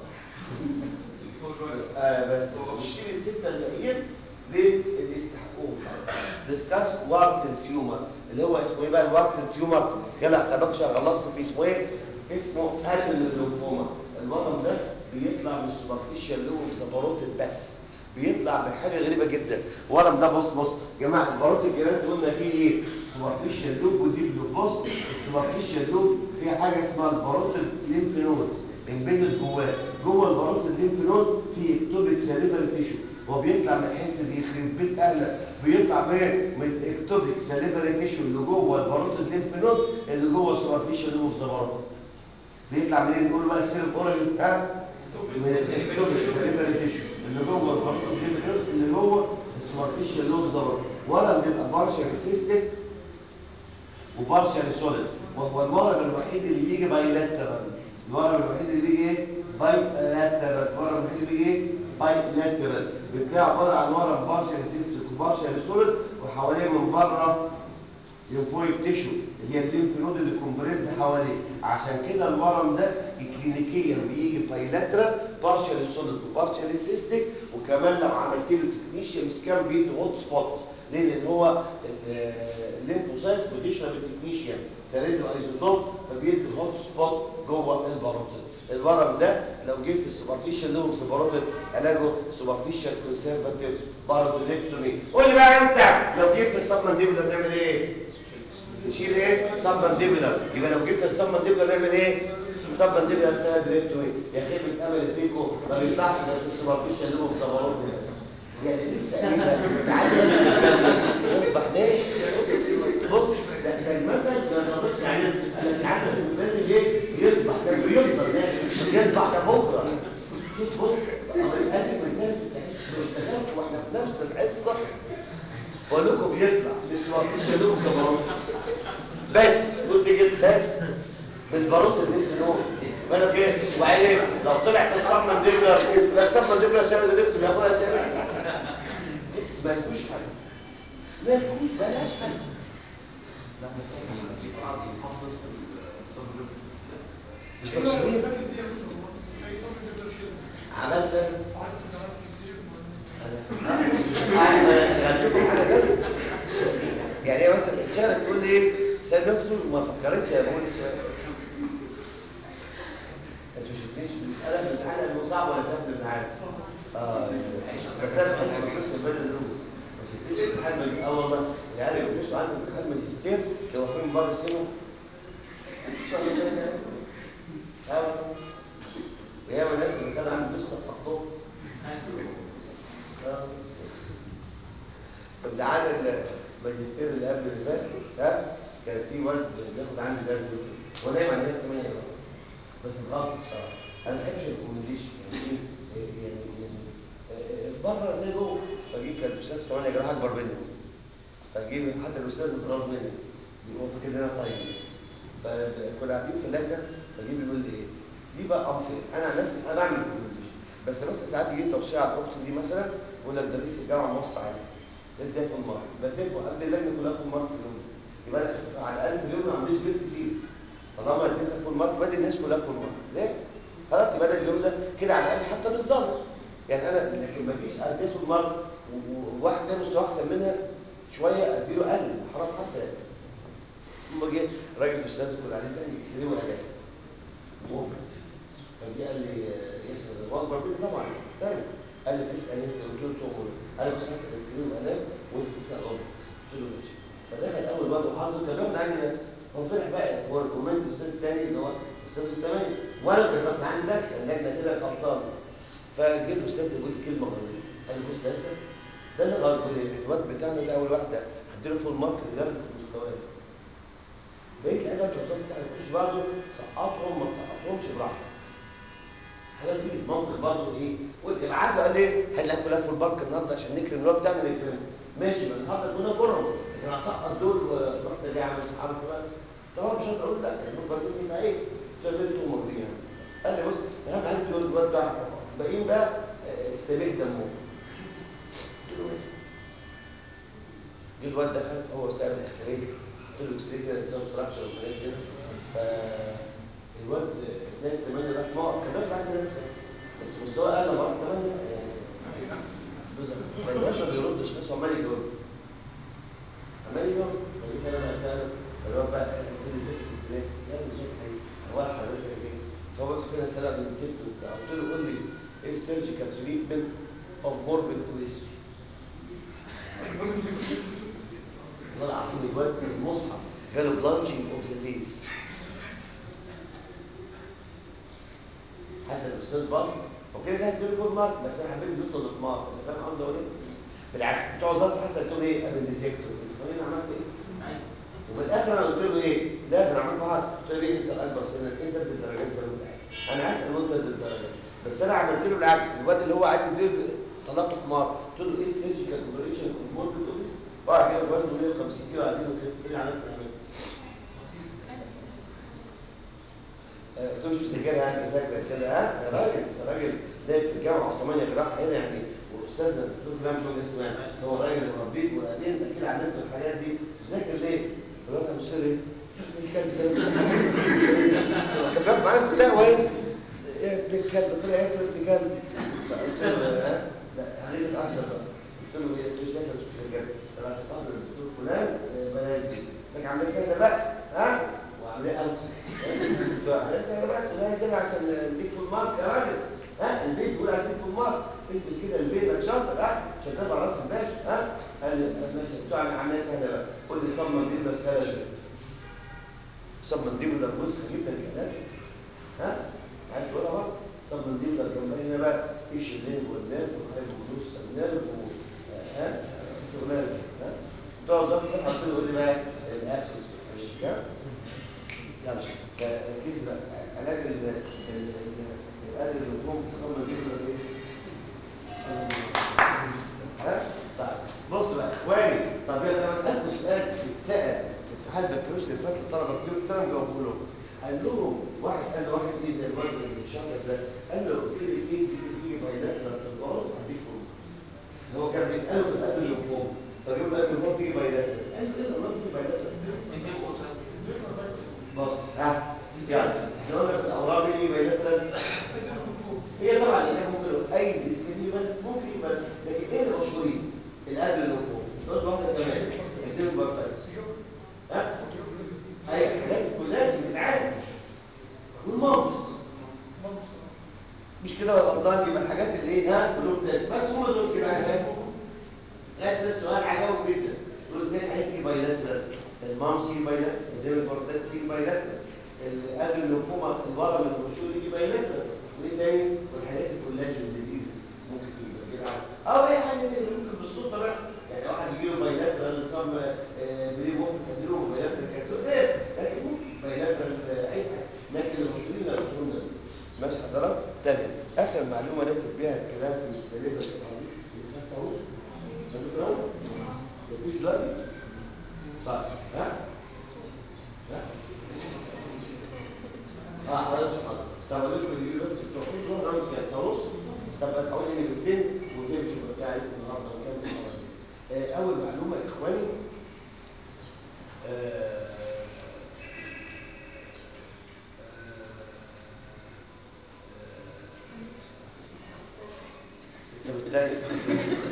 اه بس وشيل السته الباقيين للي يستحقوهم ديسكاس وارتن تيومر اللي هو اسمه ايه بقى الوارتن تيومر يلا حسابك غلطكم في اسمه ايه اسمه ادل الليمفوما الورم ده بيطلع من السوبرفيشال لوب سباروتد بس بيطلع بحاجه غريبه جدا ورم ده بص بص يا جماعه الباروت الجيران قلنا فيه ايه سوبرفيشال لوب وديب لوب بص السوبرفيشال لوب فيه حاجه اسمها الباروت الليمف نود امبيدد جواه جوه الباروت الليمف نود في اكتوبيك ساليفال تيشو هو بيطلع من الحته دي يخرب بيت اهلك بيطلع من من اكتوبيك ساليفال تيشو اللي جوه الباروت الليمف نود اللي جوه السوبرفيشال لوب زباروت بيطلع منين نقول بقى السيل اوريجن ها من الاكتوبيك ساليفال تيشو اللي جوه الباروت الليمف نود اللي جوه السوبرفيشال لوب زباروت ولا بيبقى بارشال سيستيك وبارشال سوليد وهو الورم الوحيد اللي بيجي بايلاترال الورم الوحيد اللي بيجي ايه بايلاترال الورم الوحيد اللي بيجي ايه بايلاترال بتلاقي عباره عن ورم بارشال سيستيك وبارشال سوليد وحواليه من بره ليمفويد تيشو اللي هي الليمف نود اللي كومبريد حواليه عشان كده الورم ده كلينيكيا بيجي بايلاترال بارشال سوليد وبارشال سيستيك وكمان لو عملت له تكنيشيوم سكان بيدي هوت سبوت ليه لان هو الليمفوسايتس بتشرب التكنيشيوم ده ريديو ايزوتوب فبيدي هوت سبوت جوه الباروتيد الورم ده لو جه في السوبرفيشال لوب سباروتيد علاجه سوبرفيشال كونسرفاتيف باروتيدكتومي قول لي بقى انت لو جه في السبمنديبولار نعمل ايه تشيل ايه سبمنديبولار يبقى لو جه في السبمنديبولار نعمل ايه سبمنديبولار سيرفيكتومي يا خيبه امل فيكم ما بيطلعش غير في السوبرفيشال لوب سباروتيد يعني لسه ايه تعالى اصبح ناس بص بص ده ده المثل ما نطبقش عليه انا تعالى بالبال ليه يصبح ده بيفضل ناس يصبح ده بكره شوف بص الالف والدال لو اشتغلت واحنا في نفس الحصه بقول لكم بيطلع مش مفيش لهم كبارات بس قلت كده بس بالباروت اللي انت نور بالك ايه وبعدين لو طلع في الصمم دبلر لا الصمم دبلر سنه دلوقتي بياخدها سنه ما يكونش حاجه ما يكونش بلاش حاجه مش مكسورين عملت يعني هي مثلا الشهر تقول لي ايه سيد دكتور ما فكرتش يا بوليس انتوا شفتنيش انا في الامتحان اللي صعب ولا سهل الامتحان اه بس انا بحس بفلوس البدل الاول ما شفتنيش الامتحان من اه والله العيال اللي بيخشوا عندي امتحان ماجستير اللي واقفين من بره السنه اه وياما ناس اللي كان عندي لسه حطوه امتحان الماجستير اللي قبل اللي فات ها كان في ولد بياخد عندي درس هو نايم على 8 جرام بس اتغلط بصراحه انا ما بحبش الريكومنديشن يعني ايه يعني يعني آه، بره زي جوه فجي كان الاستاذ 8 جرام اكبر مني فجي حتى الاستاذ اتغاظ مني هو فاكر ان انا طيب فكنا قاعدين في اللجنه فجي بيقول لي ايه دي بقى انفير انا عن نفسي انا بعمل ريكومنديشن بس مثلا ساعات يجي توصيه على الاخت دي مثلا يقول لك ده رئيس الجامعه موصى عليه ازاي في المره بدفعه قبل اللجنه كلها في المره في اليوم يبقى انا على الاقل في اليوم ما عمليش جلد فيه طالما اديتها فول مارك بدي الناس كلها فول مارك زي خلاص يبقى أنا اليوم ده كده على الاقل حتى مش ظالم يعني انا لكن ما اجيش اديته فول مارك و- وواحد ده مستوى احسن منها شويه اديله اقل حرام حتى يعني ثم جه راجل استاذ كل عليه تاني اكس راي وعلاج موجود فجي قال لي ياسر هو اكبر مني طبعا تاني قال لي تسال انت قلت له تؤمر قال لي بس هسال اكس راي وعلاج وانت تسال امر قلت له ماشي فدخل اول وقت وحافظه كان بياخد عندي ده هو فرح بقى هو ريكومند الاستاذ الثاني اللي هو الاستاذ الثماني وانا كنت باخد عندي ده اللجنه كده غلطان فجه الاستاذ يقول كلمه غريبه قال لي بص يا ياسر ده اللي غلط الواد بتاعنا ده اول واحد ده خد له فول مارك لدرجه مستواه بقيت انا بتوصل تسال كل برضه سقطهم ما تسقطهمش براحتك حاجات دي موقف برضه ايه والابعاد قال ايه هل هاكل فول بارك النهارده عشان نكرم الواد بتاعنا نكرمه ماشي ما النهارده كنا كرم انا هسقط دول ورحت جاي عامل صحابي كمان طبعا مش هقدر اقول لا النقطه دي في عيب شغلت امور دي يعني قال لي بص اهم حاجه تقول الواد ده الباقيين بقى آه، استبيح دمهم قلت له ماشي جه الواد دخل هو سال اكس راي قلت له اكس راي كده تساوي ستراكشر وحاجات كده فالواد تلاقي 8 راح ما كان بياخد عندي نفس بس مستواه اقل مره 8 يعني بالظبط فالواد ما بيردش نفسه عمال يجاوب عمال يجاوب فجيت انا بقى اساله الواد بقى قال لي ذاكر الناس يا ابني ذاكر ايه؟ هو انا حضرتك ايه؟ فهو بس كده طلع من ست وبتاع قلت له قول لي ايه السيرجيكال تريتمنت اوف موربيد اوبيستي والله العظيم الواد المصحف جاله بلانشنج اوف ذا فيس حتى الاستاذ باص وكده ده هتديله فول مارك بس انا حبيت يطلب اطماع انت فاهم قصدي اقول ايه؟ بالعكس بتوع وزاره الصحه سالتهم ايه؟ ابندسكتور قلت له انا عملت ايه؟ وفي الاخر انا قلت له ايه؟ لا انا عملت بعض قلت له ايه انت الاكبر سنا انت ادي الدرجات زي ما انت عايز انا عايز ان انت ادي الدرجات بس انا عملت له العكس الواد اللي هو عايز يديله طلبته حمار قلت له ايه السيرجيكال اوبريشن موربيد اوبيس واحد كده وزنه 150 كيلو عايزين يخس ايه عملت اعمل قلت له شوف سجاير يعني تذاكر كده ها يا راجل يا راجل ده في الجامعه في 8 جراح هنا يعني واستاذنا الدكتور فلان مش هو اسمه هو الراجل اللي مربيك وقابلين انت كده عملت الحاجات دي تذاكر ليه؟ الواد ابو سير ايه؟ كان بياخد معايا في القهوه ايه؟ يا ابن الكلب طلع ياسر ابن كلب فقلت له ها لا هنزل اكتر بقى قلت له ايه؟ قلت له ذاكر مش سجاير طلع صحابي الدكتور فلان آه، بلاش دي بس عمليه سهله بقى ها؟ وعمليه اوسع عمليه سهله بقى ده كده عشان اديك فول مارك يا راجل ها البيت بيقول عايزين فول مارك اثبت كده البيت انك شاطر ها شغال على راس الباشا ها قال لي طب ماشي بتوع عمليه سهله بقى قول لي صمم دي لك سهله صمم دي لك بص جدا الكلام ها عايز تقولها بقى صمم دي لك جنبها هنا بقى ايش الليل والنام والخير والنص النار ها شغلانه ها تقعد ضغط صحه قلت له قول لي بقى الابسس كده يلا فركز بقى علاج ال ال- ال- القلب اللي تصمم دي ولا ايه؟ ها؟ طيب بص بقى اخواني طب انا بسالكم سؤال اتسال في امتحان البكالوريوس اللي فات للطلبه كتير كتير انا جاوبه لهم قال لهم واحد قال له واحد ايه زي الولد اللي شاطر ده قال له قلت لي ايه تيجي بايلاترال في الارض هديك فوق هو كان بيساله في القلب اللي فوق فيقول له قلب فوق تيجي بايلاترال قال له ايه الامراض تيجي بايلاترال بص ها يعني احنا قلنا في الاورام ايه بايلاترال هي طبعا اللي ممكن اي ديسكين يبقى ممكن يبقى لكن ايه المشهورين القلب اللي فوق دول واحده كمان الدين بارتايس ها اي حاجات كلها بتتعالج والمنفس مش كده ولا غلطان يبقى الحاجات اللي ايه ها قلوب تاني بس هم دول كده حاجات غير ده السؤال عجبهم جدا دول اثنين حاجات دي بايلاترال المام سي بايلاترال الدين بارتايس سي بايلاترال القلب الليمفوما الورم المشهور يجي بايلاترال وايه تاني والحاجات الكولاجين ديزيزز ممكن تيجي كده او اي حاجه تانية ممكن بالصدفه بقى يعني واحد يجي له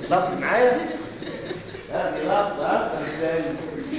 لفظ معايا ادي لفظ ها تاني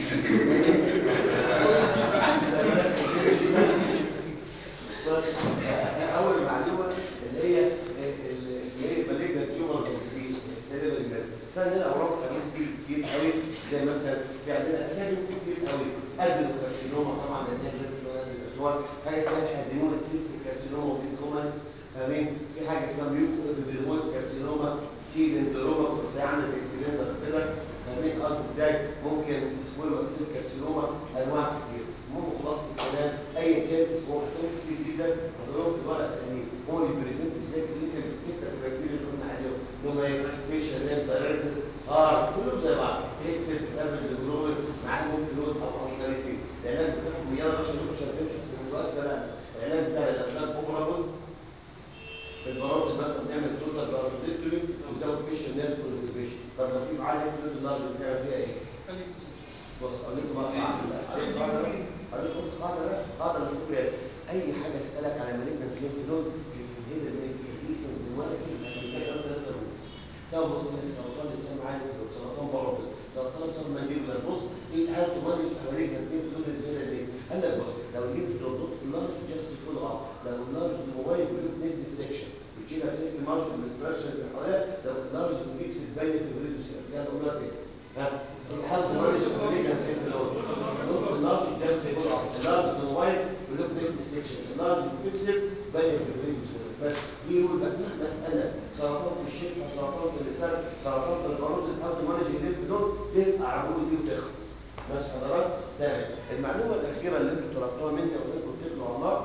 اول معلومه اللي هي اللي هي مالجنا تيومر في سليم الجلد فعندنا اوراق كمان دي كتير قوي زي مثلا في عندنا اسامي كتير قوي ادينوكارسينوما طبعا اللي هي الاسوار حاجه اسمها ادينوما سيستيك كارسينوما وبيكومانس فاهمين في حاجه اسمها ميوكو ابيديرمويد كارسينوما سيلندروما بتبقى عامله زي سيلندر كده فاهمين قصدي ازاي ممكن سكوير سيل كارسينوما انواع كتير المهم خلاصه الكلام اي كان اسمه اسامي كتير جدا هنقولهم في الورق اسامي هو اللي بريزنت ازاي كلينيكال بالسته كرايتيريا اللي قلنا عليهم اللي هم ايه ستيشن ناس باراليسيس اه كلهم زي بعض اكسل قبل الجلوبال معاهم فلويد او انسريتي العلاج بتاعهم يلا عشان يبقوا شغالين في السنوات سلام العلاج بتاع الافلام اوبرابل في البراءة مثلا بنعمل توتال بارادكتوري وزود فيش الناس كونزرفيشن طب لو في معالج فلويد اللارج بنعمل فيها ايه؟ بص اقول لكم بقى قاعده اقول لكم بص قاعده بقى قاعده اللي بتقول ايه اي حاجه اسالك على مالجنت ليف نود في الهيد من الريسن دلوقتي هتلاقي انت انت ده بص لك سرطان لسان عالي سرطان برضه سرطان صار مليون بص ايه الهاو تو مانج مالجنت ليف نود ازاي دي قال لك بص لو الليف نود اللارج جاست فولو اب لو اللارج موبايل بيقول نيد سيكشن بتشيلها بسيك مارجن الاستراكشر في الحوالي لو اللارج ميكس باين في الريدوس يعني اقول لك ايه ها الهاو تو مانج مالجنت ليف نود اللارج جاست فولو اب اللارج موبايل بيقول نيد سيكشن اللارج فيكسد باين في الريدوس بس دي يقول بقى مساله سرطان في الشفه سرطان في اللسان سرطان في البارود الهاو تو مانج الليف نود تبقى عروض دي وتخلص ماشي حضرتك تمام المعلومه الاخيره اللي انتوا طلبتوها مني او انتوا بتتكلوا على الله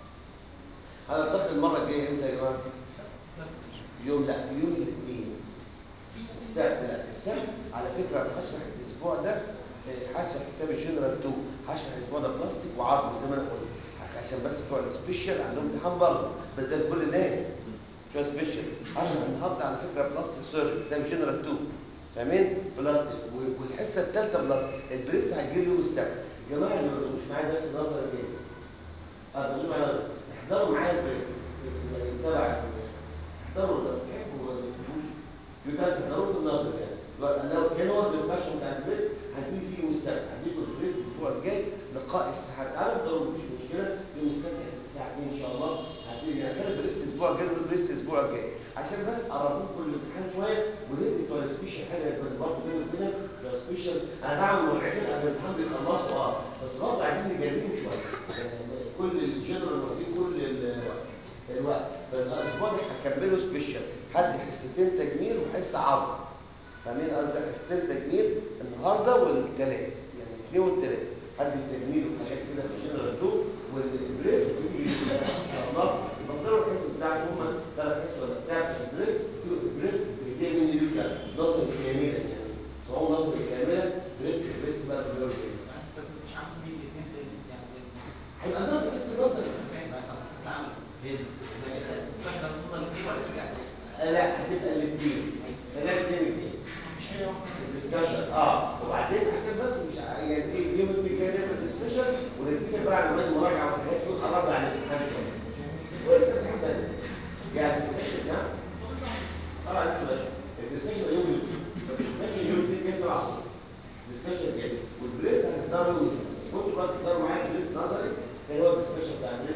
هنلتقي المره الجايه امتى يا جماعه يوم لا يوم الاثنين السبت لا السبت على فكره انا هشرح الاسبوع ده هشرح كتاب الجنرال 2 هشرح الاسبوع ده بلاستيك وعرض زي ما انا قلت عشان بس بتوع السبيشال عندهم امتحان برضه بس ده لكل الناس شويه سبيشال هشرح النهارده على فكره بلاستيك سيرجري كتاب جنرال 2 فاهمين بلاستيك والحصه الثالثه بلاستيك البريست هيجي لي يوم السبت يا جماعه اللي ما بيقولوش معايا درس نظري كده اه بيقولوا معايا نظري احضروا معايا البريست تبع احضروا ده تحبوا ولا ما تحبوش يبقى تحضروا في النظر يعني لو كان هو الدسكشن بتاع البريست هتيجي فيه يوم السبت هديكم البريست الاسبوع الجاي لقاء الساعه تعالوا احضروا مفيش مشكله يوم السبت الساعه 2 ان شاء الله هتيجي يعني كان البريست الاسبوع الجاي والبريست الاسبوع الجاي عشان بس قربوا كل الامتحان شويه وندي بتوع السبيشال حاجه برضه بيني وبينك بتوع السبيشال انا بعمل موعدين قبل الامتحان بيخلصوا اه بس برضه عايزين نجريهم شويه يعني كل الجنرال واخدين كل الوقت فالاسبوع ده هكمله سبيشال هدي حصتين تجميل وحصه عرض فاهمين قصدي حصتين تجميل النهارده والثلاث يعني الاثنين والثلاث هدي التجميل وحاجات كده في الجنرال 2 والبريس بتيجي ان شاء الله يبقى ضرب الحصص بتاعت هم ثلاث حصص ولا بتاعت البريس البريس بيجي من اليوكا نظر كاملا يعني سواء نظر كاملا بريس بريس بقى بالورد هيبقى نظر بس نظر لا هتبقى الاثنين خلال الاثنين الاثنين مش حاجه واحده ديسكشن اه وبعدين عشان بس مش يعني ايه اليوم اللي كان يعمل ديسكشن ونتفق بقى على مراجعه المراجعه والحاجات دول قربنا عن الامتحان شويه ولسه في حته يعني ديسكشن نعم اه لسه ماشي الديسكشن يوم الديسكشن يوم الاثنين كده 7 الصبح ديسكشن جاي والبريس هتقدروا يوم السبت كنتوا بقى تقدروا معايا بريس نظري اللي هو الديسكشن بتاع البريس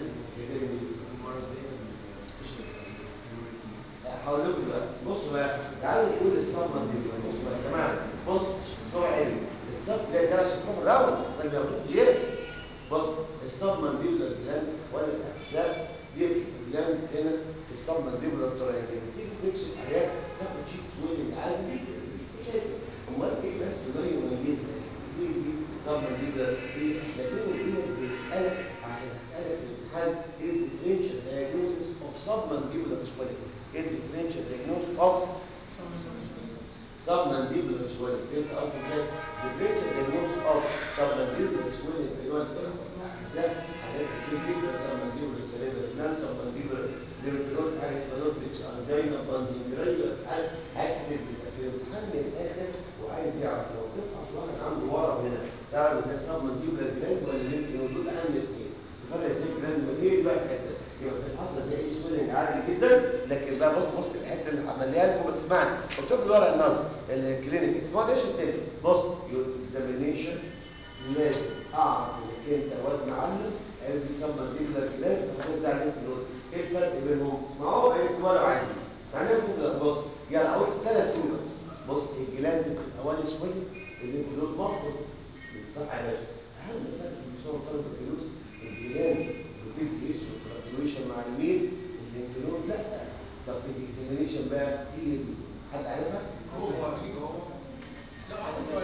هقول لكم دلوقتي بصوا بقى تعالوا نقول الصدمه دي بصوا بقى يا جماعه بص اسمعوا حلو الصدمه ده درس الروح راوند ده اللي بياخدوه غير بص الصدمه دي ولا الجلاند ولا الاحزاب بيبقى الجلاند هنا في الصدمه دي ولا التراينجل لما تيجي تكشف عليها تاخد شيك سويلنج عادي بيجي مشاكل امال ايه بس ما يميزها دي دي صدمه دي ولا دي لكن هي بيسالك عشان اسالك في الامتحان ايه الديفرنشال دايجنوستس اوف صدمه دي ولا سويلنج ايه الديفرنشال دايجنوستس اوف submandibular swelling فهمت قصدي ازاي؟ differential diagnosis of submandibular swelling اللي هو احزاب حاجات كتير جدا submandibular cerebral gland submandibular lymph حاجه اسمها نوتكس انجينا باندنجريا هكتب يبقى في الامتحان من الاخر وعايز يعرف لو تفحص واحد عنده ورم هنا تعرف ازاي submandibular gland ولا lymph node دول اهم اثنين فرق ازاي جلاند ايه بقى الحته يبقى بتتحصل زي ايه سويلنج عادي جدا لكن بقى بص بص الحته اللي عملها لكم بس معنى مكتوب في الورق النظر الكلينيك اسمها ايش التاني بص يور اكزامينيشن لازم اعرف انك انت واد معلم عرف يسمى ديبلر كلاب وتوزع عليك فلوس ايه الفرق بينهم؟ اسمعوا ايه ولا عايزين هنعمل كده بص يعني اول ثلاث فلوس بس بص الجلاند الاولي شويه الانفلود مخطط صح يا باشا اهم فرق في بيسموه طلب الفلوس الجلاند بتدي اسم فلكتويشن مع الميل الانفلود لا طب في الاكزامينيشن بقى هي دي حد عارفها؟ هو اكيد هو لا هو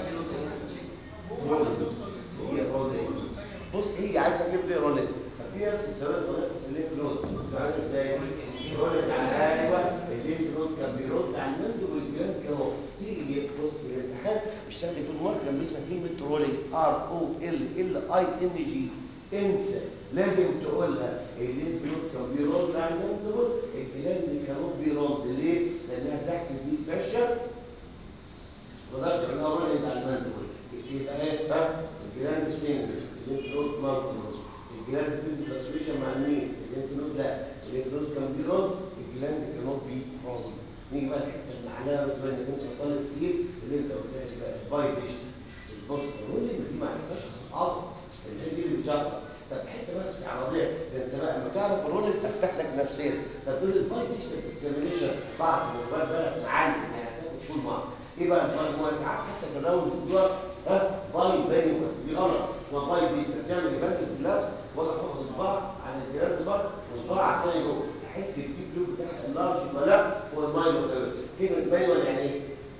هي رولين بص هي عايزه تجيب لي رولين هديها في السنه طريقه سليم فلوس عارف ازاي رولين على ايوه الليم فلوس كان بيرد على المندب والجلاد كانوا تيجي بص الامتحان بيشتغل في الورك لما بيسمع كلمه رولين ار او ال ال اي ان جي انسى لازم تقولها الليم فلوس كان بيرد على المندب الجلاد كانوا بيرد ليه؟ لانها تحت دي فشه ونرجع لها رولينج على المندب يبقى ايه ها الجلاند سينجل الانفلود مالتيبل الجلاند بتدي فلتريشن مع المين الانفلود لا الانفلود كان بي رول الجلاند كانوت بي رول نيجي بقى الحته اللي عليها بتبان انك انت طالب كتير اللي انت قلتها لي بقى الفايبريشن البوست رولينج دي ما عرفتهاش اصحاب اللي دي اللي بتشغل طب حته بس عربيه ده انت بقى لما تعرف الرولينج ارتاح لك نفسيا طب تقول الفايبريشن اكزامينيشن بعرف ان الواد بقى معلم يعني هتاخد فول مارك ايه بقى المجموعه ساعات حتى في الراوند بتوع ها باي بينه دي غلط اسمها باي دي بتعمل يبرز الجلاس ولا حط صباع على الجلاس ده وصباع على الثاني جوه تحس الديب بلو بتاعها اللارج ولا لا هو الماينو كلمه ماينو يعني ايه؟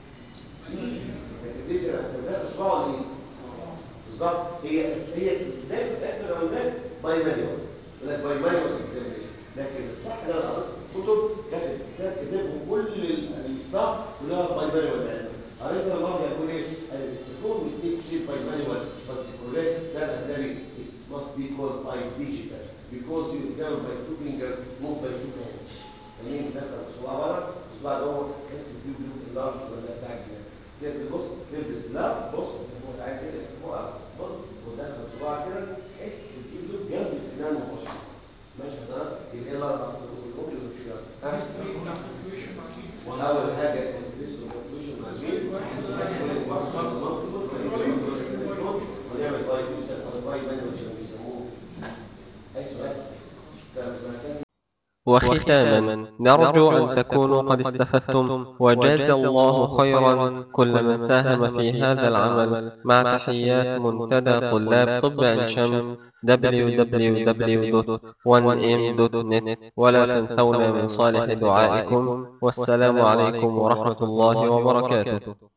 ايه؟ ده صباع ولا ايه؟ بالظبط هي هي دايما بتاكل الراوندات باي مانيوال يقول لك باي مانيوال اكزامينيشن لكن الصح ده انا قريت كتب كاتب كتاب كاتبهم كل الاصلاح كلها باي مانيوال يعني قريت انا مره يقول ايه؟ السكون مستيك شيب باي مانيوال but correct that النبي it must be called by digital because you examine by two fingers move by two hands يعني دخل صباع ورا صباع جوه تحس بيو بيو اللارج ولا بتاع الجنان كده بص تلبس لا بص هو تعالى كده فوق بص ودخل صباع كده تحس بيو جنب السنان مباشره ماشي حضرتك يبقى ايه الاربع خطوات اللي مش فيها اول حاجه الديسكو فلكتويشن مع مين ونعمل باي بوستر او باي مانوال عشان بيسموه اي سؤال طب مثلا وختاما نرجو أن تكونوا قد استفدتم وجاز الله خيرا كل من ساهم في هذا العمل مع تحيات منتدى طلاب طب عين شمس www.1m.net ولا تنسونا من صالح دعائكم والسلام عليكم ورحمة الله وبركاته